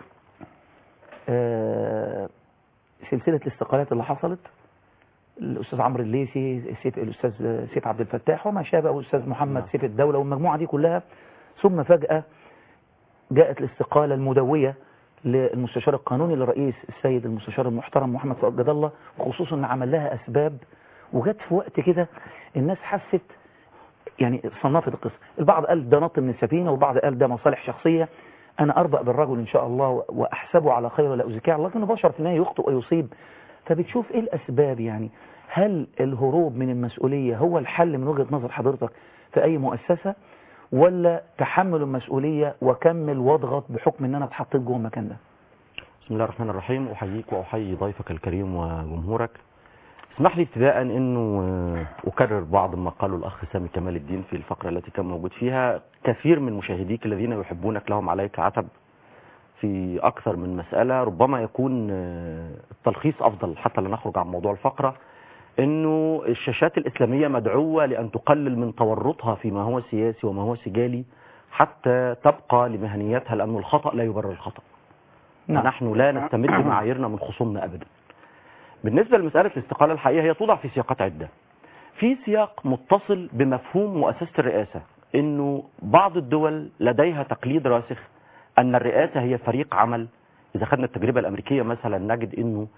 سلسلة الاستقالات اللي حصلت الأستاذ عمرو الليثي سيف الأستاذ سيف عبد الفتاح وما شابه الأستاذ محمد سيف الدولة والمجموعة دي كلها ثم فجأة جاءت الاستقالة المدوية للمستشار القانوني للرئيس السيد المستشار المحترم محمد فؤاد جد الله خصوصا ان عمل لها اسباب وجت في وقت كده الناس حست يعني صنفت القصه البعض قال ده نط من السفينه والبعض قال ده مصالح شخصيه انا اربأ بالرجل ان شاء الله واحسبه على خير ولا ازكيه الله لكنه بشر في النهايه يخطئ ويصيب فبتشوف ايه الاسباب يعني هل الهروب من المسؤوليه هو الحل من وجهه نظر حضرتك في اي مؤسسه ولا تحمل المسؤولية وكمل واضغط بحكم ان انا اتحطيت جوه المكان ده بسم الله الرحمن الرحيم احييك واحيي ضيفك الكريم وجمهورك اسمح لي ابتداء انه اكرر بعض ما قاله الاخ سامي كمال الدين في الفقرة التي كان موجود فيها كثير من مشاهديك الذين يحبونك لهم عليك عتب في اكثر من مسألة ربما يكون التلخيص افضل حتى لا نخرج عن موضوع الفقرة انه الشاشات الاسلامية مدعوة لان تقلل من تورطها فيما هو سياسي وما هو سجالي حتى تبقى لمهنيتها لأن الخطأ لا يبرر الخطأ نعم. نحن لا نستمد معاييرنا من خصومنا أبدا بالنسبة لمسألة الاستقالة الحقيقة هي توضع في سياقات عدة في سياق متصل بمفهوم مؤسسة الرئاسة انه بعض الدول لديها تقليد راسخ ان الرئاسة هي فريق عمل اذا خدنا التجربة الامريكية مثلا نجد انه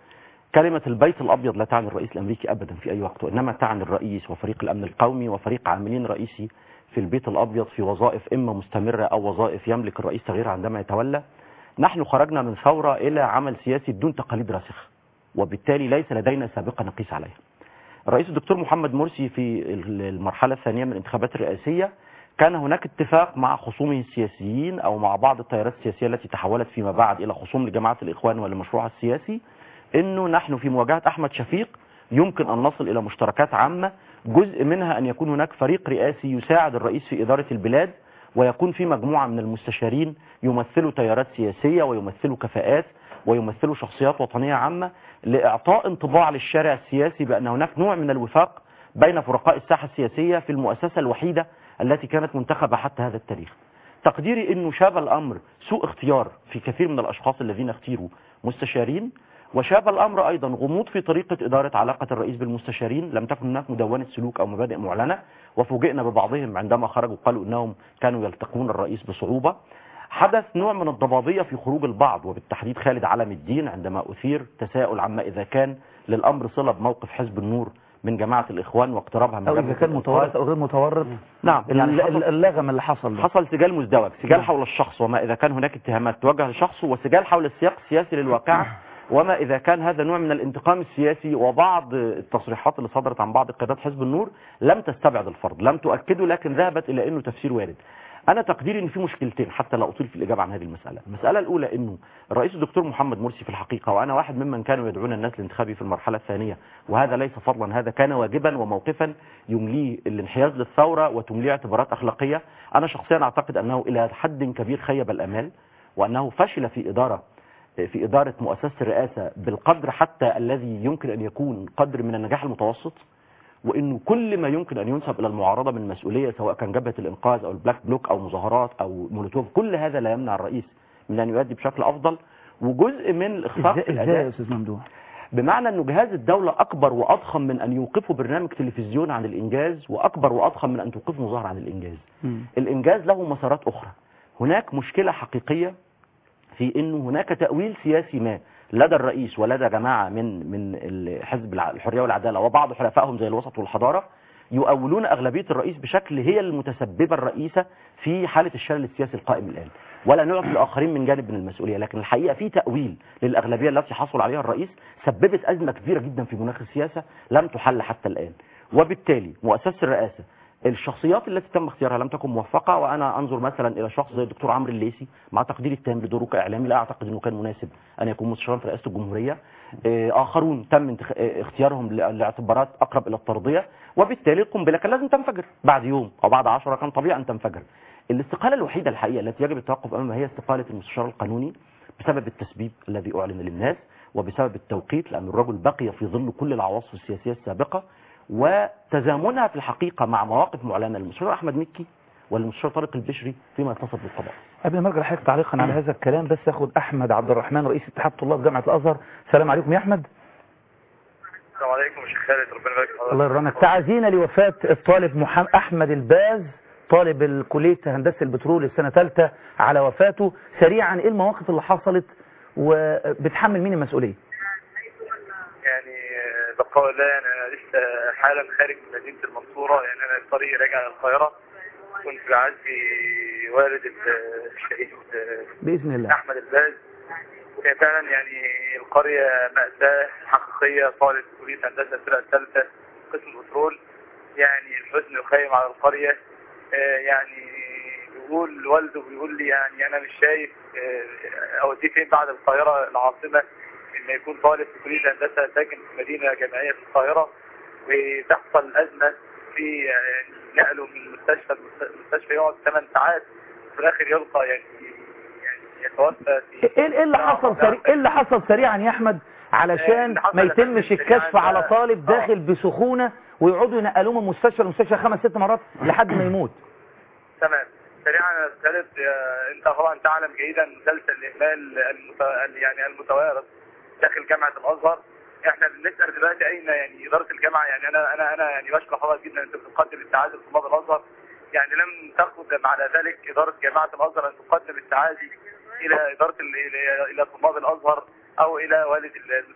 كلمة البيت الأبيض لا تعني الرئيس الأمريكي أبدا في أي وقت وإنما تعني الرئيس وفريق الأمن القومي وفريق عاملين رئيسي في البيت الأبيض في وظائف إما مستمرة أو وظائف يملك الرئيس تغييرها عندما يتولى نحن خرجنا من ثورة إلى عمل سياسي بدون تقاليد راسخة وبالتالي ليس لدينا سابقة نقيس عليها الرئيس الدكتور محمد مرسي في المرحلة الثانية من الانتخابات الرئاسية كان هناك اتفاق مع خصومه السياسيين أو مع بعض التيارات السياسية التي تحولت فيما بعد إلى خصوم لجماعة الإخوان ولمشروعها السياسي أنه نحن في مواجهة أحمد شفيق يمكن أن نصل إلى مشتركات عامة جزء منها أن يكون هناك فريق رئاسي يساعد الرئيس في إدارة البلاد ويكون في مجموعة من المستشارين يمثلوا تيارات سياسية ويمثلوا كفاءات ويمثلوا شخصيات وطنية عامة لإعطاء انطباع للشارع السياسي بأن هناك نوع من الوفاق بين فرقاء الساحة السياسية في المؤسسة الوحيدة التي كانت منتخبة حتى هذا التاريخ تقديري أنه شاب الأمر سوء اختيار في كثير من الأشخاص الذين اختيروا مستشارين وشاب الأمر أيضا غموض في طريقة إدارة علاقة الرئيس بالمستشارين لم تكن هناك مدونة سلوك أو مبادئ معلنة وفوجئنا ببعضهم عندما خرجوا قالوا أنهم كانوا يلتقون الرئيس بصعوبة حدث نوع من الضبابية في خروج البعض وبالتحديد خالد علم الدين عندما أثير تساؤل عما إذا كان للأمر صلة بموقف حزب النور من جماعة الإخوان واقترابها من أو إذا جبهة كان الإنقاذ. متورط أو غير متورط نعم يعني يعني حصل- اللغم اللي حصل ده. حصل سجال مزدوج سجال نعم. حول الشخص وما إذا كان هناك اتهامات توجه لشخصه وسجال حول السياق السياسي للواقع وما إذا كان هذا نوع من الانتقام السياسي وبعض التصريحات اللي صدرت عن بعض قيادات حزب النور لم تستبعد الفرض لم تؤكده لكن ذهبت إلى أنه تفسير وارد أنا تقديري أن في مشكلتين حتى لا أطيل في الإجابة عن هذه المسألة المسألة الأولى أنه الرئيس الدكتور محمد مرسي في الحقيقة وأنا واحد ممن كانوا يدعون الناس لانتخابي في المرحلة الثانية وهذا ليس فضلا هذا كان واجبا وموقفا يمليه الانحياز للثورة وتمليه اعتبارات أخلاقية أنا شخصيا أعتقد أنه إلى حد كبير خيب الأمال وأنه فشل في إدارة في إدارة مؤسسة الرئاسة بالقدر حتى الذي يمكن أن يكون قدر من النجاح المتوسط وانه كل ما يمكن ان ينسب الى المعارضه من مسؤوليه سواء كان جبهه الانقاذ او البلاك بلوك او مظاهرات او مولوتوف كل هذا لا يمنع الرئيس من ان يؤدي بشكل افضل وجزء من الاخفاق في إزاي إزاي يا الاداء أستاذ ممدوح بمعنى انه جهاز الدوله اكبر واضخم من ان يوقفوا برنامج تلفزيون عن الانجاز واكبر واضخم من ان توقفوا مظاهره عن الانجاز الانجاز له مسارات اخرى هناك مشكله حقيقيه في انه هناك تاويل سياسي ما لدى الرئيس ولدى جماعه من من حزب الع- الحريه والعداله وبعض حلفائهم زي الوسط والحضاره يؤولون اغلبيه الرئيس بشكل هي المتسببه الرئيسه في حاله الشلل السياسي القائم الان ولا نعطي الاخرين من جانب من المسؤوليه لكن الحقيقه في تاويل للاغلبيه التي حصل عليها الرئيس سببت ازمه كبيره جدا في مناخ السياسه لم تحل حتى الان وبالتالي مؤسسه الرئاسه الشخصيات التي تم اختيارها لم تكن موفقه وانا انظر مثلا الى شخص زي الدكتور عمرو الليثي مع تقديري التام لدوره كاعلامي لا اعتقد انه كان مناسب ان يكون مستشارا في رئاسه الجمهوريه آه، اخرون تم انتخ... آه، اختيارهم ل- لاعتبارات اقرب الى الترضيه وبالتالي القنبله كان لازم تنفجر بعد يوم او بعد عشرة كان طبيعي ان تنفجر الاستقاله الوحيده الحقيقه التي يجب التوقف امامها هي استقاله المستشار القانوني بسبب التسبيب الذي اعلن للناس وبسبب التوقيت لان الرجل بقي في ظل كل العواصف السياسيه السابقه وتزامنها في الحقيقه مع مواقف معلنه للمستشار احمد مكي والمستشار طارق البشري فيما يتصل بالقضاء قبل ما ارجع لحضرتك تعليقا على هذا الكلام بس اخد احمد عبد الرحمن رئيس اتحاد طلاب جامعه الازهر السلام عليكم يا احمد السلام عليكم يا شيخ خالد ربنا يبارك في حضرتك. الله يرحمك تعزينا لوفاه الطالب محمد احمد الباز طالب كليه هندسه البترول السنه ثالثه على وفاته سريعا ايه المواقف اللي حصلت وبتحمل مين المسؤوليه يعني آه، بقاء الله انا لسه حالا خارج من مدينه المنصوره يعني انا الطريق راجع للقاهره كنت بعزي والد ال- الشهيد آه، باذن الله احمد الباز كان فعلا يعني القريه ماساه حقيقيه طالب كليه هندسه الفرقه الثالثه قسم بترول يعني الحزن يخيم على القريه آه، يعني بيقول لوالده بيقول لي يعني انا مش شايف آه، اوديه فين بعد القاهره العاصمه ان يكون طالب في كليه هندسه ساكن في مدينه جامعيه في القاهره وتحصل ازمه في يعني نقله من المستشفى المستشفى يقعد 8 ساعات وفي الاخر يلقى يعني يعني يتوفى في ايه إيه اللي حصل سريع ايه اللي حصل سريعا يا احمد علشان ما يتمش الكشف على طالب داخل بسخونه ويقعدوا ينقلوه من مستشفى لمستشفى خمس ست مرات لحد ما يموت تمام سريعا يا أستاذ خالد آه، انت طبعا تعلم جيدا مسلسل الاهمال المت... يعني المتوارث داخل جامعه الازهر احنا بنسال دلوقتي اين يعني اداره الجامعه يعني انا انا انا يعني بشكر حضرتك جدا انت بتقدم التعازي لطلاب الازهر يعني لم تقدم على ذلك اداره جامعه الازهر ان تقدم التعازي الى اداره ال- الى الى طلاب الازهر او الى والد المتوفى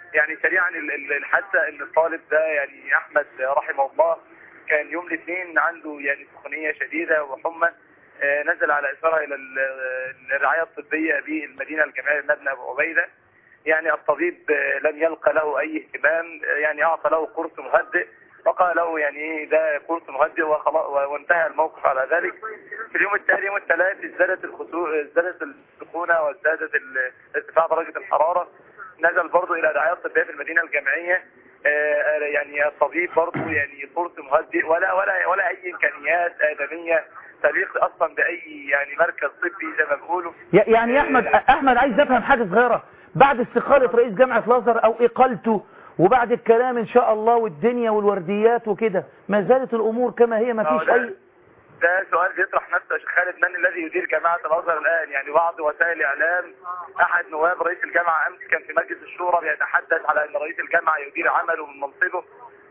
يعني سريعا ال- ال- الحادثه ان الطالب ده يعني احمد رحمه الله كان يوم الاثنين عنده يعني سخونيه شديده وحمى آه، نزل على اثارها الى ال- الرعايه الطبيه بالمدينه الجامعيه مبنى ابو عبيده يعني الطبيب آه، لم يلقى له اي اهتمام آه، يعني اعطى له قرص مهدئ وقال له يعني ايه ده قرص مهدئ وخلاص وانتهى الموقف على ذلك في اليوم التالي يوم الثلاث ازدادت الخسو... ازدادت السخونه وازدادت ال- ارتفاع درجه الحراره نزل برضه الى الرعايه الطبيه في المدينه الجامعيه آه، يعني الطبيب برضه يعني قرص مهدئ ولا ولا ولا اي امكانيات ادميه تليق اصلا باي يعني مركز طبي زي ما بيقولوا ي- يعني يا احمد احمد عايز افهم حاجه صغيره بعد استقاله رئيس جامعه الازهر او اقالته وبعد الكلام ان شاء الله والدنيا والورديات وكده ما زالت الامور كما هي ما آه، فيش ده- اي ده سؤال بيطرح نفسه يا شيخ خالد من الذي يدير جامعة الأزهر الآن يعني بعض وسائل الإعلام أحد نواب رئيس الجامعة أمس كان في مجلس الشورى بيتحدث على أن رئيس الجامعة يدير عمله من منصبه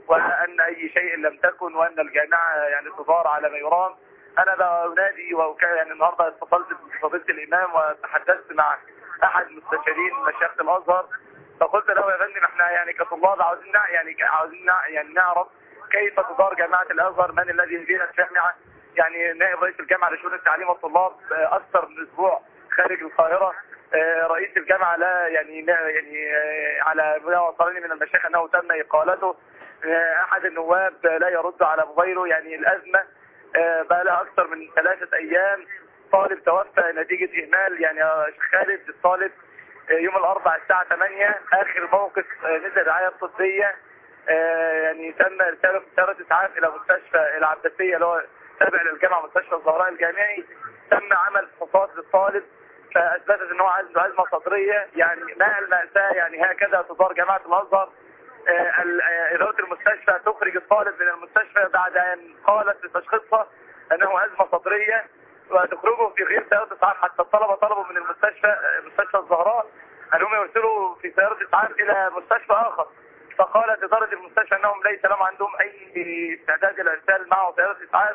وأن أي شيء لم تكن وأن الجامعة يعني تدار على ما يرام أنا بنادي وكان يعني النهاردة اتصلت بفضيلة الإمام وتحدثت مع أحد مستشارين مشايخ الأزهر فقلت له يا فندم احنا يعني كطلاب عاوزين نع- يعني عاوزين نع- يعني نعرف كيف تدار جامعة الأزهر من الذي يدير الجامعة يعني نائب رئيس الجامعة لشؤون التعليم والطلاب آه، أكثر من أسبوع خارج القاهرة آه، رئيس الجامعة لا يعني لا يعني آه، على ما وصلني من المشايخ أنه تم إقالته آه، أحد النواب لا يرد على موبايله يعني الأزمة آه، بقى لها أكثر من ثلاثة أيام طالب توفى نتيجة إهمال يعني يا شيخ خالد الطالب آه، يوم الأربعاء الساعة 8 آخر موقف آه، نزل الرعاية الطبية آه، يعني تم رسالة سيارة إسعاف إلى مستشفى العباسية اللي هو تابع للجامعة مستشفى الزهراء الجامعي تم عمل فحوصات للطالب فأثبتت إن هو عنده أزمة صدرية يعني ما المأساة يعني هكذا تدار جامعة الأزهر آه، ال- آه، إدارة المستشفى تخرج الطالب من المستشفى بعد أن قالت لتشخيصها أنه أزمة صدرية وتخرجه في غير سيارة إسعاف حتى الطلبة طلبوا من المستشفى آه، مستشفى الزهراء أنهم يرسلوا في سيارة إسعاف إلى مستشفى آخر فقالت إدارة المستشفى أنهم ليس لهم عندهم أي استعداد للإرسال معه سيارة إسعاف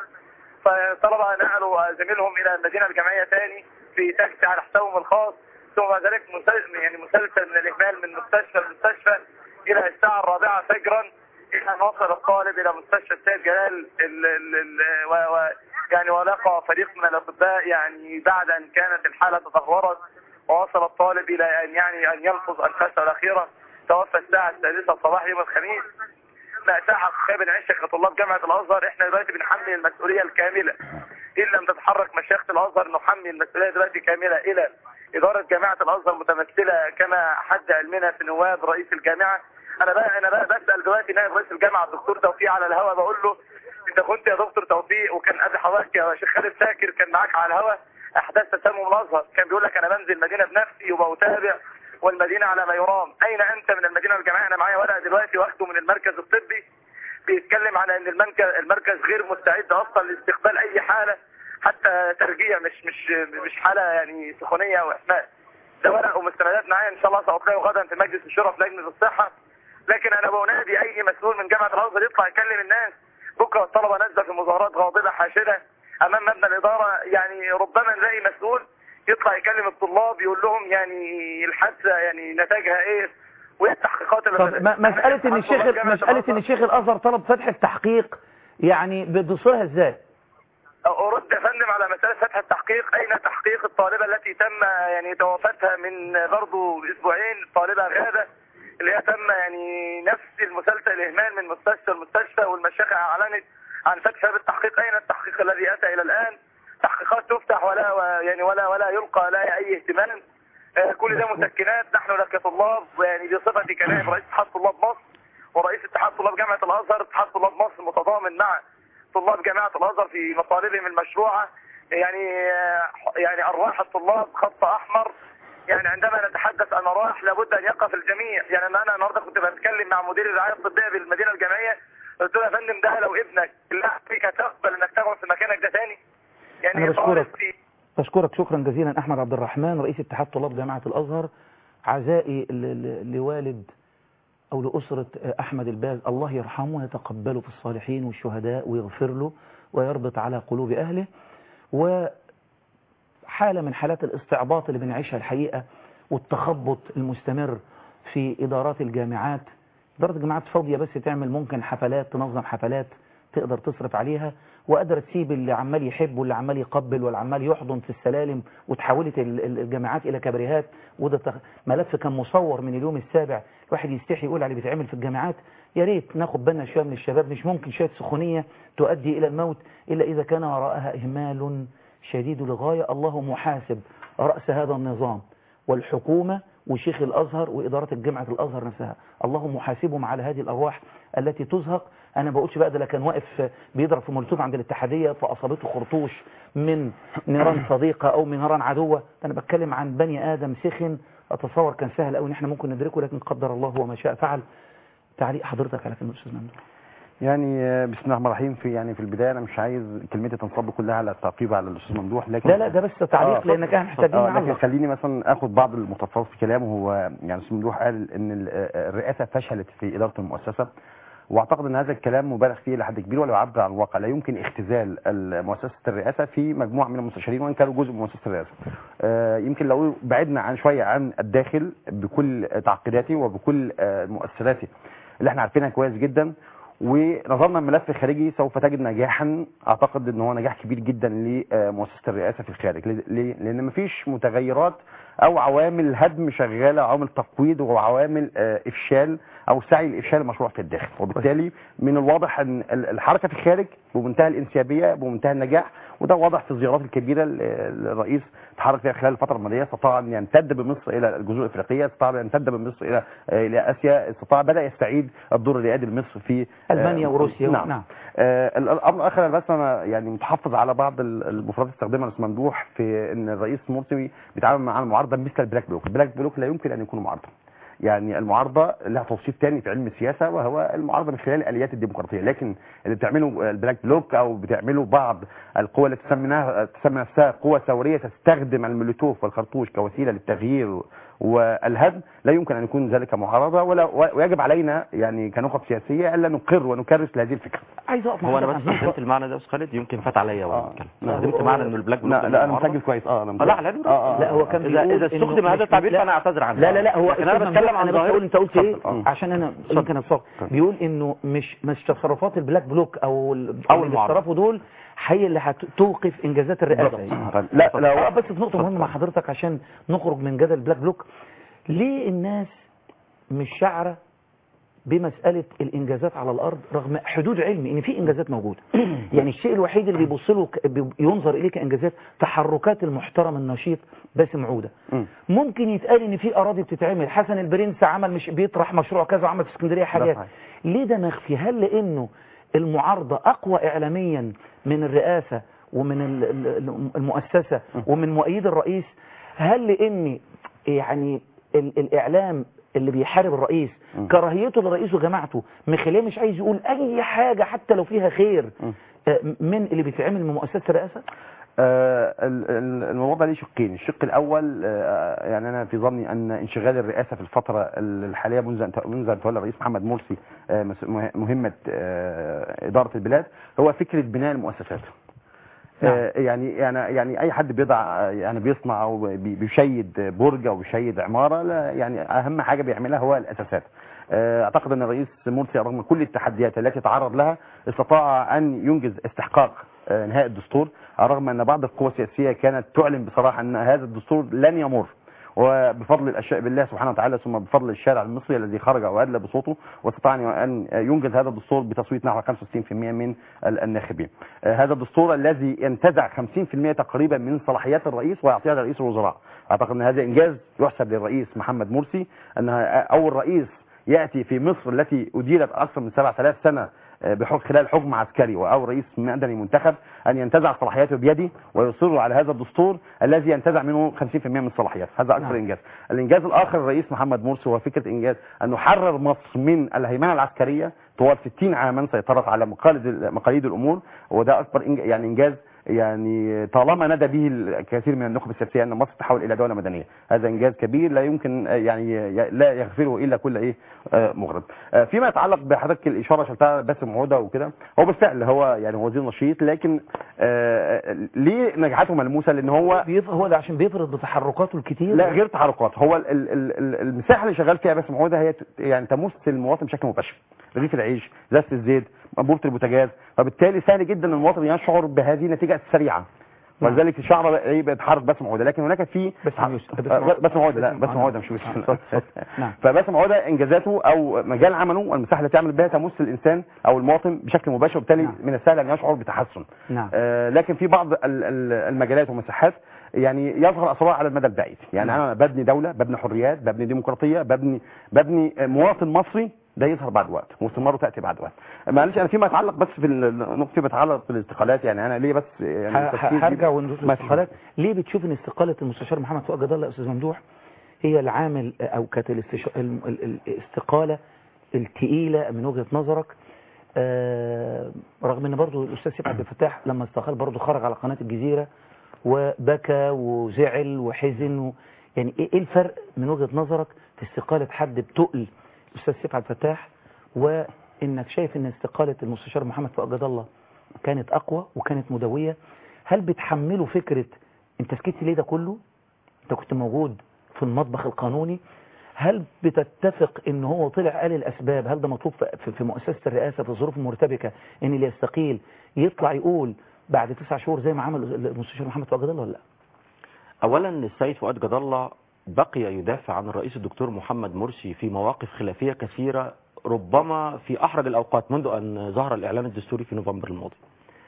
فطلب نقلوا زميلهم إلى المدينة الجامعية ثاني في تاكسي على حسابهم الخاص ثم بعد ذلك مسلسل يعني مسلسل من الإهمال من مستشفى لمستشفى إلى الساعة الرابعة فجرا إلى أن وصل الطالب إلى مستشفى السيد جلال ال ال ال و و يعني ولقى فريق من الأطباء يعني بعد أن كانت الحالة تدهورت ووصل الطالب إلى أن يعني أن يلفظ أنفاسه الأخيرة توفى الساعة السادسة صباح يوم الخميس مأساة حقيقية بنعيشها كطلاب جامعة الأزهر احنا دلوقتي بنحمل المسؤولية الكاملة إن لم تتحرك مشيخة الأزهر نحمل المسؤولية دلوقتي كاملة إلى إدارة جامعة الأزهر متمثلة كما حد علمنا في نواب رئيس الجامعة أنا بقى أنا بقى بسأل دلوقتي نائب رئيس الجامعة الدكتور توفيق على الهواء بقول له أنت كنت يا دكتور توفيق وكان قبل حضرتك يا شيخ خالد شاكر كان معاك على الهواء أحداث تسمم الأزهر كان بيقول لك أنا بنزل المدينة بنفسي وبتابع والمدينة على ما يرام أين أنت من المدينة الجامعية أنا معايا ورقة دلوقتي واخده من المركز الطبي بيتكلم على ان المركز المركز غير مستعد اصلا لاستقبال اي حاله حتى ترجيع مش مش مش حاله يعني سخونيه او احماء ده ورق ومستندات معايا ان شاء الله ساطلعه غدا في مجلس الشورى في لجنه الصحه لكن انا بنادي اي مسؤول من جامعه الازهر يطلع يكلم الناس بكره الطلبه نازله في مظاهرات غاضبه حاشده امام مبنى الاداره يعني ربما نلاقي مسؤول يطلع يكلم الطلاب يقول لهم يعني الحادثه يعني نتائجها ايه وايه التحقيقات اللي طب م- مسألة ان الشيخ مسألة ان الشيخ الازهر طلب فتح التحقيق يعني بتصورها ازاي أرد يا فندم على مسألة فتح التحقيق أين تحقيق الطالبة التي تم يعني توفاتها من برضو أسبوعين الطالبة غادة اللي هي تم يعني نفس المسلسل الإهمال من مستشفى لمستشفى والمشيخة أعلنت عن فتح باب التحقيق أين التحقيق الذي أتى إلى الآن تحقيقات تفتح ولا و- يعني ولا ولا يلقى لا أي اهتمام آه، كل ده مسكنات نحن لك كطلاب يعني بصفتي كنائب رئيس اتحاد طلاب مصر ورئيس اتحاد طلاب جامعة الأزهر اتحاد طلاب مصر متضامن مع طلاب جامعة الأزهر في مطالبهم المشروعة يعني يعني أرواح الطلاب خط أحمر يعني عندما نتحدث عن أرواح لابد أن يقف الجميع يعني أنا أنا النهارده كنت بتكلم مع مدير الرعاية الطبية بالمدينة الجامعية قلت له يا فندم ده لو ابنك بالله عليك هتقبل إنك تقعد في مكانك ده تاني يعني أنا بشكرك طالب في- بشكرك شكرا جزيلا أحمد عبد الرحمن رئيس اتحاد طلاب جامعة الأزهر عزائي ل- ل- لوالد أو لأسرة أحمد الباز الله يرحمه ويتقبله في الصالحين والشهداء ويغفر له ويربط على قلوب أهله وحالة من حالات الاستعباط اللي بنعيشها الحقيقة والتخبط المستمر في إدارات الجامعات إدارة الجامعات فاضية بس تعمل ممكن حفلات تنظم حفلات تقدر تصرف عليها وقادرة تسيب اللي عمال يحب واللي عمال يقبل واللي عمال يحضن في السلالم وتحولت ال- ال- الجامعات إلى كبريهات وده تخ- ملف كان مصور من اليوم السابع الواحد يستحي يقول على اللي بيتعمل في الجامعات يا ريت ناخد بالنا شويه من الشباب مش ممكن شويه سخونيه تؤدي الى الموت الا اذا كان وراءها اهمال شديد للغايه الله محاسب راس هذا النظام والحكومه وشيخ الازهر واداره الجامعه الازهر نفسها الله محاسبهم على هذه الارواح التي تزهق انا ما بقولش بقى ده لا كان واقف بيضرب في مولوتوف عند الاتحاديه فاصابته خرطوش من نيران صديقه او من نيران عدوه انا بتكلم عن بني ادم سخن اتصور كان سهل قوي ان احنا ممكن ندركه لكن قدر الله وما شاء فعل تعليق حضرتك على كلمه الاستاذ ممدوح يعني آه، بسم الله الرحمن الرحيم في يعني في البدايه انا مش عايز كلمتي تنصب كلها على التعقيب على الاستاذ ممدوح لكن لا لا ده بس تعليق لانك احنا محتاجين آه لكن نعلق خليني مثلا اخد بعض المطفات في كلامه هو يعني الاستاذ ممدوح قال ان ال- آه، الرئاسه فشلت في اداره المؤسسه واعتقد ان هذا الكلام مبالغ فيه لحد كبير ولا يعبر عن الواقع لا يمكن اختزال ال- مؤسسه الرئاسه في مجموعه من المستشارين وان كانوا جزء من مؤسسه الرئاسه آه، يمكن لو بعدنا عن شويه عن الداخل بكل تعقيداته وبكل آه، مؤثراته اللي احنا عارفينها كويس جدا ونظرنا الملف الخارجي سوف تجد نجاحا اعتقد ان هو نجاح كبير جدا لمؤسسه الرئاسه في الخارج ليه؟ ليه؟ لان مفيش متغيرات او عوامل هدم شغاله عوامل تقويض وعوامل آه، افشال او سعي لافشال المشروع في الداخل وبالتالي من الواضح ان ال- الحركه في الخارج بمنتهى الانسيابيه بمنتهى النجاح وده واضح في الزيارات الكبيره اللي الرئيس تحرك فيها خلال الفتره الماضيه استطاع ان يمتد بمصر الى الجزر الافريقيه استطاع ان يمتد بمصر الى آه، الى اسيا استطاع بدا يستعيد الدور الريادي لمصر في آه، ألمانيا وروسيا نعم, نعم. آه، الامر الاخر أنا بس انا يعني متحفظ على بعض ال- المفردات اللي استخدمها الاستاذ ممدوح في ان الرئيس مرسي بيتعامل مع المعارضه مثل البلاك بلوك البلاك بلوك لا يمكن ان يكون معارضه يعني المعارضه لها توصيف تاني في علم السياسه وهو المعارضه من خلال الاليات الديمقراطيه لكن اللي بتعمله البلاك بلوك او بتعمله بعض القوى التي تسميناها تسمى نفسها قوى ثوريه تستخدم المولوتوف والخرطوش كوسيله للتغيير والهدم لا يمكن ان يكون ذلك معارضه ولا ويجب علينا يعني كنخب سياسيه الا نقر ونكرس لهذه الفكره عايز اقف هو انا بس استخدمت المعنى ده يا استاذ خالد يمكن فات عليا وانا بتكلم استخدمت معنى انه البلاك بلوك لا ده لا انا معارضة. مسجل كويس اه انا آه، لا مسجل. لا اه اه لا هو كان اذا بيقول اذا إنه استخدم مش- هذا التعبير لا. فانا اعتذر عنه لا لا لا هو لكن انا أستاذ بتكلم ممدوح، عن انا بس ظاهره اقول انت قلت ايه اتفضل. عشان انا يمكن اتصل بيقول انه مش مش تصرفات البلاك بلوك او ال- أو او اللي المعارضة. بيتصرفوا دول هي اللي هتوقف انجازات الرئاسه يعني. طيب، لا لو اه بس في نقطه مهمه مع حضرتك عشان نخرج من جدل البلاك بلوك ليه الناس مش شاعره بمساله الانجازات على الارض رغم حدود علمي ان في انجازات موجوده يعني الشيء الوحيد اللي بيبص له ك- بي- ينظر اليه كانجازات تحركات المحترم النشيط باسم عوده مم. ممكن يتقال ان في اراضي بتتعمل حسن البرنس عمل مش بيطرح مشروع كذا وعمل في اسكندريه حاجات صحيح. ليه ده مخفي هل لانه المعارضه اقوى اعلاميا من الرئاسه ومن ال- ال- المؤسسه ومن مؤيد الرئيس هل لان يعني ال- الاعلام اللي بيحارب الرئيس كراهيته للرئيس وجماعته مخليه مش عايز يقول اي حاجه حتى لو فيها خير آه، من اللي بيتعمل من مؤسسه الرئاسه آه، ال- ال- الموضوع ده ليه شقين الشق الاول آه، يعني انا في ظني ان انشغال الرئاسه في الفتره الحاليه منذ ان منذ ان تولى الرئيس محمد مرسي آه، مس- مه- مهمه آه، اداره البلاد هو فكره بناء المؤسسات آه، يعني يعني يعني اي حد بيضع آه، يعني بيصنع او بي- بيشيد برج او بيشيد عماره لا يعني اهم حاجه بيعملها هو الاساسات آه، اعتقد ان الرئيس مرسي رغم كل التحديات التي تعرض لها استطاع ان ينجز استحقاق آه، انهاء الدستور على الرغم ان بعض القوى السياسيه كانت تعلن بصراحه ان هذا الدستور لن يمر وبفضل الاشياء بالله سبحانه وتعالى ثم بفضل الشارع المصري الذي خرج وادلى بصوته واستطاع ان ينجز هذا الدستور بتصويت نحو 65% من ال- الناخبين. آه، هذا الدستور الذي ينتزع 50% تقريبا من صلاحيات الرئيس ويعطيها لرئيس الوزراء. اعتقد ان هذا انجاز يحسب للرئيس محمد مرسي انها اول رئيس ياتي في مصر التي اديرت اكثر من 7000 سنه بحكم خلال حكم عسكري او رئيس مدني منتخب ان ينتزع صلاحياته بيده ويصر على هذا الدستور الذي ينتزع منه 50% من الصلاحيات هذا اكثر نعم. انجاز الانجاز الاخر الرئيس محمد مرسي هو فكره انجاز انه حرر مصر من الهيمنه العسكريه طوال 60 عاما سيطرت على مقاليد مقاليد الامور وده اكبر إنج- يعني انجاز يعني طالما ندى به الكثير من النخب السياسيه ان مصر تحول الى دوله مدنيه هذا انجاز كبير لا يمكن آه، يعني ي- لا يغفره الا كل ايه آه، مغرض آه، فيما يتعلق بحضرتك الاشاره شلتها باسم عوده وكده هو بالفعل هو يعني هو وزير نشيط لكن آه، آه، ليه نجاحته ملموسه لان هو بيف... هو ده عشان بيفرض بتحركاته الكتير لا غير تحركات هو ال- ال- ال- ال- المساحه اللي شغال فيها باسم عوده هي ت- يعني تمس المواطن بشكل مباشر رغيف العيش زازه الزيت انبوبه البوتاجاز فبالتالي سهل جدا ان المواطن يشعر بهذه النتيجه السريعه ولذلك شعر ايه بيتحرك باسم عوده لكن هناك في باسم يوسف. آه، باسم عوده لا باسم عوده مش يوسف فباسم عوده انجازاته او مجال عمله والمساحه التي يعمل بها تمس الانسان او المواطن بشكل مباشر وبالتالي من السهل ان يشعر بتحسن نعم آه، لكن في بعض ال- ال- المجالات والمساحات يعني يظهر اثرها على المدى البعيد يعني نعم. انا ببني دوله ببني حريات ببني ديمقراطيه ببني ببني مواطن مصري ده يظهر بعد وقت واستمراره تاتي بعد وقت معلش انا فيما يتعلق بس في النقطه فيما يتعلق بالاستقالات يعني انا ليه بس يعني ه- تفكير ه- هرجع دي- وندوس مثلا. الاستقالات ليه بتشوف ان استقاله المستشار محمد فؤاد جد الله يا استاذ ممدوح هي العامل او كانت الاستش... ال- ال- الاستقاله الثقيله من وجهه نظرك آه، رغم ان برضو الاستاذ سيف عبد الفتاح لما استقال برضو خرج على قناه الجزيره وبكى وزعل وحزن و... يعني ايه إيه الفرق من وجهه نظرك في استقاله حد بتقل الاستاذ سيف عبد الفتاح وانك شايف ان استقاله المستشار محمد فؤاد جد الله كانت اقوى وكانت مدويه هل بتحملوا فكره انت سكت ليه ده كله انت كنت موجود في المطبخ القانوني هل بتتفق ان هو طلع قال الاسباب هل ده مطلوب في- في- في مؤسسه الرئاسه في الظروف المرتبكه ان اللي يستقيل يطلع يقول بعد تسع شهور زي ما عمل المستشار محمد فؤاد جد الله ولا لا اولا السيد فؤاد جد الله بقي يدافع عن الرئيس الدكتور محمد مرسي في مواقف خلافيه كثيره ربما في احرج الاوقات منذ ان ظهر الاعلان الدستوري في نوفمبر الماضي.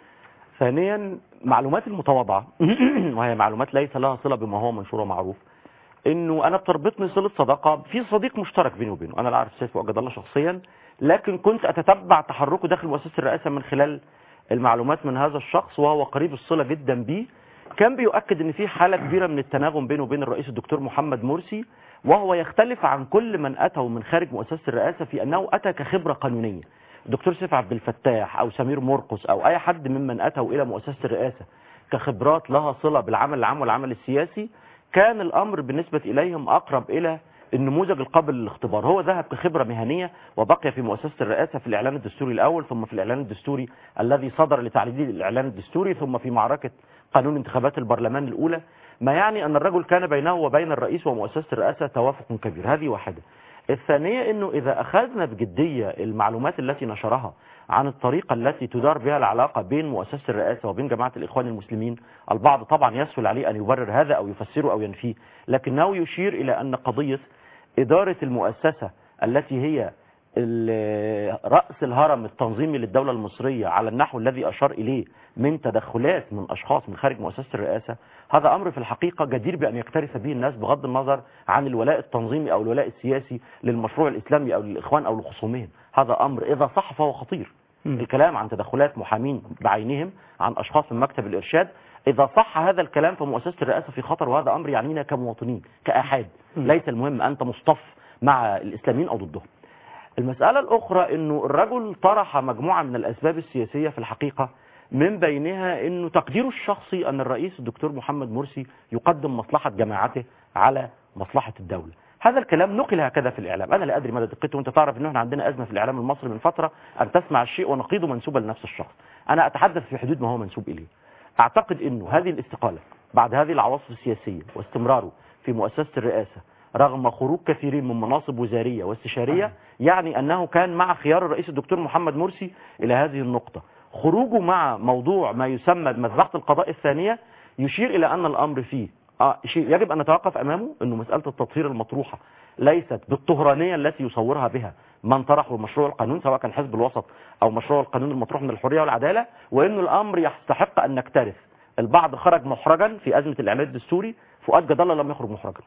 ثانيا معلومات المتواضعه وهي معلومات ليس لها صله بما هو منشور ومعروف انه انا بتربطني صله صداقه في صديق مشترك بيني وبينه انا لا اعرف السيد فؤاد جد الله شخصيا لكن كنت اتتبع تحركه داخل مؤسسه الرئاسه من خلال المعلومات من هذا الشخص وهو قريب الصله جدا بيه كان بيؤكد ان في حاله كبيره من التناغم بينه وبين الرئيس الدكتور محمد مرسي وهو يختلف عن كل من اتوا من خارج مؤسسه الرئاسه في انه اتى كخبره قانونيه الدكتور سيف عبد الفتاح او سمير مرقص او اي حد ممن اتوا الى مؤسسه الرئاسه كخبرات لها صله بالعمل العام والعمل السياسي كان الامر بالنسبه اليهم اقرب الى النموذج القابل للاختبار هو ذهب كخبرة مهنية وبقي في مؤسسة الرئاسة في الإعلان الدستوري الأول ثم في الإعلان الدستوري الذي صدر لتعديل الإعلان الدستوري ثم في معركة قانون انتخابات البرلمان الأولى ما يعني أن الرجل كان بينه وبين الرئيس ومؤسسة الرئاسة توافق كبير هذه واحدة الثانية أنه إذا أخذنا بجدية المعلومات التي نشرها عن الطريقة التي تدار بها العلاقة بين مؤسسة الرئاسة وبين جماعة الإخوان المسلمين البعض طبعا يسهل عليه أن يبرر هذا أو يفسره أو ينفيه لكنه يشير إلى أن قضية إدارة المؤسسة التي هي ال- رأس الهرم التنظيمي للدولة المصرية على النحو الذي أشار إليه من تدخلات من أشخاص من خارج مؤسسة الرئاسة هذا أمر في الحقيقة جدير بأن يكترث به الناس بغض النظر عن الولاء التنظيمي أو الولاء السياسي للمشروع الإسلامي أو للإخوان أو لخصومهم هذا أمر إذا صح فهو خطير الكلام عن تدخلات محامين بعينهم عن أشخاص من مكتب الإرشاد إذا صح هذا الكلام فمؤسسة الرئاسة في خطر وهذا أمر يعنينا كمواطنين كأحاد ليس المهم أنت مصطف مع الإسلاميين أو ضدهم المسألة الأخرى أنه الرجل طرح مجموعة من الأسباب السياسية في الحقيقة من بينها أنه تقديره الشخصي أن الرئيس الدكتور محمد مرسي يقدم مصلحة جماعته على مصلحة الدولة هذا الكلام نقل هكذا في الإعلام أنا لا أدري مدى دقته وأنت تعرف أنه احنا عندنا أزمة في الإعلام المصري من فترة أن تسمع الشيء ونقيضه منسوبا لنفس الشخص أنا أتحدث في حدود ما هو منسوب إليه أعتقد أنه هذه الاستقالة بعد هذه العواصف السياسية واستمراره في مؤسسة الرئاسة رغم خروج كثيرين من مناصب وزارية واستشارية يعني أنه كان مع خيار الرئيس الدكتور محمد مرسي إلى هذه النقطة خروجه مع موضوع ما يسمى بمذبحة القضاء الثانية يشير إلى أن الأمر فيه آه شيء يجب أن نتوقف أمامه أنه مسألة التطهير المطروحة ليست بالطهرانية التي يصورها بها من طرحوا مشروع القانون سواء كان حزب الوسط أو مشروع القانون المطروح من الحرية والعدالة وأن الأمر يستحق أن نكترث البعض خرج محرجا في أزمة الإعلان الدستوري فؤاد جد الله لم يخرج محرجا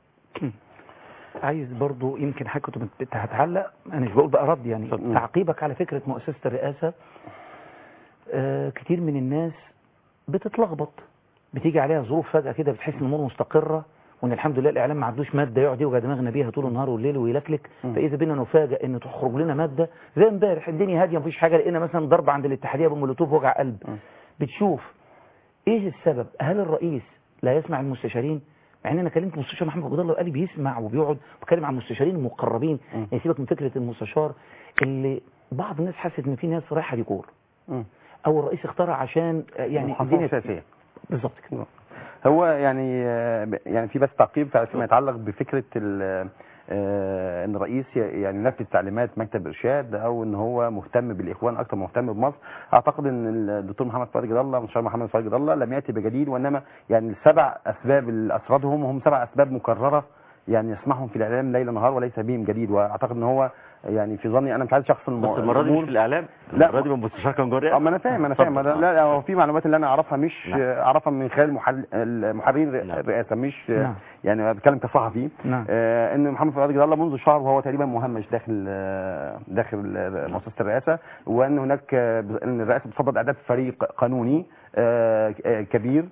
عايز برضو يمكن حاجة كنت بت- هتعلق انا مش بقول بقى رد يعني تعقيبك على فكرة مؤسسة الرئاسة آه كتير من الناس بتتلخبط بتيجي عليها ظروف فجأة كده بتحس ان الامور مستقرة وان الحمد لله الاعلام ما عندوش مادة يقعد يوجع دماغنا بيها طول النهار والليل ويلكلك فاذا بينا نفاجئ ان تخرج لنا مادة زي امبارح الدنيا هادية مفيش حاجة لقينا مثلا ضرب عند الاتحادية بمولوتوف وجع قلب بتشوف ايه السبب هل الرئيس لا يسمع المستشارين مع ان انا كلمت المستشار محمد عبد الله وقال لي بيسمع وبيقعد بتكلم عن المستشارين المقربين يعني سيبك من فكره المستشار اللي بعض الناس حست ان في ناس رايحه ديكور مم. او الرئيس اختارها عشان آه، يعني محافظة سياسية. بالظبط كده هو يعني آه، يعني في بس تعقيب فيما يتعلق بفكره ال- آه، ان الرئيس ي- يعني ينفذ تعليمات مكتب ارشاد او ان هو مهتم بالاخوان اكثر ما مهتم بمصر اعتقد ان الدكتور محمد فؤاد جد الله المستشار محمد فؤاد جد الله لم ياتي بجديد وانما يعني السبع اسباب اللي اسردهم هم سبع اسباب مكرره يعني يسمعهم في الاعلام ليل نهار وليس بهم جديد واعتقد ان هو يعني في ظني انا مش عايز شخص بس المره دي مش في الاعلام لا. المره دي من مستشار كان جوري اه ما انا فاهم انا فاهم لا لا هو في معلومات اللي انا اعرفها مش نعم. اعرفها من خلال محل المحررين الرئاسه مش نعم. يعني أنا بتكلم كصحفي نعم. آه ان محمد فؤاد جد الله منذ شهر وهو تقريبا مهمش داخل آه داخل آه، مؤسسه الرئاسه وان هناك آه، ان الرئاسه بتصدد اعداد فريق قانوني آه آه، كبير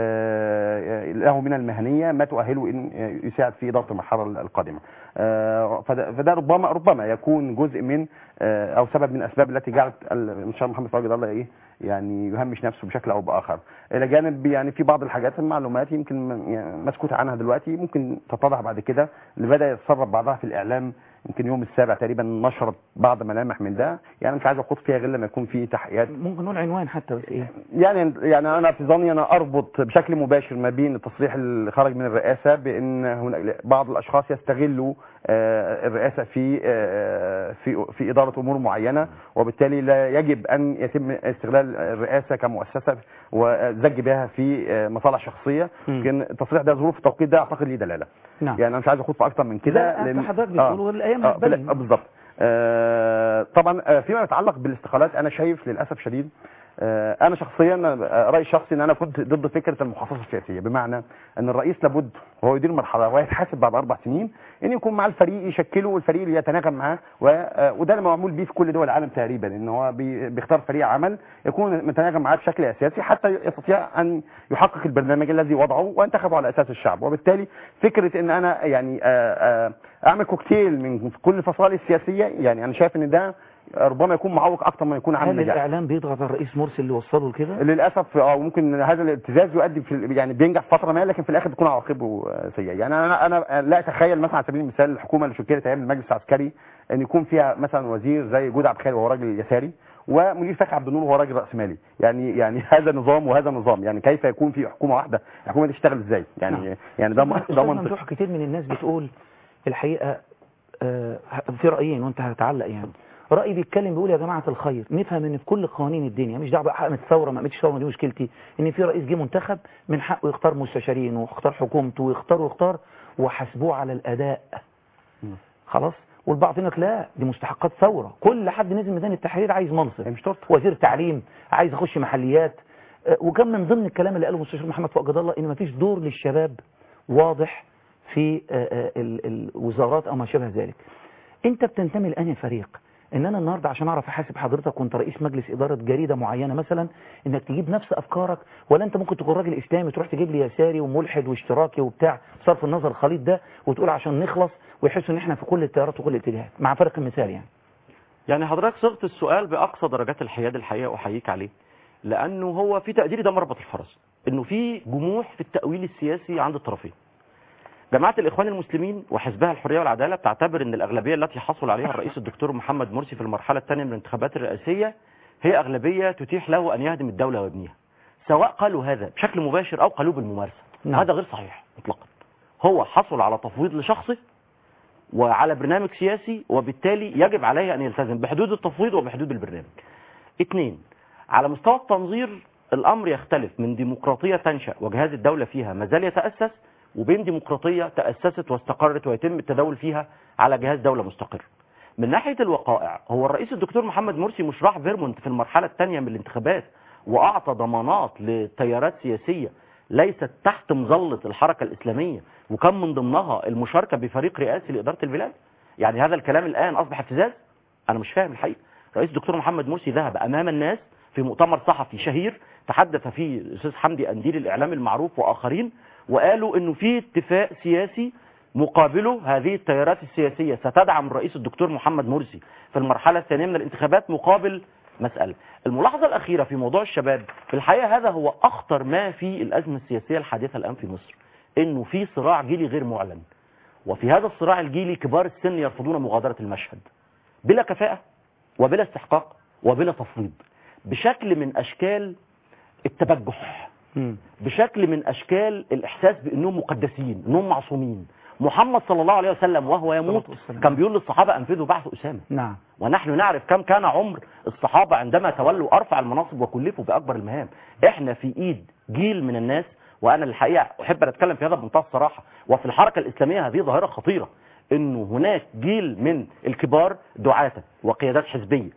آه، له من المهنيه ما تؤهله ان يساعد في اداره المرحله القادمه آه، فده فده ربما ربما يكون جزء من آه، او سبب من الاسباب التي جعلت المستشار محمد فؤاد جد الله ايه يعني يهمش نفسه بشكل او باخر الى جانب يعني في بعض الحاجات المعلومات يمكن م- يعني مسكوت عنها دلوقتي ممكن تتضح بعد كده اللي بدا يتسرب بعضها في الاعلام يمكن يوم السابع تقريبا نشرت بعض ملامح من ده يعني مش عايز اخوض فيها غير لما يكون في تحقيقات ممكن نقول عنوان حتى بس ايه يعني يعني انا في ظني انا اربط بشكل مباشر ما بين التصريح اللي خرج من الرئاسه بان هناك بعض الاشخاص يستغلوا آه، الرئاسه في آه، في في اداره امور معينه وبالتالي لا يجب ان يتم استغلال الرئاسه كمؤسسه وزج بها في آه، مصالح شخصيه لكن التصريح ده ظروف التوقيت ده اعتقد ليه دلاله نعم يعني انا مش عايز اخوض في اكتر من كده لا، لأن- حضرتك آه. بتقول والايام آه، هتبين. بلا- آه، بالظبط آه، طبعا آه، فيما يتعلق بالاستقالات انا شايف للاسف شديد آه، انا شخصيا آه، رايي الشخصي ان انا كنت ضد فكره المخصصه السياسيه بمعنى ان الرئيس لابد وهو يدير مرحله ويتحاسب بعد اربع سنين ان يكون مع الفريق يشكله والفريق اللي يتناغم معاه و- آه، وده اللي معمول بيه في كل دول العالم تقريبا ان هو بي- بيختار فريق عمل يكون متناغم معاه بشكل اساسي حتى يستطيع ان يحقق البرنامج الذي وضعه وانتخبه على اساس الشعب وبالتالي فكره ان انا يعني آه، آه، اعمل كوكتيل من كل الفصائل السياسيه يعني انا شايف ان ده ربما يكون معوق اكتر ما يكون عامل هل نجاح الاعلام بيضغط على الرئيس مرسي اللي وصله لكده للاسف اه ممكن هذا الابتزاز يؤدي في ال- يعني بينجح فتره ما لكن في الاخر بتكون عواقبه آه، سيئه يعني انا انا لا اتخيل مثلا على سبيل المثال الحكومه اللي شكلت ايام المجلس العسكري ان يكون فيها مثلا وزير زي جود عبد الخالق وهو راجل يساري ومنير فخر عبد النور وهو راجل راسمالي يعني يعني هذا نظام وهذا نظام يعني كيف يكون في حكومه واحده الحكومه دي تشتغل ازاي يعني يعني ده م- ده أستاذ منطق ممدوح كتير من الناس بتقول الحقيقة آه، في رأيين وانت هتعلق يعني رأي بيتكلم بيقول يا جماعة الخير نفهم ان في كل قوانين الدنيا مش دعوه بقى قامت ثورة ما قامتش ثورة دي مشكلتي ان في رئيس جه منتخب من حقه يختار مستشارين ويختار حكومته ويختار ويختار وحاسبوه على الأداء خلاص والبعض يقول لك لا دي مستحقات ثورة كل حد نزل ميدان التحرير عايز منصب مش شرط وزير تعليم عايز يخش محليات آه، وكان من ضمن الكلام اللي قاله المستشار محمد فؤاد جد الله ان مفيش دور للشباب واضح في آه، آه، ال- الوزارات او ما شابه ذلك انت بتنتمي لانهي فريق ان انا النهارده عشان اعرف احاسب حضرتك وانت رئيس مجلس اداره جريده معينه مثلا انك تجيب نفس افكارك ولا انت ممكن تكون راجل اسلامي تروح تجيب لي يساري وملحد واشتراكي وبتاع صرف النظر الخليط ده وتقول عشان نخلص ويحسوا ان احنا في كل التيارات وكل الاتجاهات مع فرق المثال يعني يعني حضرتك صغت السؤال باقصى درجات الحياد الحقيقه احييك عليه لانه هو في تقديري ده مربط الفرس انه في جموح في التاويل السياسي عند الطرفين جماعه الاخوان المسلمين وحزبها الحريه والعداله بتعتبر ان الاغلبيه التي حصل عليها الرئيس الدكتور محمد مرسي في المرحله الثانيه من الانتخابات الرئاسيه هي اغلبيه تتيح له ان يهدم الدوله ويبنيها سواء قالوا هذا بشكل مباشر او قالوه بالممارسه نعم. هذا غير صحيح مطلقا هو حصل على تفويض لشخصه وعلى برنامج سياسي وبالتالي يجب عليه أن يلتزم بحدود التفويض وبحدود البرنامج اثنين على مستوى التنظير الأمر يختلف من ديمقراطية تنشأ وجهاز الدولة فيها ما زال يتأسس وبين ديمقراطية تأسست واستقرت ويتم التداول فيها على جهاز دولة مستقر من ناحية الوقائع هو الرئيس الدكتور محمد مرسي مش راح فيرمونت في المرحلة الثانية من الانتخابات وأعطى ضمانات لتيارات سياسية ليست تحت مظلة الحركة الإسلامية وكان من ضمنها المشاركة بفريق رئاسي لإدارة البلاد يعني هذا الكلام الآن أصبح ابتزاز أنا مش فاهم الحقيقة رئيس الدكتور محمد مرسي ذهب أمام الناس في مؤتمر صحفي شهير تحدث فيه الأستاذ حمدي أنديل الإعلامي المعروف وآخرين وقالوا إنه في اتفاق سياسي مقابله هذه التيارات السياسية ستدعم الرئيس الدكتور محمد مرسي في المرحلة الثانية من الانتخابات مقابل مسألة الملاحظة الأخيرة في موضوع الشباب في الحقيقة هذا هو أخطر ما في الأزمة السياسية الحادثة الآن في مصر إنه في صراع جيلي غير معلن وفي هذا الصراع الجيلي كبار السن يرفضون مغادرة المشهد بلا كفاءة وبلا استحقاق وبلا تفويض بشكل من أشكال التبجح بشكل من أشكال الإحساس بأنهم مقدسين أنهم معصومين محمد صلى الله عليه وسلم وهو يموت كان بيقول للصحابة أنفذوا بعث أسامة نعم ونحن نعرف كم كان عمر الصحابة عندما تولوا أرفع المناصب وكلفوا بأكبر المهام احنا في إيد جيل من الناس وأنا الحقيقة أحب أن أتكلم في هذا بمنتهى الصراحة وفي الحركة الإسلامية هذه ظاهرة خطيرة إنه هناك جيل من الكبار دعاة وقيادات حزبية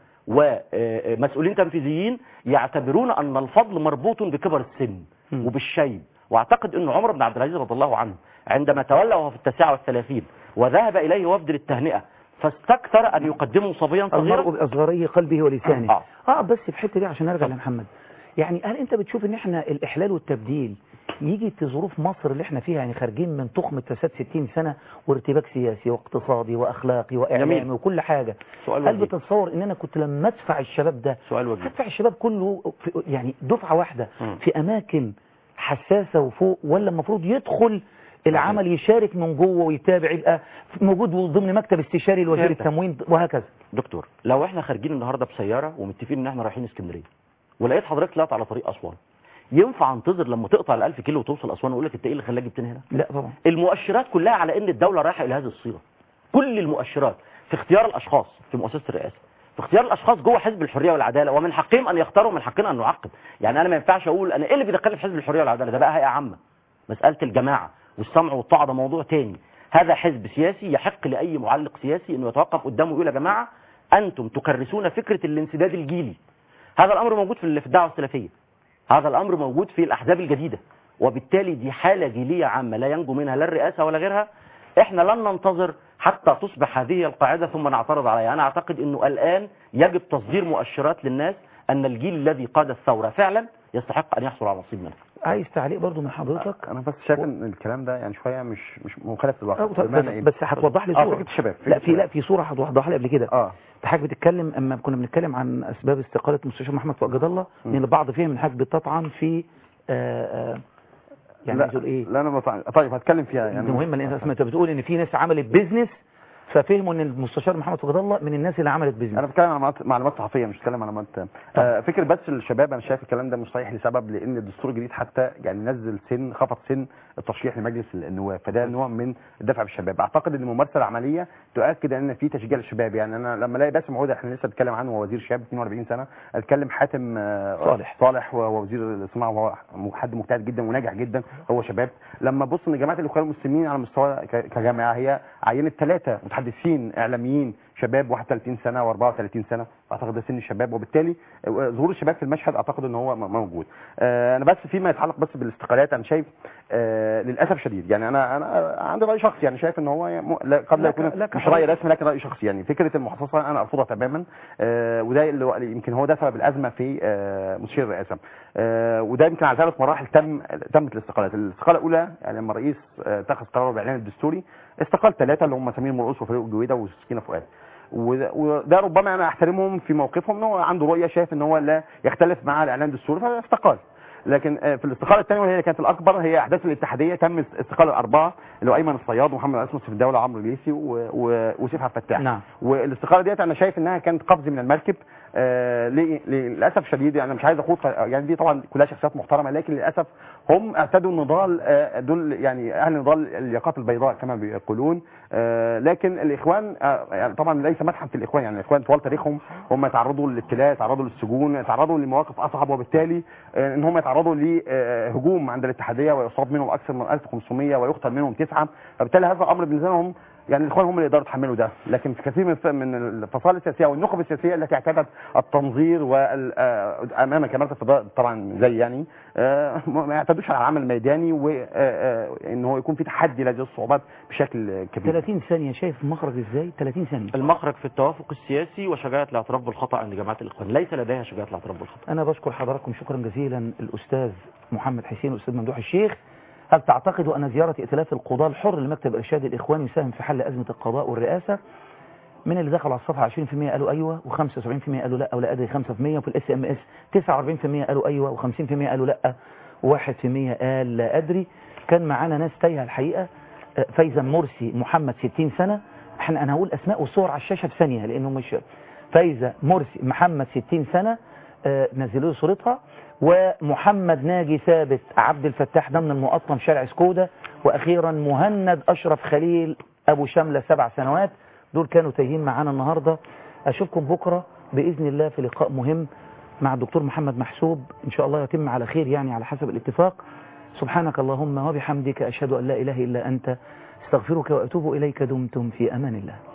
ومسؤولين تنفيذيين يعتبرون أن الفضل مربوط بكبر السن وبالشيب واعتقد أن عمر بن عبد العزيز رضي الله عنه عندما تولى وهو في التاسعة والثلاثين وذهب إليه وفد للتهنئة فاستكثر أن يقدمه صبيا المرء صغيرا بأصغريه قلبه ولسانه آه. اه بس في الحته دي عشان ارجع لمحمد يعني هل انت بتشوف ان احنا الاحلال والتبديل يجي في ظروف مصر اللي احنا فيها يعني خارجين من تخمة فساد 60 سنة وارتباك سياسي واقتصادي واخلاقي واعلامي جميل. وكل حاجة سؤال هل وجيه. بتتصور ان انا كنت لما ادفع الشباب ده سؤال وجيه هدفع الشباب كله في يعني دفعة واحدة مم. في اماكن حساسة وفوق ولا المفروض يدخل العمل يشارك من جوه ويتابع يبقى موجود ضمن مكتب استشاري لوزير فهمتك. التموين وهكذا دكتور لو احنا خارجين النهارده بسياره ومتفقين ان احنا رايحين اسكندريه ولقيت حضرتك طلعت على طريق اسوان ينفع انتظر لما تقطع ال 1000 كيلو وتوصل اسوان واقول لك انت ايه اللي خلاك جبتني هنا لا طبعا المؤشرات كلها على ان الدوله رايحه الى هذه الصيغه كل المؤشرات في اختيار الاشخاص في مؤسسه الرئاسه في اختيار الاشخاص جوه حزب الحريه والعداله ومن حقهم ان يختاروا ومن حقنا ان نعقب يعني انا ما ينفعش اقول انا ايه اللي بيدخلني في حزب الحريه والعداله ده بقى هيئه عامه مساله الجماعه والسمع والطاعه ده موضوع تاني هذا حزب سياسي يحق لاي معلق سياسي انه يتوقف قدامه ويقول يا جماعه انتم تكرسون فكره الانسداد الجيلي هذا الامر موجود في في الدعوه السلفيه هذا الامر موجود في الاحزاب الجديده وبالتالي دي حاله جيليه عامه لا ينجو منها لا الرئاسه ولا غيرها احنا لن ننتظر حتى تصبح هذه القاعده ثم نعترض عليها انا اعتقد انه الان يجب تصدير مؤشرات للناس ان الجيل الذي قاد الثوره فعلا يستحق ان يحصل على نصيب منها عايز تعليق برضو من حضرتك انا بس شايف ان الكلام ده يعني شويه مش مش مخالف للواقع أه، طب بمعنى بس, إيه؟ بس هتوضح لي اه صوره فكره الشباب لا فكرة في لا الشباب. في صوره هتوضحها لي قبل كده اه حضرتك بتتكلم اما كنا بنتكلم عن اسباب استقاله مستشار محمد فؤاد جد الله ان البعض فيهم من حضرتك بتطعن في آه، آه، يعني لا عايز اقول ايه لا انا بطع... طيب هتكلم فيها يعني دي مهمه لان انت بتقول ان في ناس عملت بيزنس ففهموا ان المستشار محمد فؤاد الله من الناس اللي عملت بيزنس انا بتكلم عن معلومات- معلومات صحفيه مش بتكلم عن معلومات آه فكره بس الشباب انا شايف الكلام ده مش صحيح لسبب لان الدستور الجديد حتى يعني نزل سن خفض سن الترشيح لمجلس النواب فده نوع من الدفع بالشباب اعتقد ان الممارسه العمليه تؤكد ان في تشجيع للشباب يعني انا لما الاقي باسم عوده احنا لسه بنتكلم عنه هو وزير شاب 42 سنه اتكلم حاتم آه، صالح. صالح وهو وزير الصناعه وهو حد مجتهد جدا وناجح جدا هو شباب لما بص ان جماعه الاخوان المسلمين على مستوى ك- كجامعه هي عينت ثلاثه متحدثين اعلاميين شباب 31 سنه و34 سنه اعتقد ده سن الشباب وبالتالي آه، ظهور الشباب في المشهد اعتقد ان هو م- موجود آه، انا بس فيما يتعلق بس بالاستقالات انا شايف آه، للاسف شديد يعني انا انا عندي راي شخصي يعني شايف ان هو م- لا- قد لا لك- يكون لك مش حق. راي رسمي لكن راي شخصي يعني فكره المحاصصه انا ارفضها تماما آه، وده اللي هو- يمكن هو ده سبب الازمه في آه، مستشار الرئاسه آه، وده يمكن على ثلاث مراحل تم تمت الاستقالات الاستقاله الاولى يعني لما الرئيس آه، اتخذ قراره بالاعلان الدستوري استقال ثلاثه اللي هم سمير مرقص وفاروق جويده وسكينه فؤاد وده وده ربما انا احترمهم في موقفهم ان هو عنده رؤيه شايف ان هو لا يختلف مع الاعلان الدستوري فاستقال لكن آه، في الاستقاله الثانيه وهي اللي كانت الاكبر هي احداث الاتحاديه تم استقاله الاربعه اللي هو ايمن الصياد ومحمد اسمه في الدوله وعمرو ليسي و- و- وسيف عبد الفتاح نعم. والاستقاله ديت انا شايف انها كانت قفز من المركب آه ليه- للاسف شديد يعني مش عايز اخوض ف- يعني دي طبعا كلها شخصيات محترمه لكن للاسف هم اعتدوا النضال آه دول يعني اهل نضال الياقات البيضاء كما بيقولون آه لكن الاخوان آه يعني طبعا ليس مدحا في الاخوان يعني الاخوان طوال تاريخهم هم تعرضوا للابتلاء تعرضوا للسجون تعرضوا لمواقف اصعب وبالتالي آه ان هم يتعرضوا لهجوم عند الاتحاديه ويصاب منهم اكثر من 1500 ويقتل منهم تسعه فبالتالي هذا الامر بالنسبه لهم يعني الاخوان هم اللي يقدروا يتحملوا ده لكن في كثير من الف- من الفصائل السياسيه والنخب السياسيه التي اعتادت التنظير وال آه، امام كاميرات الفضاء طبعا زي يعني آه، ما يعتادوش على العمل الميداني وان هو يكون في تحدي لهذه الصعوبات بشكل كبير 30 ثانية شايف مخرج ازاي 30 ثانية المخرج في التوافق السياسي وشجاعه الاعتراف بالخطا عند جماعه الاخوان ليس لديها شجاعه الاعتراف بالخطا انا بشكر حضراتكم شكرا جزيلا الاستاذ محمد حسين والاستاذ ممدوح الشيخ هل تعتقدوا ان زيارة ائتلاف القضاة الحر لمكتب ارشاد الاخوان يساهم في حل ازمة القضاء والرئاسة من اللي دخلوا على الصفحة 20% قالوا أيوة و75% قالوا لا ولا أدري 5% وفي الاس ام اس 49% قالوا أيوة و50% قالوا لا و1% قال لا أدري كان معانا ناس تايهة الحقيقة آه، فايزة مرسي محمد 60 سنة احنا انا هقول اسماء وصور على الشاشة في ثانية لانه مش فايزة مرسي محمد 60 سنة آه، نزلوا لي صورتها ومحمد ناجي ثابت عبد الفتاح ده من المقطم شارع سكودا واخيرا مهند اشرف خليل ابو شملة سبع سنوات دول كانوا تايهين معانا النهاردة اشوفكم بكرة باذن الله في لقاء مهم مع الدكتور محمد محسوب ان شاء الله يتم على خير يعني على حسب الاتفاق سبحانك اللهم وبحمدك اشهد ان لا اله الا انت استغفرك واتوب اليك دمتم في امان الله